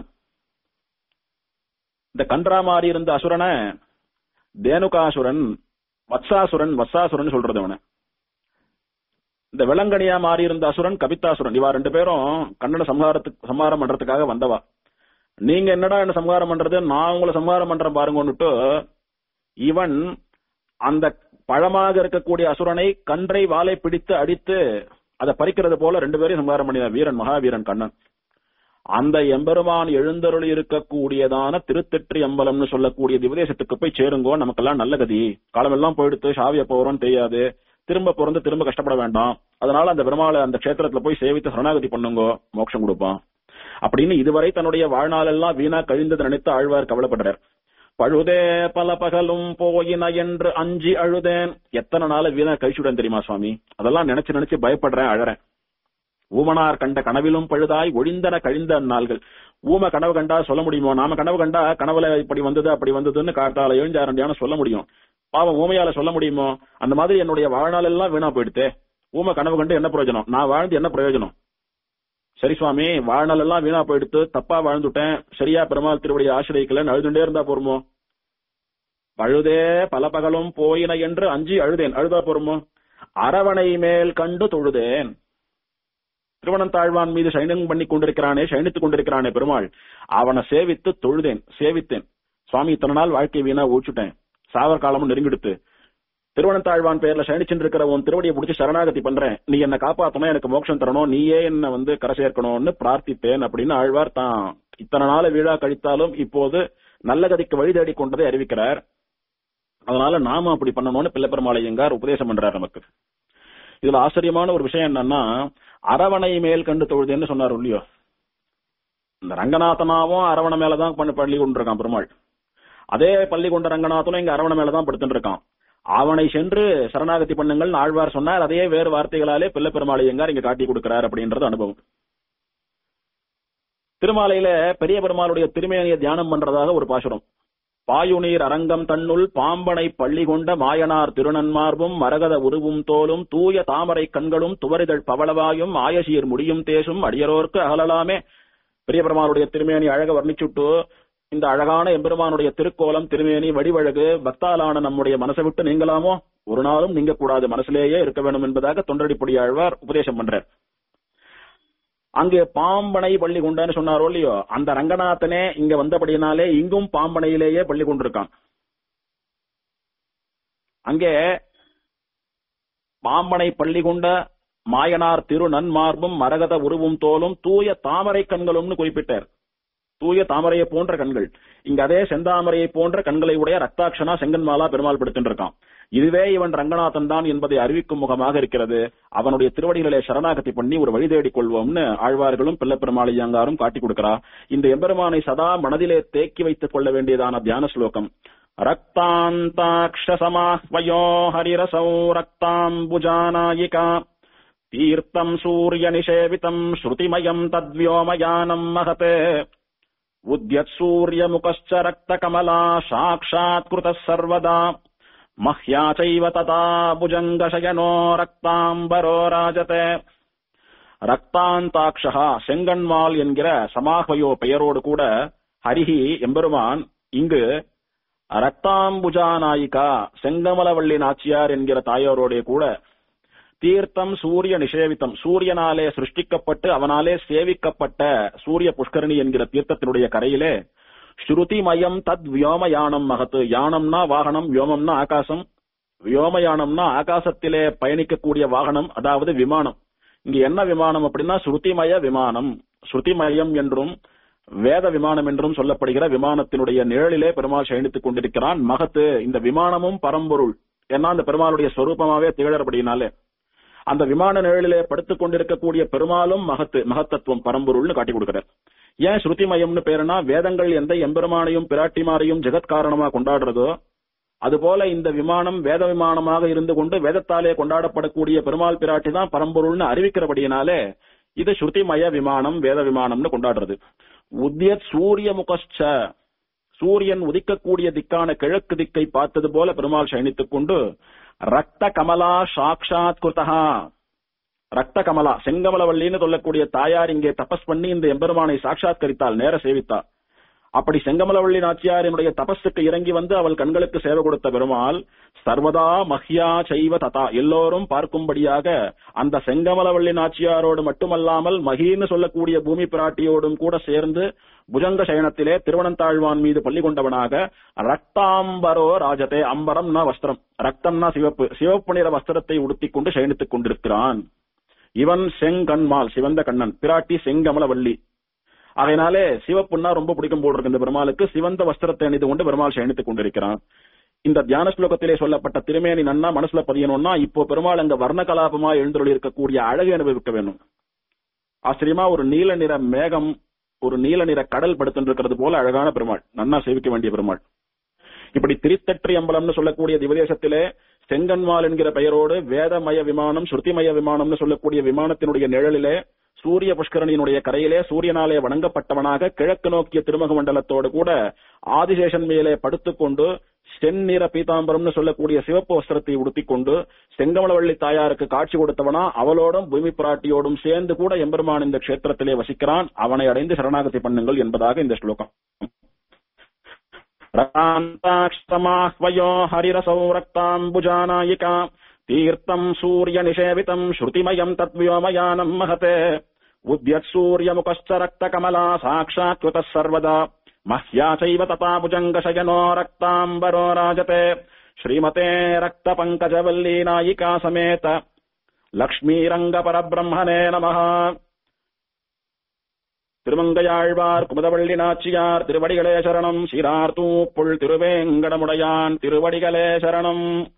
இந்த கன்றா மாறியிருந்த அசுரனை தேனுகாசுரன் வத்சாசுரன் வத்சாசுரன் சொல்றது அவனை இந்த விலங்கனியா மாறி இருந்த அசுரன் கபித்தாசுரன் இவா ரெண்டு பேரும் கண்ணனை சம்ஹாரத்துக்கு சம்ஹாரம் பண்றதுக்காக வந்தவா நீங்க என்னடா என்ன சம்ஹாரம் பண்றது நான் உங்களை சம்ஹாரம் பண்றேன் பாருங்கன்னுட்டு இவன் அந்த பழமாக இருக்கக்கூடிய அசுரனை கன்றை வாளை பிடித்து அடித்து அதை பறிக்கிறது போல ரெண்டு பேரையும் சம்ஹாரம் பண்ணினார் வீரன் மகாவீரன் கண்ணன் அந்த எம்பெருமான் எழுந்தருளி இருக்கக்கூடியதான திருத்தெற்றி அம்பலம்னு சொல்லக்கூடிய திவதேசத்துக்கு போய் சேருங்கோ நமக்கெல்லாம் நல்ல கதி காலமெல்லாம் போயிடுத்து சாவிய போறோம்னு தெரியாது திரும்ப பிறந்து திரும்ப கஷ்டப்பட வேண்டாம் அதனால அந்த பெருமாளை அந்த கஷேத்திரத்துல போய் சேவித்து சரணாகதி பண்ணுங்கோ மோட்சம் கொடுப்பான் அப்படின்னு இதுவரை தன்னுடைய வாழ்நாளெல்லாம் வீணா கழிந்தது நினைத்து ஆழ்வார் கவலைப்படுறார் பழுதே பல பகலும் போயின என்று அஞ்சி அழுதேன் எத்தனை நாள் வீணா கழிச்சுடன் தெரியுமா சுவாமி அதெல்லாம் நினைச்சு நினைச்சு பயப்படுறேன் அழறேன் ஊமனார் கண்ட கனவிலும் பழுதாய் ஒழிந்தன கழிந்த நாள்கள் ஊம கனவு கண்டா சொல்ல முடியுமோ நாம கனவு கண்டா கனவுல இப்படி வந்தது அப்படி வந்ததுன்னு காத்தால எழுஞ்சாரண்டியான சொல்ல முடியும் பாவம் ஊமையால சொல்ல முடியுமோ அந்த மாதிரி என்னுடைய வாழ்நாள் எல்லாம் வீணா போயிடுத்தே ஊம கனவு கண்டு என்ன பிரயோஜனம் நான் வாழ்ந்து என்ன பிரயோஜனம் சரி சுவாமி வாழ்நாள் எல்லாம் வீணா போயிடுத்து தப்பா வாழ்ந்துட்டேன் சரியா பெருமாள் திருவடியை ஆசிரியக்கல அழுதுண்டே இருந்தா போருமோ பழுதே பல பகலும் போயின என்று அஞ்சி அழுதேன் அழுதா போருமோ அரவணை மேல் கண்டு தொழுதேன் திருவனந்தாழ்வான் மீது சைனிங் பண்ணி கொண்டிருக்கிறானே சைனித்துக் கொண்டிருக்கிறானே பெருமாள் அவனை சேவித்து தொழுதேன் சேவித்தேன் சுவாமி இத்தனை நாள் வாழ்க்கை வீணா ஊச்சுட்டேன் சாவர் காலமும் நெருங்கிடுத்து திருவனந்தாழ்வான் பேர்ல சயனிச்சுட்டு இருக்கிற உன் திருவடியை பிடிச்சி சரணாகதி பண்றேன் நீ என்ன காப்பாத்தணும் எனக்கு மோட்சம் தரணும் நீயே என்ன வந்து கரை சேர்க்கணும்னு பிரார்த்தித்தேன் அப்படின்னு ஆழ்வார் தான் இத்தனை நாள் வீழா கழித்தாலும் இப்போது நல்ல கதிக்கு வழி தேடி கொண்டதை அறிவிக்கிறார் அதனால நாம அப்படி பண்ணணும்னு பிள்ளைப்பெருமாளை எங்கார் உபதேசம் பண்றார் நமக்கு இதுல ஆச்சரியமான ஒரு விஷயம் என்னன்னா அரவணை மேல் கண்டு தொழுதுன்னு சொன்னார் இல்லையோ இந்த ரங்கநாதனாவும் அரவணை மேலதான் பண்ணி பள்ளி கொண்டிருக்கான் பெருமாள் அதே பள்ளி கொண்ட ரங்கநாதனும் இங்க அரவணை மேலதான் படுத்துட்டு இருக்கான் அவனை சென்று சரணாகதி பண்ணுங்கள் ஆழ்வார் சொன்னார் அதே வேறு வார்த்தைகளாலே பிள்ளை பெருமாளை எங்கார் இங்க காட்டி கொடுக்கிறார் அப்படின்றது அனுபவம் திருமாலையில பெரிய பெருமாளுடைய திருமேனியை தியானம் பண்றதாக ஒரு பாசுரம் பாயுநீர் அரங்கம் தன்னுள் பாம்பனை பள்ளி கொண்ட மாயனார் திருநன்மார்பும் மரகத உருவும் தோலும் தூய தாமரை கண்களும் துவரிதழ் பவளவாயும் ஆயசீர் முடியும் தேசும் அடியரோர்க்கு அகலலாமே பெரிய பெருமானுடைய திருமேனி அழக வர்ணிச்சுட்டு இந்த அழகான எம்பெருமானுடைய திருக்கோலம் திருமேனி வடிவழகு பக்தாலான நம்முடைய மனசை விட்டு நீங்களாமோ ஒரு நாளும் நீங்க கூடாது மனசிலேயே இருக்க வேண்டும் என்பதாக தொண்டடிப்படி ஆழ்வார் உபதேசம் பண்றார் அங்கே பாம்பனை பள்ளி கொண்டான்னு சொன்னாரோ இல்லையோ அந்த ரங்கநாதனே இங்க வந்தபடியினாலே இங்கும் பாம்பனையிலேயே பள்ளி கொண்டிருக்கான் அங்கே பாம்பனை பள்ளி கொண்ட மாயனார் திரு நன்மார்பும் மரகத உருவும் தோலும் தூய தாமரை கண்களும்னு குறிப்பிட்டார் தூய தாமரையை போன்ற கண்கள் இங்க அதே செந்தாமரையை போன்ற கண்களை உடைய ரக்தாட்சனா செங்கன்மாலா பெருமாள் படுத்துட்டு இருக்கான் இதுவே இவன் ரங்கநாதன் தான் என்பதை அறிவிக்கும் முகமாக இருக்கிறது அவனுடைய திருவடிகளை சரணாகதி பண்ணி ஒரு வழி தேடிக் கொள்வோம்னு ஆழ்வார்களும் பிள்ளை பெருமாளையங்காரும் காட்டி கொடுக்கிறா இந்த எம்பெருமானை சதா மனதிலே தேக்கி வைத்துக் கொள்ள வேண்டியதான தியான ஸ்லோகம் ரக்தாந்தாட்சசமாஹ்வயோ ஹரிரசௌ ரக்தாம்புஜானாயிகா தீர்த்தம் சூரிய நிஷேவிதம் ஸ்ருதிமயம் தத்வியோமயானம் மகதே उद्यत्सूर्यमुखश्च रक्तकमला साक्षात् कृतः सर्वदा मह्या चैव तथा भुजङ्गशयनो ரக்தாம்பரோ ராஜதே ரக்தாந்தாட்சகா செங்கன்மால் என்கிற சமாஹ்வயோ பெயரோடு கூட ஹரிஹி எம்பெருமான் இங்கு ரக்தாம்புஜாநாயிகா செங்கமலவள்ளி நாச்சியார் என்கிற தாயாரோடைய கூட தீர்த்தம் சூரிய நிஷேவித்தம் சூரியனாலே சிருஷ்டிக்கப்பட்டு அவனாலே சேவிக்கப்பட்ட சூரிய புஷ்கரணி என்கிற தீர்த்தத்தினுடைய கரையிலே ஸ்ருதிமயம் தத் வியோமயானம் மகத்து யானம்னா வாகனம் வியோமம்னா ஆகாசம் வியோமயானம்னா ஆகாசத்திலே பயணிக்கக்கூடிய வாகனம் அதாவது விமானம் இங்க என்ன விமானம் அப்படின்னா ஸ்ருதிமய விமானம் ஸ்ருதிமயம் என்றும் வேத விமானம் என்றும் சொல்லப்படுகிற விமானத்தினுடைய நிழலிலே பெருமாள் சயனித்துக் கொண்டிருக்கிறான் மகத்து இந்த விமானமும் பரம்பொருள் ஏன்னா அந்த பெருமாளுடைய சொரூபமாவே திகழறபடினாலே அந்த விமான நிழலிலே படுத்துக் கொண்டிருக்கக்கூடிய பெருமாளும் மகத்து மகத்தத்துவம் பரம்பொருள்னு காட்டி கொடுக்கிறார் ஏன் ஸ்ருதிமயம்னு பேருனா வேதங்கள் எந்த எம்பெருமானையும் பிராட்டிமாரையும் ஜெகத் காரணமா கொண்டாடுறதோ அதுபோல இந்த விமானம் வேத விமானமாக இருந்து கொண்டு வேதத்தாலே கொண்டாடப்படக்கூடிய பெருமாள் பிராட்டி தான் பரம்பொருள்னு அறிவிக்கிறபடியினாலே இது ஸ்ருதிமய விமானம் வேத விமானம்னு கொண்டாடுறது உத்யத் சூரிய முகஸ்ச சூரியன் உதிக்கக்கூடிய திக்கான கிழக்கு திக்கை பார்த்தது போல பெருமாள் சயனித்துக் கொண்டு ரக்த கமலா சாட்சாத் குர்தகா ரக்த கமலா செங்கமலவள்ளின்னு சொல்லக்கூடிய தாயார் இங்கே தபஸ் பண்ணி இந்த எம்பெருமானை சாட்சாத்கரித்தாள் நேர சேவித்தாள் அப்படி செங்கமலவள்ளி நாச்சியாரினுடைய தபஸுக்கு இறங்கி வந்து அவள் கண்களுக்கு சேவை கொடுத்த பெருமாள் சர்வதா மஹ்யா செய்வ ததா எல்லோரும் பார்க்கும்படியாக அந்த செங்கமலவள்ளி நாச்சியாரோடு மட்டுமல்லாமல் மகின்னு சொல்லக்கூடிய பூமி பிராட்டியோடும் கூட சேர்ந்து புஜங்க சயனத்திலே திருவனந்தாழ்வான் மீது பள்ளி கொண்டவனாக ரக்தாம்பரோ ராஜதே அம்பரம்னா வஸ்திரம் ரக்தம்னா சிவப்பு சிவப்பு நிற வஸ்திரத்தை உடுத்திக் கொண்டு சயனித்துக் கொண்டிருக்கிறான் இவன் செங்கண்மால் சிவந்த கண்ணன் பிராட்டி செங்கமலவள்ளி அதனாலே சிவப்புன்னா ரொம்ப பிடிக்கும் போல் இருக்கு இந்த பெருமாளுக்கு சிவந்த வஸ்திரத்தை அணிந்து கொண்டு பெருமாள் சயனித்துக் கொண்டிருக்கிறான் இந்த தியான ஸ்லோகத்திலே சொல்லப்பட்ட திருமேனி நன்னா மனசுல பதியணும்னா இப்போ பெருமாள் அங்க வர்ண கலாபமா எழுந்துள்ள இருக்கக்கூடிய அழகை அனுபவிக்க வேணும் ஆச்சரியமா ஒரு நீல நிற மேகம் ஒரு நீல நிற கடல் படுத்துட்டு இருக்கிறது போல அழகான பெருமாள் நன்னா சேவிக்க வேண்டிய பெருமாள் இப்படி திருத்தற்றி அம்பலம்னு சொல்லக்கூடிய திவதேசத்திலே செங்கன்மால் என்கிற பெயரோடு வேதமய விமானம் ஸ்ருதிமய விமானம்னு சொல்லக்கூடிய விமானத்தினுடைய நிழலிலே சூரிய புஷ்கரணியினுடைய கரையிலே சூரியனாலே வணங்கப்பட்டவனாக கிழக்கு நோக்கிய திருமக மண்டலத்தோடு கூட ஆதிசேஷன் மேலே படுத்துக்கொண்டு செந்நிற பீதாம்பரம்னு சொல்லக்கூடிய சிவப்பு வஸ்திரத்தை உடுத்திக் கொண்டு செங்கமலவள்ளி தாயாருக்கு காட்சி கொடுத்தவனா அவளோடும் பூமி பிராட்டியோடும் சேர்ந்து கூட எம்பெருமான் இந்த கஷேத்திரத்திலே வசிக்கிறான் அவனை அடைந்து சரணாகதி பண்ணுங்கள் என்பதாக இந்த ஸ்லோகம் ரகாந்தாக்ஷமாஹ்வயோ ஹரிரசௌ ரக்தாம்புஜானாயிகா தீர்த்தம் சூரிய நிஷேவிதம் ஸ்ருதிமயம் தத்வியோமயானம் மகதே உத்யத் சூரியமுகश्च ரக்தகமலா சாட்சாத் கிருதः சர்வதா மஹ்யா சைவ ததா புஜங்கசயனோ ரக்தாம்பரோ ராஜதே ஸ்ரீமதே ரக்த பங்கஜவல்லி நாயிகா சமேத லக்ஷ்மீரங்க பரபிரம்மணே நமः திருமங்கையாழ்வார் குமுதவள்ளி நாச்சியார் திருவடிகளே சரணம் சிரார்த்தூப்புள் திருவேங்கடமுடையான் திருவடிகளே சரணம்